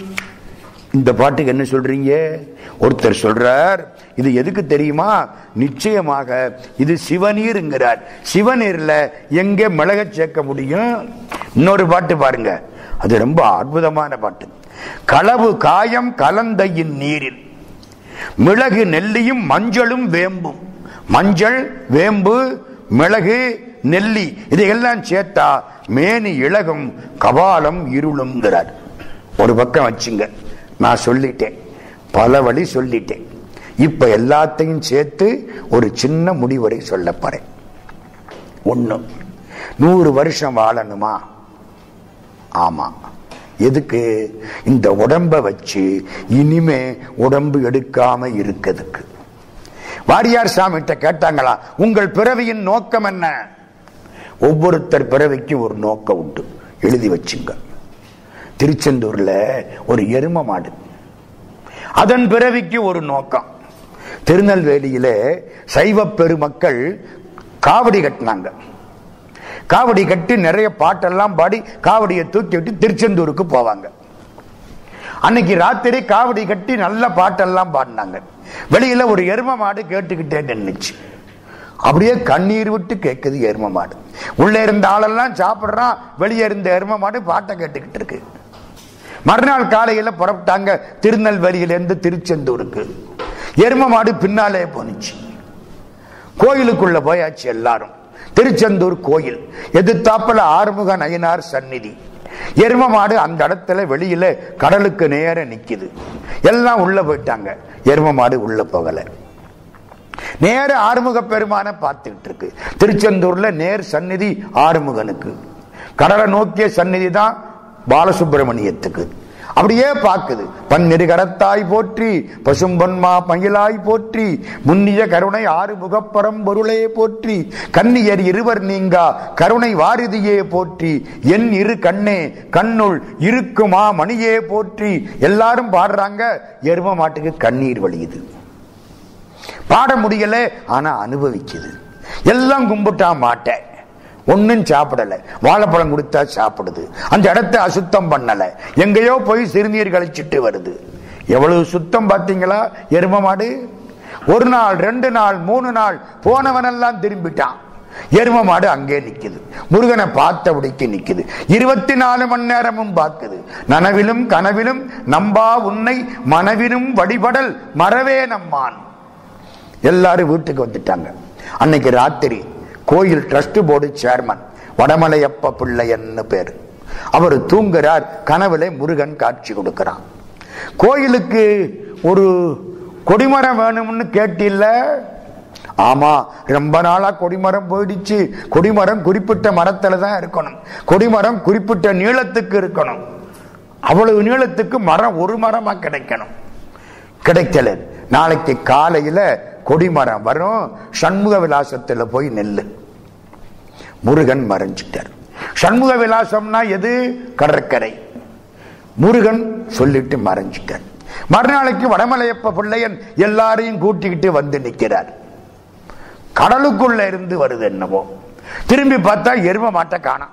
Speaker 1: இந்த பாட்டுக்கு என்ன சொல்றீங்க ஒருத்தர் சொல்றார் இது எதுக்கு தெரியுமா நிச்சயமாக இது சிவநீருங்கிறார் சிவநீர்ல எங்க மிளக சேர்க்க முடியும் இன்னொரு பாட்டு பாருங்க அது ரொம்ப அற்புதமான பாட்டு களவு காயம் கலந்தையின் நீரில் மிளகு நெல்லியும் மஞ்சளும் வேம்பும் மஞ்சள் வேம்பு மிளகு நெல்லி இதையெல்லாம் சேர்த்தா மேனி இழகும் கபாலம் இருளுங்கிறார் ஒரு பக்கம் வச்சுங்க நான் சொல்லிட்டேன் பல வழி சொல்லிட்டேன் இப்ப எல்லாத்தையும் சேர்த்து ஒரு சின்ன முடிவுரை சொல்ல போறேன் ஒண்ணு நூறு வருஷம் வாழணுமா ஆமா எதுக்கு இந்த உடம்ப வச்சு இனிமே உடம்பு எடுக்காம இருக்கிறதுக்கு வாரியார் சாமிகிட்ட கேட்டாங்களா உங்கள் பிறவியின் நோக்கம் என்ன ஒவ்வொருத்தர் பிறவிக்கும் ஒரு நோக்கம் உண்டு எழுதி வச்சுங்க திருச்செந்தூர்ல ஒரு எரும மாடு அதன் பிறவிக்கு ஒரு நோக்கம் திருநெல்வேலியிலே சைவ பெருமக்கள் காவடி கட்டினாங்க காவடி கட்டி நிறைய பாட்டெல்லாம் பாடி காவடியை தூக்கி விட்டு திருச்செந்தூருக்கு போவாங்க அன்னைக்கு ராத்திரி காவடி கட்டி நல்ல பாட்டெல்லாம் பாடினாங்க வெளியில ஒரு எரும மாடு கேட்டுக்கிட்டே நின்னுச்சு அப்படியே கண்ணீர் விட்டு கேட்குது எரும மாடு உள்ள இருந்த ஆளெல்லாம் சாப்பிடுறான் வெளியே இருந்த எரும மாடு பாட்டை கேட்டுக்கிட்டு இருக்கு மறுநாள் காலையில புறப்பட்டாங்க திருநெல்வேலியிலிருந்து திருச்செந்தூருக்கு எரும மாடு பின்னாலே போனுச்சு கோயிலுக்குள்ள போயாச்சு எல்லாரும் திருச்செந்தூர் கோயில் எதிர்த்தாப்புல ஆறுமுக நயினார் சந்நிதி எரும மாடு அந்த இடத்துல வெளியில கடலுக்கு நேர நிக்குது எல்லாம் உள்ள போயிட்டாங்க எரும மாடு உள்ள போகல நேர ஆறுமுக பெருமான பார்த்துக்கிட்டு இருக்கு திருச்செந்தூர்ல நேர் சந்நிதி ஆறுமுகனுக்கு கடலை நோக்கிய சந்நிதி தான் பாலசுப்பிரமணியத்துக்கு அப்படியே பார்க்குது பன்னிரு கரத்தாய் போற்றி பசும்பொன்மா மயிலாய் போற்றி முன்னிய கருணை ஆறு முகப்பரம் பொருளே போற்றி கன்னியர் இருவர் நீங்கா கருணை வாரிதியே போற்றி என் இரு கண்ணே கண்ணுள் இருக்குமா மணியே போற்றி எல்லாரும் பாடுறாங்க எரும மாட்டுக்கு கண்ணீர் வழியுது பாட முடியல ஆனா அனுபவிக்குது எல்லாம் கும்பிட்டா மாட்டேன் ஒன்னும் சாப்பிடல வாழைப்பழம் கொடுத்தா சாப்பிடுது அந்த இடத்தை அசுத்தம் பண்ணல எங்கேயோ போய் சிறுநீர் கழிச்சிட்டு வருது எவ்வளவு சுத்தம் பார்த்தீங்களா எரும மாடு ஒரு நாள் ரெண்டு நாள் மூணு நாள் போனவனெல்லாம் திரும்பிட்டான் எரும மாடு அங்கே நிக்குது முருகனை பார்த்தபடிக்கு நிக்குது இருபத்தி நாலு மணி நேரமும் பார்க்குது நனவிலும் கனவிலும் நம்பா உன்னை மனவிலும் வழிபடல் மறவே நம்மான் எல்லாரும் வீட்டுக்கு வந்துட்டாங்க அன்னைக்கு ராத்திரி கோயில் ட்ரஸ்ட் போர்டு சேர்மன் வடமலையப்ப பிள்ளையன்னு பேரு அவர் தூங்குறார் கனவுல முருகன் காட்சி கொடுக்கிறான் கோயிலுக்கு ஒரு கொடிமரம் வேணும்னு கேட்டில்ல ஆமா ரொம்ப நாளா கொடிமரம் போயிடுச்சு கொடிமரம் குறிப்பிட்ட மரத்துல தான் இருக்கணும் கொடிமரம் குறிப்பிட்ட நீளத்துக்கு இருக்கணும் அவ்வளவு நீளத்துக்கு மரம் ஒரு மரமா கிடைக்கணும் கிடைக்கல நாளைக்கு காலையில கொடிமரம் வரும் சண்முக விலாசத்துல போய் நெல்லு முருகன் மறைஞ்சிட்டார் சண்முக விலாசம்னா எது கடற்கரை முருகன் சொல்லிட்டு மறைஞ்சிட்டார் மறுநாளைக்கு வடமலையப்ப பிள்ளையன் எல்லாரையும் கூட்டிக்கிட்டு வந்து நிற்கிறார் கடலுக்குள்ள இருந்து வருது என்னவோ திரும்பி பார்த்தா எரும மாட்டை காணாம்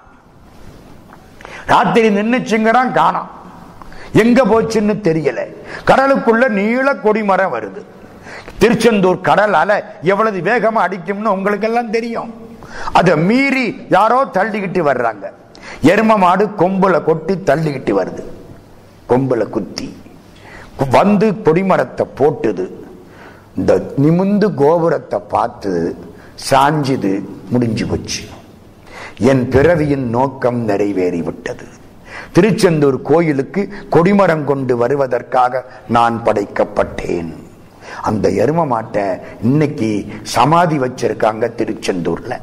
Speaker 1: ராத்திரி நின்னுச்சுங்கிறான் காணாம் எங்க போச்சுன்னு தெரியல கடலுக்குள்ள நீள கொடிமரம் வருது திருச்செந்தூர் கடல் அலை எவ்வளவு வேகமா அடிக்கும்னு உங்களுக்கு எல்லாம் தெரியும் அதை மீறி யாரோ தள்ளிக்கிட்டு வர்றாங்க எரும மாடு கொம்புல கொட்டி தள்ளிக்கிட்டு வருது கொம்புல குத்தி வந்து கொடிமரத்தை போட்டுது இந்த நிமிந்து கோபுரத்தை பார்த்து சாஞ்சுது முடிஞ்சு போச்சு என் பிறவியின் நோக்கம் நிறைவேறிவிட்டது திருச்செந்தூர் கோயிலுக்கு கொடிமரம் கொண்டு வருவதற்காக நான் படைக்கப்பட்டேன் அந்த எரும மாட்டை இன்னைக்கு சமாதி வச்சிருக்காங்க திருச்செந்தூர்ல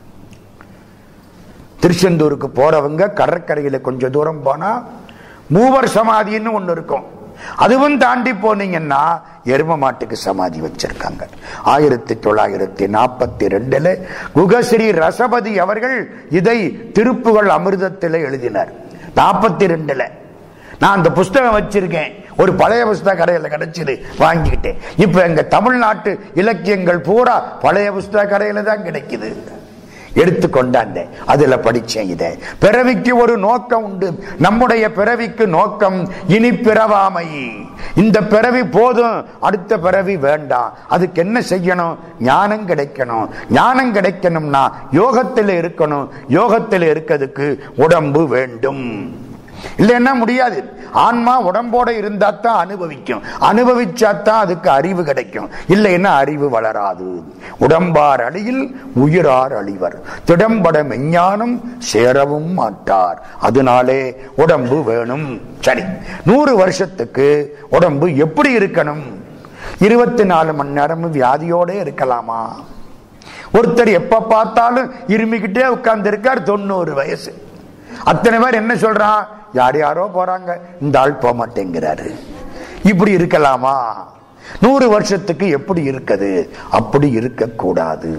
Speaker 1: திருச்செந்தூருக்கு போறவங்க கடற்கரையில கொஞ்சம் தூரம் போனா மூவர் சமாதின்னு ஒண்ணு இருக்கும் அதுவும் தாண்டி போனீங்கன்னா எரும மாட்டுக்கு சமாதி வச்சிருக்காங்க ஆயிரத்தி தொள்ளாயிரத்தி நாற்பத்தி ரெண்டுல குகஸ்ரீ ரசபதி அவர்கள் இதை திருப்புகள் அமிர்தத்தில் எழுதினார் நாற்பத்தி ரெண்டுல நான் அந்த புஸ்தகம் வச்சிருக்கேன் ஒரு பழைய புஸ்தக கடையில் கிடைச்சது வாங்கிக்கிட்டேன் இப்ப எங்க தமிழ்நாட்டு இலக்கியங்கள் பூரா பழைய புஸ்தக கடையில தான் கிடைக்குது எடுத்து கொண்டாந்தேன் அதுல படிச்சேன் இத பிறவிக்கு ஒரு நோக்கம் உண்டு நம்முடைய பிறவிக்கு நோக்கம் இனி பிறவாமை இந்த பிறவி போதும் அடுத்த பிறவி வேண்டாம் அதுக்கு என்ன செய்யணும் ஞானம் கிடைக்கணும் ஞானம் கிடைக்கணும்னா யோகத்தில் இருக்கணும் யோகத்தில் இருக்கிறதுக்கு உடம்பு வேண்டும் இல்லைன்னா முடியாது ஆன்மா உடம்போட இருந்தா தான் அனுபவிக்கும் அனுபவிச்சா தான் அதுக்கு அறிவு கிடைக்கும் இல்லைன்னா அறிவு வளராது உடம்பார் அழியில் உயிரார் அழிவர் திடம்பட மெஞ்ஞானம் சேரவும் மாட்டார் அதனாலே உடம்பு வேணும் சரி நூறு வருஷத்துக்கு உடம்பு எப்படி இருக்கணும் இருபத்தி நாலு மணி நேரமும் வியாதியோட இருக்கலாமா ஒருத்தர் எப்ப பார்த்தாலும் இருமிக்கிட்டே உட்கார்ந்து இருக்கார் தொண்ணூறு வயசு அத்தனை பேர் என்ன சொல்றான் யார் யாரோ போறாங்க இந்த ஆள் போக மாட்டேங்கிறாரு இப்படி இருக்கலாமா நூறு வருஷத்துக்கு எப்படி இருக்குது அப்படி இருக்க கூடாது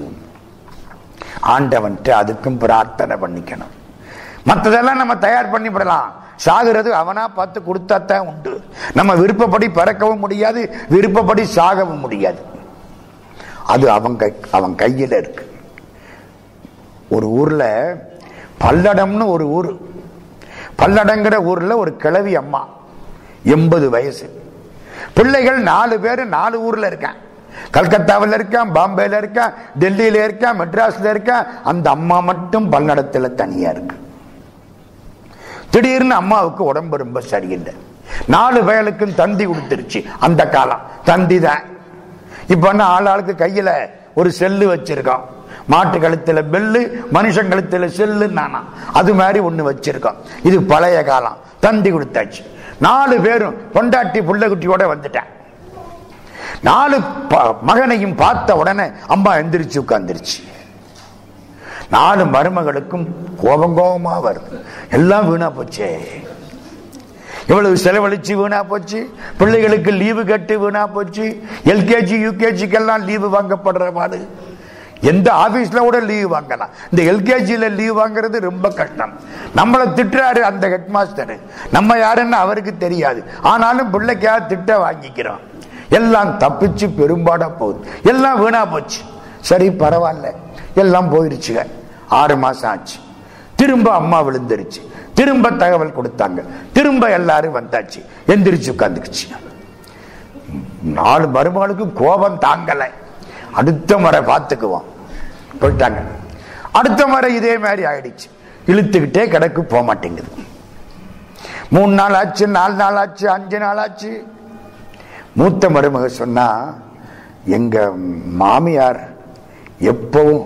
Speaker 1: ஆண்டவன்ட்டு அதுக்கும் பிரார்த்தனை பண்ணிக்கணும் மற்றதெல்லாம் நம்ம தயார் பண்ணி விடலாம் சாகிறது அவனா பார்த்து கொடுத்தாத்தான் உண்டு நம்ம விருப்பப்படி பிறக்கவும் முடியாது விருப்பப்படி சாகவும் முடியாது அது அவன் கை அவன் கையில் இருக்கு ஒரு ஊர்ல பல்லடம்னு ஒரு ஊர் பல்லடங்கிற ஊர்ல ஒரு கிழவி அம்மா எண்பது வயசு பிள்ளைகள் நாலு பேர் நாலு ஊர்ல இருக்கான் கல்கத்தாவில் இருக்கான் பாம்பேல இருக்கான் டெல்லியில இருக்கான் மெட்ராஸ்ல இருக்கான் அந்த அம்மா மட்டும் பல்லடத்துல தனியா இருக்கு திடீர்னு அம்மாவுக்கு உடம்பு ரொம்ப சரியில்லை நாலு வயலுக்கும் தந்தி கொடுத்துருச்சு அந்த காலம் தந்தி தான் இப்ப என்ன ஆள் ஆளுக்கு கையில ஒரு செல்லு வச்சிருக்கோம் மாட்டு கழுத்துல பெல்லு மனுஷன் கழுத்துல செல்லு நானா அது மாதிரி ஒண்ணு வச்சிருக்கோம் இது பழைய காலம் தந்தி கொடுத்தாச்சு நாலு பேரும் பொண்டாட்டி புள்ளக்குட்டியோட வந்துட்டேன் நாலு ப- மகனையும் பார்த்த உடனே அம்மா எந்திரிச்சு உட்கார்ந்துருச்சு நாலு மருமகளுக்கும் கோபம் கோபமா வருது எல்லாம் வீணா போச்சே இவ்வளவு செலவழிச்சு வீணா போச்சு பிள்ளைகளுக்கு லீவு கட்டு வீணா போச்சு எல்கேஜி யூகேஜிக்கெல்லாம் லீவு வாங்கப்படுற பாடு எந்த ஆபீஸ்ல கூட லீவ் வாங்கலாம் இந்த எல்கேஜில லீவ் வாங்குறது ரொம்ப கஷ்டம் நம்மளை திட்டுறாரு அந்த ஹெட் மாஸ்டர் நம்ம யாருன்னு அவருக்கு தெரியாது ஆனாலும் பிள்ளைக்காக திட்ட வாங்கிக்கிறோம் எல்லாம் தப்பிச்சு பெரும்பாடா போகுது எல்லாம் வீணா போச்சு சரி பரவாயில்ல எல்லாம் போயிருச்சுங்க ஆறு மாசம் ஆச்சு திரும்ப அம்மா விழுந்துருச்சு திரும்ப தகவல் கொடுத்தாங்க திரும்ப எல்லாரும் வந்தாச்சு எந்திரிச்சு உட்காந்துக்குச்சு நாலு மருமகளுக்கு கோபம் தாங்கல அடுத்த முறை பார்த்துக்குவோம் போயிட்டாங்க அடுத்த முறை இதே மாதிரி ஆயிடுச்சு இழுத்துக்கிட்டே கிடக்கு போக மாட்டேங்குது மூணு நாள் ஆச்சு நாலு நாள் ஆச்சு அஞ்சு நாள் ஆச்சு மூத்த மருமக சொன்னா எங்க மாமியார் எப்பவும்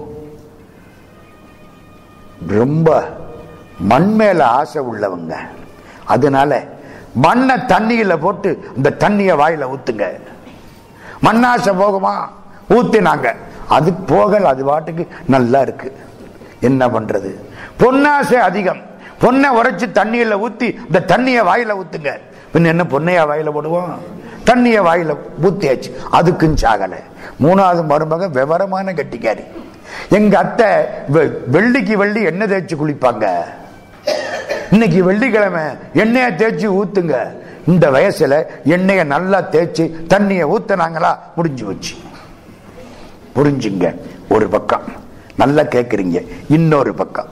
Speaker 1: ரொம்ப மண் மேல ஆசை உள்ளவங்க அதனால மண்ணை தண்ணியில போட்டு இந்த தண்ணிய வாயில ஊத்துங்க மண்ணாசை போகுமா ஊத்தினாங்க அது போகல அது பாட்டுக்கு நல்லா இருக்கு என்ன பண்றது பொன்னாசை அதிகம் பொண்ணை உரைச்சு தண்ணியில ஊத்தி இந்த தண்ணிய வாயில ஊத்துங்க பின்ன என்ன பொண்ணையா வாயில போடுவோம் தண்ணிய வாயில ஊத்தியாச்சு அதுக்கும் சாகல மூணாவது மருமக விவரமான கட்டிக்காரி எங்க அத்தை வெ- வெள்ளிக்கு வெள்ளி எண்ணெய் தேய்ச்சி குளிப்பாங்க இன்னைக்கு வெள்ளிக்கிழமை எண்ணெயை தேய்ச்சி ஊத்துங்க இந்த வயசுல எண்ணெயை நல்லா தேய்ச்சி தண்ணியை ஊத்துனாங்களா முடிஞ்சு வச்சு புரிஞ்சுங்க ஒரு பக்கம் நல்லா கேக்குறீங்க இன்னொரு பக்கம்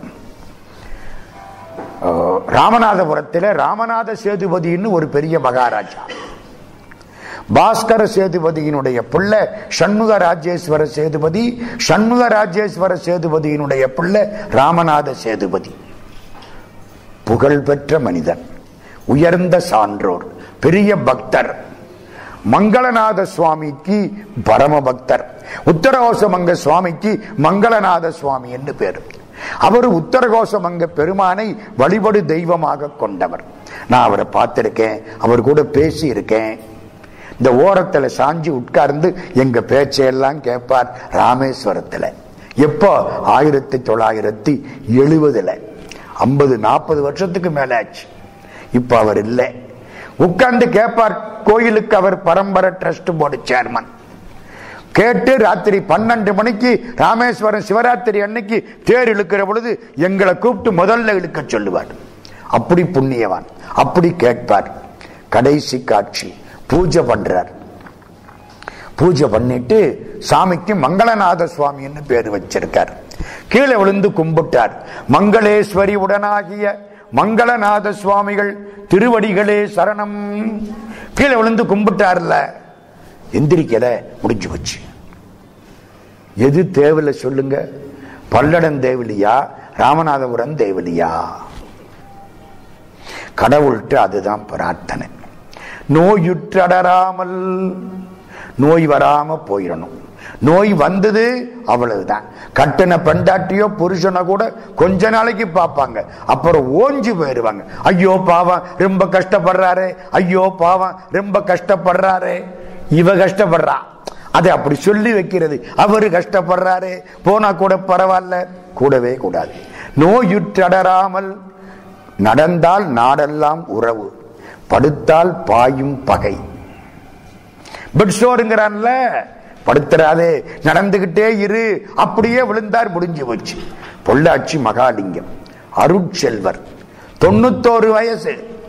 Speaker 1: அஹ், ராமநாதபுரத்துல ராமநாத சேதுபதினு ஒரு பெரிய மகாராஜா பாஸ்கர சேதுபதியினுடைய பிள்ளை சண்முக ராஜேஸ்வர சேதுபதி சண்முக ராஜேஸ்வர சேதுபதியினுடைய பிள்ளை ராமநாத சேதுபதி புகழ்பெற்ற மனிதன் உயர்ந்த சான்றோர் பெரிய பக்தர் மங்களநாத சுவாமிக்கு பரம பக்தர் உத்தரகோசமங்க சுவாமிக்கு மங்களநாத சுவாமி என்று பேர் அவர் உத்தரகோசமங்க பெருமானை வழிபடு தெய்வமாக கொண்டவர் நான் அவரை பார்த்திருக்கேன் அவர் கூட பேசி இருக்கேன் இந்த ஓரத்துல சாஞ்சி உட்கார்ந்து எங்க பேச்சையெல்லாம் கேட்பார் ராமேஸ்வரத்துல எப்போ ஆயிரத்தி தொள்ளாயிரத்தி எழுபதுல ஐம்பது நாற்பது வருஷத்துக்கு மேல ஆச்சு இப்ப அவர் இல்லை உட்கார்ந்து கேட்பார் கோயிலுக்கு அவர் பரம்பரை ட்ரஸ்ட் போர்டு சேர்மன் கேட்டு ராத்திரி பன்னெண்டு மணிக்கு ராமேஸ்வரம் சிவராத்திரி அன்னைக்கு தேர் இழுக்கிற பொழுது எங்களை கூப்பிட்டு முதல்ல இழுக்க சொல்லுவார் அப்படி புண்ணியவான் அப்படி கேட்பார் கடைசி காட்சி பூஜை பண்றார் பூஜை பண்ணிட்டு சாமிக்கு மங்களநாத சுவாமின்னு பேர் வச்சிருக்கார் கீழே விழுந்து கும்பிட்டார் மங்களேஸ்வரி உடனாகிய மங்களநாத சுவாமிகள் திருவடிகளே சரணம் கீழே விழுந்து கும்பிட்டார்ல எந்திரிக்கல முடிஞ்சு போச்சு எது தேவையில்ல சொல்லுங்க பல்லடம் தேவலியா ராமநாதபுரம் தேவலியா கடவுள்கிட்ட அதுதான் பிரார்த்தனை நோயுற்றடராமல் நோய் வராம போயிடணும் நோய் வந்தது அவ்வளவுதான் கட்டின பெண்டாட்டியோ புருஷனை கூட கொஞ்ச நாளைக்கு பார்ப்பாங்க அப்புறம் ஓஞ்சி போயிடுவாங்க ஐயோ பாவம் ரொம்ப கஷ்டப்படுறாரு ஐயோ பாவம் ரொம்ப கஷ்டப்படுறாரு இவ கஷ்டப்படுறா அதை அப்படி சொல்லி வைக்கிறது அவரு கஷ்டப்படுறாரு போனா கூட பரவாயில்ல கூடவே கூடாது நோயுற்றடராமல் நடந்தால் நாடெல்லாம் உறவு படுத்தால் பாயும் பகை பெட் ஷோருங்கிறான்ல படுத்துறாதே நடந்துகிட்டே இரு அப்படியே விழுந்தார் முடிஞ்சு போச்சு பொள்ளாச்சி மகாலிங்கம் அருட்செல்வர் தொண்ணூத்தோரு வயசு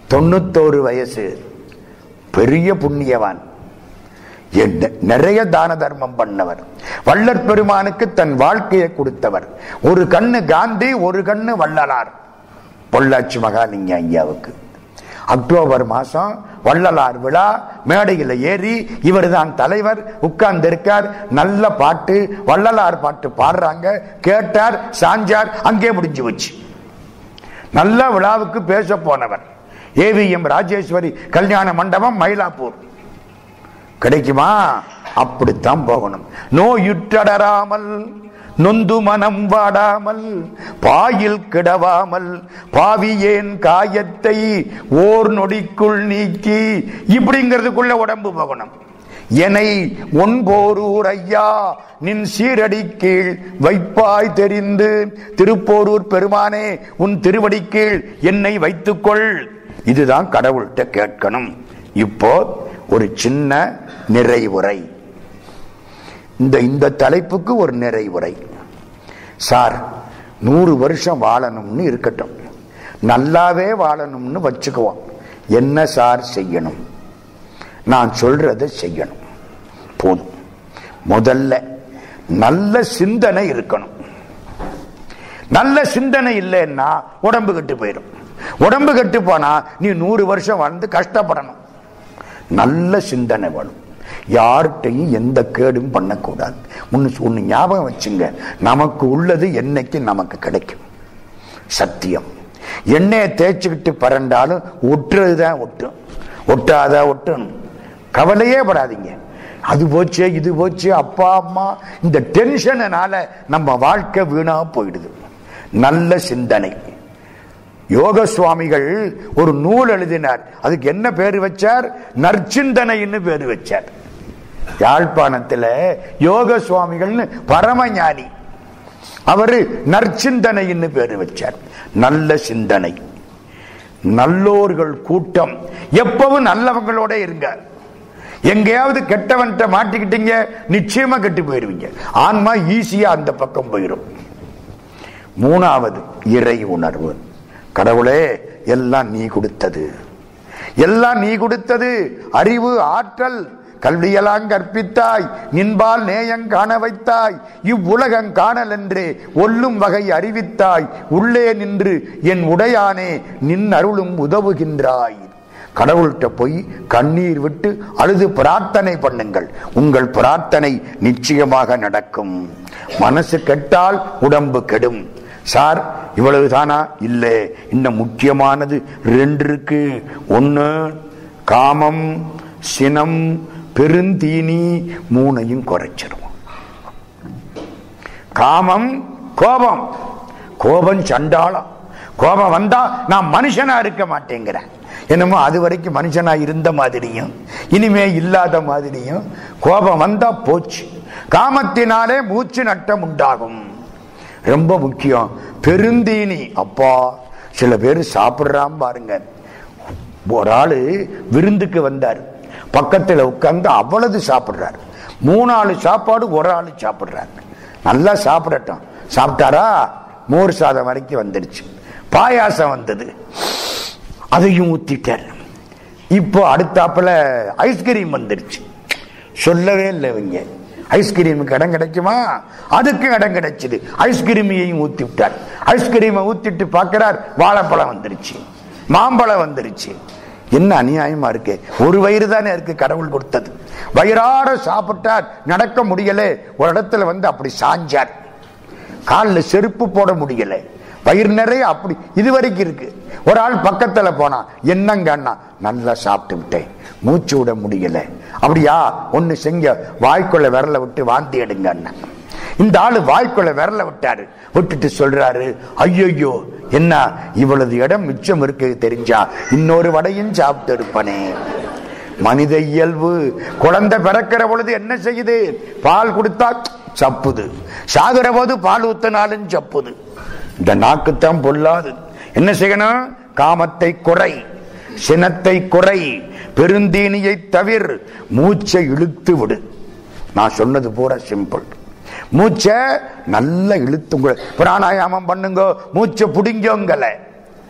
Speaker 1: தொண்ணூத்தோரு வயசு பெரிய புண்ணியவான் என்ன- நிறைய தான தர்மம் பண்ணவர் வள்ளற் பெருமானுக்கு தன் வாழ்க்கையை கொடுத்தவர் ஒரு கண்ணு காந்தி ஒரு கண்ணு வள்ளலார் பொள்ளாச்சி மகாலிங்க ஐயாவுக்கு அக்டோபர் மாசம் வள்ளலார் விழா மேடையில் ஏறி இவர் தான் தலைவர் உட்கார்ந்து இருக்கார் நல்ல பாட்டு வள்ளலார் பாட்டு பாடுறாங்க கேட்டார் சாஞ்சார் அங்கே முடிஞ்சு வச்சு நல்ல விழாவுக்கு பேச போனவர் ஏவிஎம் ராஜேஸ்வரி கல்யாண மண்டபம் மயிலாப்பூர் கிடைக்குமா அப்படித்தான் போகணும் நோயுற்றடராமல் நொந்து மனம் வாடாமல் பாயில் கிடவாமல் பாவியேன் காயத்தை ஓர் நொடிக்குள் நீக்கி இப்படிங்கிறதுக்குள்ள உடம்பு போகணும் என்னை ஒன்போரூர் ஐயா நின் சீரடி கீழ் வைப்பாய் தெரிந்து திருப்போரூர் பெருமானே உன் திருவடி கீழ் என்னை வைத்துக்கொள் இதுதான் கடவுள்கிட்ட கேட்கணும் இப்போ ஒரு சின்ன நிறைவுரை இந்த இந்த தலைப்புக்கு ஒரு நிறைவுரை சார் நூறு வருஷம் வாழணும்னு இருக்கட்டும் நல்லாவே வாழணும்னு வச்சுக்குவோம் என்ன சார் செய்யணும் நான் சொல்றதை செய்யணும் போதும் முதல்ல நல்ல சிந்தனை இருக்கணும் நல்ல சிந்தனை இல்லைன்னா உடம்பு கெட்டு போயிடும் உடம்பு கெட்டு போனா நீ நூறு வருஷம் வாழ்ந்து கஷ்டப்படணும் நல்ல சிந்தனை வேணும் யார்கிட்டையும் எந்த கேடும் பண்ணக்கூடாது ஒன்னு ஒன்னு ஞாபகம் வச்சுங்க நமக்கு உள்ளது என்னைக்கு நமக்கு கிடைக்கும் சத்தியம் எண்ணெயை தேய்ச்சிக்கிட்டு பறண்டாலும் ஒட்டுறதுதான் ஒட்டும் ஒட்டாத ஒட்டணும் கவலையே படாதீங்க அது போச்சு இது போச்சு அப்பா அம்மா இந்த டென்ஷனால நம்ம வாழ்க்கை வீணா போயிடுது நல்ல சிந்தனை யோக சுவாமிகள் ஒரு நூல் எழுதினார் அதுக்கு என்ன பேரு வச்சார் நற்சிந்தனைன்னு பேரு வச்சார் யாழ்ப்பாணத்துல யோக சுவாமிகள்னு பரமஞானி அவரு நற்சிந்தனைன்னு பேரு வச்சார் நல்ல சிந்தனை நல்லோர்கள் கூட்டம் எப்பவும் நல்லவங்களோட இருங்க எங்கேயாவது கெட்டவன்ட்ட மாட்டிக்கிட்டீங்க நிச்சயமா கெட்டு போயிருவீங்க ஆன்மா ஈஸியா அந்த பக்கம் போயிடும் மூணாவது இறை உணர்வு கடவுளே எல்லாம் நீ கொடுத்தது எல்லாம் நீ கொடுத்தது அறிவு ஆற்றல் கல்வியெல்லாம் கற்பித்தாய் நின்பால் நேயங் காண வைத்தாய் இவ்வுலகங் காணல் என்றே ஒல்லும் வகை அறிவித்தாய் உள்ளே நின்று என் உடையானே நின் அருளும் உதவுகின்றாய் கடவுள்கிட்ட போய் கண்ணீர் விட்டு அழுது பிரார்த்தனை பண்ணுங்கள் உங்கள் பிரார்த்தனை நிச்சயமாக நடக்கும் மனசு கெட்டால் உடம்பு கெடும் சார் இவ்வளவுதானா இல்லை இன்னும் முக்கியமானது ரெண்டு இருக்கு ஒன்னு காமம் சினம் பெருந்தீனி மூணையும் குறைச்சிரும் காமம் கோபம் கோபம் சண்டாளம் கோபம் வந்தா நான் மனுஷனா இருக்க மாட்டேங்கிறேன் என்னமோ அது வரைக்கும் மனுஷனா இருந்த மாதிரியும் இனிமே இல்லாத மாதிரியும் கோபம் வந்தா போச்சு காமத்தினாலே மூச்சு நட்டம் உண்டாகும் ரொம்ப முக்கியம் பெருந்தீனி அப்பா சில பேர் சாப்பிடுறான் பாருங்க ஒரு ஆளு விருந்துக்கு வந்தார் பக்கத்துல உட்கார்ந்து அவ்வளவு சாப்பிடுறாரு மூணு ஆளு சாப்பாடு ஒரு ஆளு சாப்பிடுறாரு நல்லா சாப்பிடட்டும் சாப்பிட்டாரா மோர் சாதம் வரைக்கும் வந்துருச்சு பாயாசம் வந்தது அதையும் ஊத்திட்டார் இப்போ அடுத்தாப்புல ஐஸ்கிரீம் வந்துருச்சு சொல்லவே இல்லை இவங்க ஐஸ்கிரீமுக்கு இடம் கிடைக்குமா அதுக்கு இடம் கிடைச்சது ஐஸ்கிரீமையும் ஊத்தி விட்டார் ஐஸ்கிரீமை ஊத்திட்டு பார்க்கிறார் வாழைப்பழம் வந்துருச்சு மாம்பழம் வந்துருச்சு என்ன அநியாயமா இருக்கு ஒரு வயிறு தானே இருக்கு கடவுள் கொடுத்தது வயிறார சாப்பிட்டார் நடக்க முடியல ஒரு இடத்துல வந்து அப்படி சாஞ்சார் காலில் செருப்பு போட முடியல வயிறு நிறைய அப்படி இது வரைக்கும் இருக்கு ஒரு ஆள் பக்கத்துல போனா என்னங்கன்னா நல்லா சாப்பிட்டு விட்டேன் மூச்சு விட முடியல அப்படியா ஒண்ணு செஞ்ச வாய்க்குள்ள விரல விட்டு வாந்தி எடுங்க இந்த ஆளு வாய்க்குள்ள விரல விட்டாரு விட்டுட்டு சொல்றாரு ஐயோ என்ன இவ்வளவு இடம் மிச்சம் இருக்கு தெரிஞ்சா இன்னொரு வடையும் சாப்பிட்டு இருப்பனே மனித இயல்பு குழந்தை பிறக்கிற பொழுது என்ன செய்யுது பால் கொடுத்தா சப்புது சாகிற போது பால் ஊத்தினாலும் சப்புது இந்த நாக்குத்தான் பொல்லாது என்ன செய்யணும் காமத்தை குறை சினத்தை குறை பெருந்தீனியை தவிர மூச்சை இழுத்து விடு நான் சொன்னது பூரா சிம்பிள் மூச்சை நல்லா இழுத்து பிராணாயாமம் பண்ணுங்க மூச்சை புடிங்கோங்கல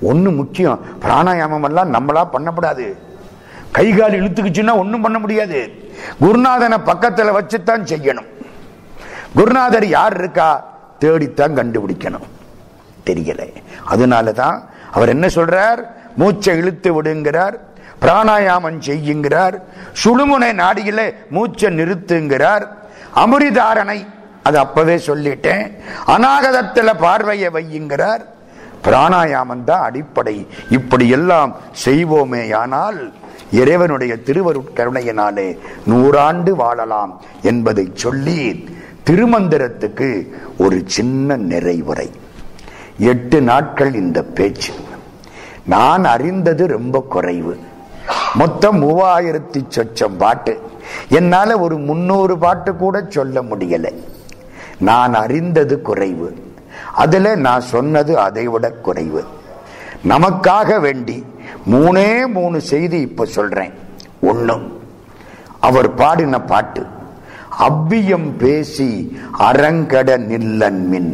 Speaker 1: ஒண்ணு முக்கியம் பிராணாயாமம் எல்லாம் நம்மளா பண்ணக்கூடாது கை கால் இழுத்துக்குச்சுன்னா ஒண்ணும் பண்ண முடியாது குருநாதனை பக்கத்துல வச்சுத்தான் செய்யணும் குருநாதர் யார் இருக்கா தேடித்தான் கண்டுபிடிக்கணும் தெரியல அதனாலதான் அவர் என்ன சொல்றார் மூச்சை இழுத்து விடுங்கிறார் பிராணாயாமம் செய்யுங்கிறார் சுழுமுனை நாடியில மூச்சை நிறுத்துங்கிறார் அமிர்தாரணை அது அப்பவே சொல்லிட்டேன் அநாகதத்துல பார்வையை வையுங்கிறார் பிராணாயாமம் தான் அடிப்படை இப்படி எல்லாம் செய்வோமேயானால் இறைவனுடைய திருவருட்கருணையினாலே நூறாண்டு வாழலாம் என்பதை சொல்லி திருமந்திரத்துக்கு ஒரு சின்ன நிறைவுரை எட்டு நாட்கள் இந்த பேச்சு நான் அறிந்தது ரொம்ப குறைவு மொத்தம் மூவாயிரத்தி சொச்சம் பாட்டு என்னால ஒரு முன்னூறு பாட்டு கூட சொல்ல முடியல நான் அறிந்தது குறைவு அதுல நான் சொன்னது அதை விட குறைவு நமக்காக வேண்டி மூணே மூணு செய்தி இப்ப சொல்றேன் ஒண்ணு அவர் பாடின பாட்டு அவ்வியம் பேசி அரங்கட நில்லன் மின்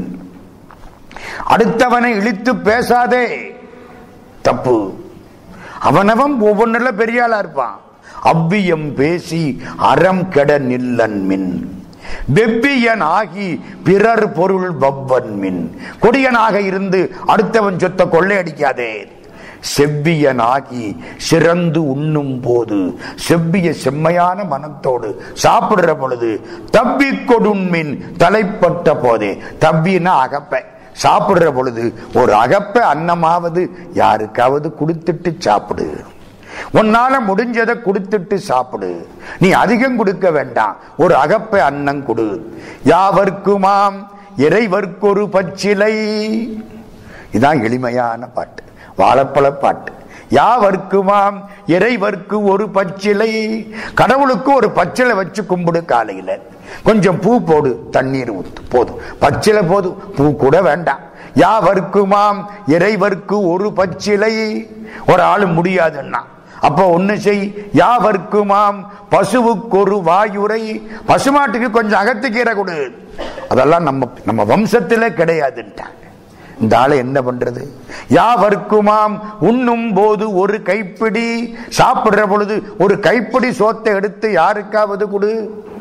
Speaker 1: அடுத்தவனை இழித்து பேசாதே தப்பு அவனவன் ஒவ்வொன்றுல பெரிய ஆளா இருப்பான் அவ்வியம் பேசி அறம் கெட நில்லன் மின் வெவ்வியன் ஆகி பிறர் பொருள் வவ்வன் மின் கொடியனாக இருந்து அடுத்தவன் சொத்த கொள்ளையடிக்காதே செவ்வியன் ஆகி சிறந்து உண்ணும் போது செவ்விய செம்மையான மனத்தோடு சாப்பிடுற பொழுது தப்பி கொடுண்மின் தலைப்பட்ட போதே தவ்வினா அகப்ப சாப்பிடுற பொழுது ஒரு அகப்ப அன்னமாவது யாருக்காவது கொடுத்துட்டு சாப்பிடு உன்னால முடிஞ்சதை கொடுத்துட்டு சாப்பிடு நீ அதிகம் கொடுக்க வேண்டாம் ஒரு அகப்ப அன்னம் கொடு யாவர்க்குமாம் இறைவர்க்கொரு பச்சிலை இதான் எளிமையான பாட்டு வாழைப்பழ பாட்டு யாவர்க்குமாம் இறைவர்க்கு ஒரு பச்சிலை கடவுளுக்கு ஒரு பச்சிலை வச்சு கும்பிடு காலையில கொஞ்சம் பூ போடு தண்ணீர் ஊத்து போதும் பச்சிலை போதும் பூ கூட வேண்டாம் யாவர்க்குமாம் இறைவர்க்கு ஒரு பச்சிலை ஒரு ஆளு முடியாதுன்னா அப்ப ஒண்ணு செய் யாவர்க்குமாம் பசுவுக்கு ஒரு வாயுரை பசுமாட்டுக்கு கொஞ்சம் அகத்துக்கீரை கொடு அதெல்லாம் நம்ம நம்ம வம்சத்திலே கிடையாதுன்ட்டாங்க இந்த ஆளை என்ன பண்றது யாவர்க்குமாம் உண்ணும் போது ஒரு கைப்பிடி சாப்பிடுற பொழுது ஒரு கைப்பிடி சோத்தை எடுத்து யாருக்காவது கொடு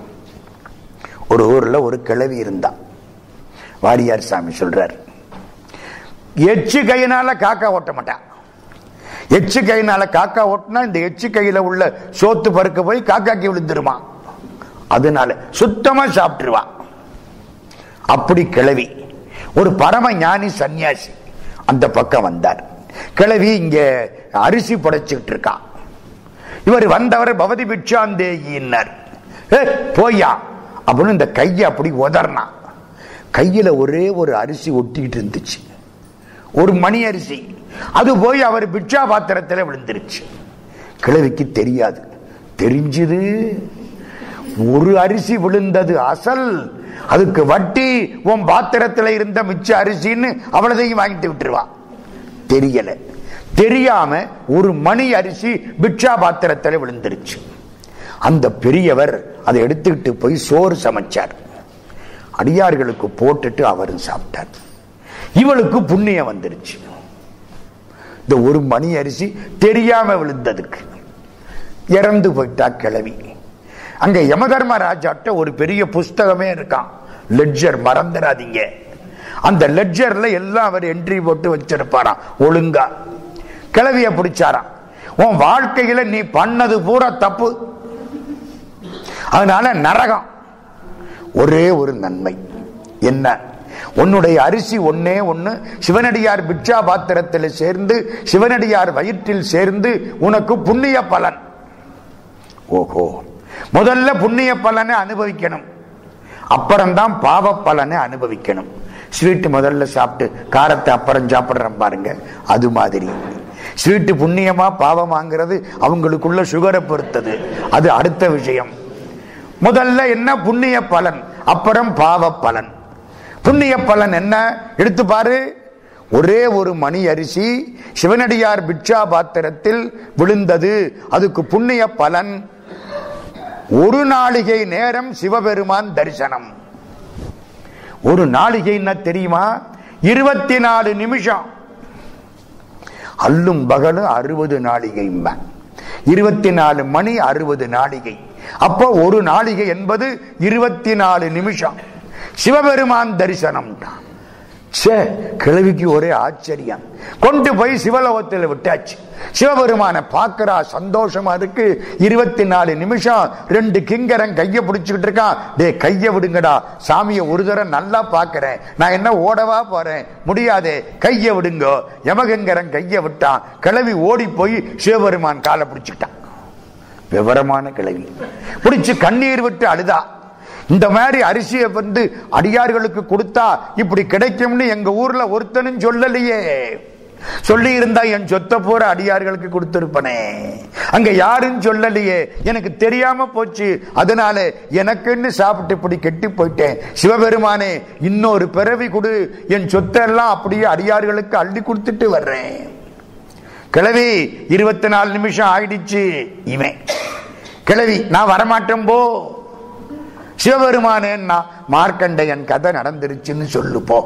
Speaker 1: ஒரு ஊர்ல ஒரு கிழவி இருந்தா வாரியார் சாமி சொல்றார் எச்சு கையினால காக்கா ஓட்ட மாட்டான் எச்சு கையினால காக்கா ஓட்டினா இந்த எச்சு கையில உள்ள சோத்து பருக்க போய் காக்காக்கு விழுந்துருமா அதனால சுத்தமா சாப்பிட்டுருவான் அப்படி கிளவி ஒரு பரம ஞானி சன்னியாசி அந்த பக்கம் வந்தார் கிளவி இங்க அரிசி படைச்சுக்கிட்டு இருக்கான் இவர் வந்தவர் பவதி பிட்சாந்தேயின்னார் ஏ போயா அப்படின்னு இந்த கையை அப்படி உதறினான் கையில ஒரே ஒரு அரிசி ஒட்டிக்கிட்டு இருந்துச்சு ஒரு மணி அரிசி அது போய் அவர் பிட்சா பாத்திரத்தில் விழுந்துருச்சு கிழவிக்கு தெரியாது தெரிஞ்சது ஒரு அரிசி விழுந்தது அசல் அதுக்கு வட்டி உன் பாத்திரத்தில் இருந்த மிச்ச அரிசின்னு அவ்வளதையும் வாங்கிட்டு விட்டுருவா தெரியல தெரியாம ஒரு மணி அரிசி பிட்சா பாத்திரத்தில் விழுந்துருச்சு அந்த பெரியவர் அதை எடுத்துக்கிட்டு போய் சோறு சமைச்சார் அடியார்களுக்கு போட்டுட்டு அவரும் சாப்பிட்டார் இவளுக்கு புண்ணியம் வந்துருச்சு இந்த ஒரு மணி அரிசி தெரியாம விழுந்ததுக்கு இறந்து போயிட்டா கிளவி அங்க யமதர்ம ராஜாட்ட ஒரு பெரிய புஸ்தகமே இருக்கான் லெட்ஜர் மறந்துடாதீங்க அந்த லெட்ஜர்ல எல்லாம் அவர் என்ட்ரி போட்டு வச்சிருப்பாராம் ஒழுங்கா கிளவிய பிடிச்சாராம் உன் வாழ்க்கையில நீ பண்ணது பூரா தப்பு அதனால நரகம் ஒரே ஒரு நன்மை என்ன உன்னுடைய அரிசி ஒன்னே ஒண்ணு சிவனடியார் பிட்சா பாத்திரத்தில் சேர்ந்து சிவனடியார் வயிற்றில் சேர்ந்து உனக்கு புண்ணிய பலன் ஓஹோ முதல்ல புண்ணிய பலனை அனுபவிக்கணும் அப்புறம்தான் பாவ பலனை அனுபவிக்கணும் ஸ்வீட் முதல்ல சாப்பிட்டு காரத்தை அப்புறம் சாப்பிடுறோம் பாருங்க அது மாதிரி ஸ்வீட்டு புண்ணியமா பாவமாங்கிறது அவங்களுக்குள்ள சுகரை பொறுத்தது அது அடுத்த விஷயம் முதல்ல என்ன புண்ணிய பலன் அப்புறம் பாவ பலன் புண்ணிய பலன் என்ன எடுத்து பாரு ஒரே ஒரு மணி அரிசி சிவனடியார் பிட்சா பாத்திரத்தில் விழுந்தது அதுக்கு புண்ணிய பலன் ஒரு நாளிகை நேரம் சிவபெருமான் தரிசனம் ஒரு நாளிகை என்ன தெரியுமா இருபத்தி நாலு நிமிஷம் அல்லும் பகலும் அறுபது நாளிகை இருபத்தி நாலு மணி அறுபது நாளிகை அப்போ ஒரு நாளிகை என்பது இருபத்தி நாலு நிமிஷம் சிவபெருமான் தரிசனம் தான் சே கிழவிக்கு ஒரே ஆச்சரியம் கொண்டு போய் சிவலோகத்தில் விட்டாச்சு சிவபெருமான பார்க்கிறா சந்தோஷமா இருக்கு இருபத்தி நாலு நிமிஷம் ரெண்டு கிங்கரன் கைய பிடிச்சுக்கிட்டு இருக்கான் டே கைய விடுங்கடா சாமியை ஒரு தரம் நல்லா பார்க்கிறேன் நான் என்ன ஓடவா போறேன் முடியாதே கைய விடுங்கோ யமகங்கரன் கைய விட்டான் கிளவி ஓடி போய் சிவபெருமான் காலை பிடிச்சுக்கிட்டான் விவரமான கிளவி பிடிச்சு கண்ணீர் விட்டு அழுதா இந்த மாதிரி அரிசியை வந்து அடியார்களுக்கு கொடுத்தா இப்படி கிடைக்கும்னு எங்க ஊர்ல ஒருத்தனும் சொல்லலையே சொல்லி இருந்தா என் சொத்த போற அடியார்களுக்கு கொடுத்திருப்பனே அங்க யாரும் சொல்லலையே எனக்கு தெரியாம போச்சு அதனால எனக்குன்னு சாப்பிட்டு இப்படி கெட்டி போயிட்டேன் சிவபெருமானே இன்னொரு பிறவி கொடு என் சொத்தெல்லாம் அப்படியே அடியார்களுக்கு அள்ளி கொடுத்துட்டு வர்றேன் கிழவி இருபத்தி நாலு நிமிஷம் ஆயிடுச்சு இவன் கிழவி நான் வரமாட்டேன் போ சிவபெருமானேன்னா மார்க்கண்டையன் கதை நடந்துருச்சுன்னு சொல்லு போ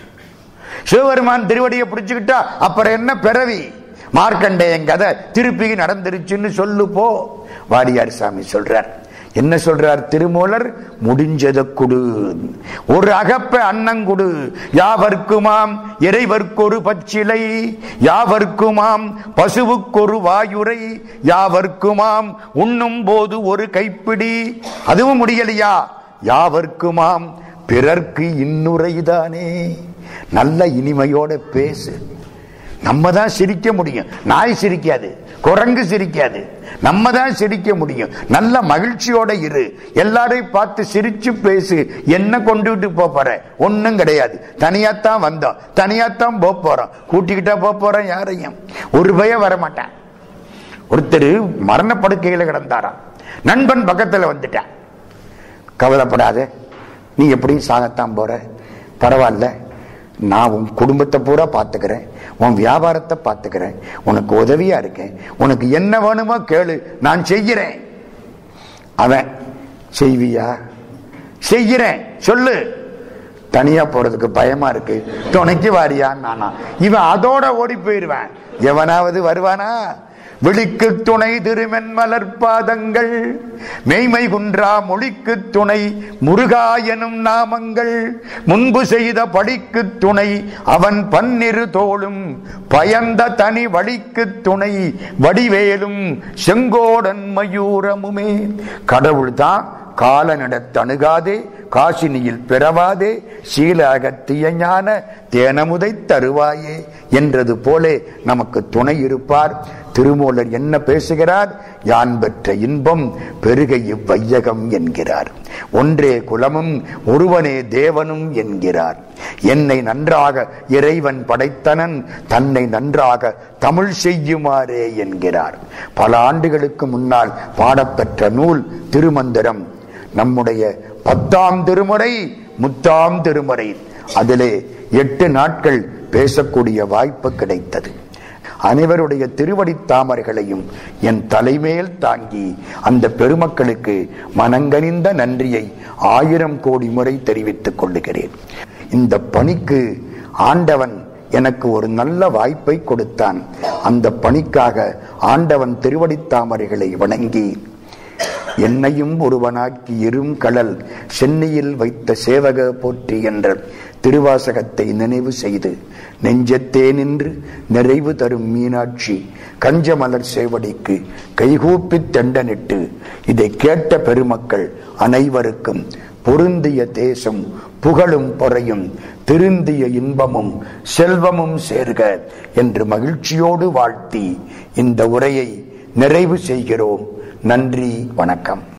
Speaker 1: சிவபெருமான் திருவடியை பிடிச்சுக்கிட்டா அப்புறம் என்ன பிறவி மார்க்கண்டேயன் கதை திருப்பி நடந்துருச்சுன்னு சொல்லு போ வாடியார் சாமி சொல்றார் என்ன சொல்றார் திருமூலர் முடிஞ்சத குடு ஒரு அகப்ப அன்னங்குடு யாவர்க்குமாம் இறைவர்க்கொரு பச்சிலை யாவர்க்குமாம் பசுவுக்கொரு வாயுரை யாவர்க்குமாம் உண்ணும் போது ஒரு கைப்பிடி அதுவும் முடியலையா யாவர்க்குமாம் பிறர்க்கு இன்னுரைதானே நல்ல இனிமையோட பேசு நம்ம தான் சிரிக்க முடியும் நாய் சிரிக்காது குரங்கு சிரிக்காது நம்ம தான் சிரிக்க முடியும் நல்ல மகிழ்ச்சியோட இரு எல்லாரையும் பார்த்து சிரிச்சு பேசு என்ன கொண்டுகிட்டு போற ஒன்னும் கிடையாது தனியாத்தான் வந்தோம் தனியாத்தான் போக போறோம் கூட்டிக்கிட்டா போக போறோம் யாரையும் ஒரு பய வரமாட்டான் ஒருத்தர் மரணப்படுக்கையில கிடந்தாராம் நண்பன் பக்கத்துல வந்துட்டான் கவலைப்படாத நீ எப்படியும் சாகத்தான் போற பரவாயில்ல நான் உன் குடும்பத்தை பூரா பார்த்துக்கிறேன் உன் வியாபாரத்தை பார்த்துக்கிறேன் உனக்கு உதவியா இருக்கேன் உனக்கு என்ன வேணுமோ கேளு நான் செய்கிறேன் அவன் செய்வியா செய்கிறேன் சொல்லு தனியா போறதுக்கு பயமா இருக்கு துணைக்கு வாரியா நானா இவன் அதோட ஓடி போயிருவேன் எவனாவது வருவானா விழிக்கு துணை திருமென் மலர்பாதங்கள் மெய்மை குன்றா மொழிக்கு துணை முருகா எனும் நாமங்கள் முன்பு செய்த படிக்கு துணை அவன் பன்னிரு தோளும் பயந்த தனி வழிக்கு துணை வடிவேலும் செங்கோடன் மயூரமுமே கடவுள் தான் காலனிடத்தணுகாதே காசினியில் பிறவாதே சீலகத்திய ஞான தேனமுதை தருவாயே என்றது போலே நமக்கு துணை இருப்பார் திருமூலர் என்ன பேசுகிறார் யான் பெற்ற இன்பம் பெருகை இவ்வையகம் என்கிறார் ஒன்றே குலமும் ஒருவனே தேவனும் என்கிறார் என்னை நன்றாக இறைவன் படைத்தனன் தன்னை நன்றாக தமிழ் செய்யுமாறே என்கிறார் பல ஆண்டுகளுக்கு முன்னால் பாடப்பெற்ற நூல் திருமந்திரம் நம்முடைய பத்தாம் திருமுறை முத்தாம் திருமுறை அதிலே எட்டு நாட்கள் பேசக்கூடிய வாய்ப்பு கிடைத்தது அனைவருடைய திருவடி தாமரைகளையும் என் தலைமேல் தாங்கி அந்த பெருமக்களுக்கு மனங்கனிந்த நன்றியை ஆயிரம் கோடி முறை தெரிவித்துக் கொள்ளுகிறேன் இந்த பணிக்கு ஆண்டவன் எனக்கு ஒரு நல்ல வாய்ப்பை கொடுத்தான் அந்த பணிக்காக ஆண்டவன் திருவடி தாமரைகளை வணங்கி என்னையும் ஒருவனாக்கி இரும் கடல் சென்னையில் வைத்த சேவக போற்றி என்ற திருவாசகத்தை நினைவு செய்து நெஞ்சத்தே நின்று நிறைவு தரும் மீனாட்சி கஞ்சமலர் சேவடிக்கு கைகூப்பித் தெண்டனிட்டு இதை கேட்ட பெருமக்கள் அனைவருக்கும் பொருந்திய தேசம் புகழும் பொறையும் திருந்திய இன்பமும் செல்வமும் சேர்க என்று மகிழ்ச்சியோடு வாழ்த்தி இந்த உரையை நிறைவு செய்கிறோம் நன்றி வணக்கம்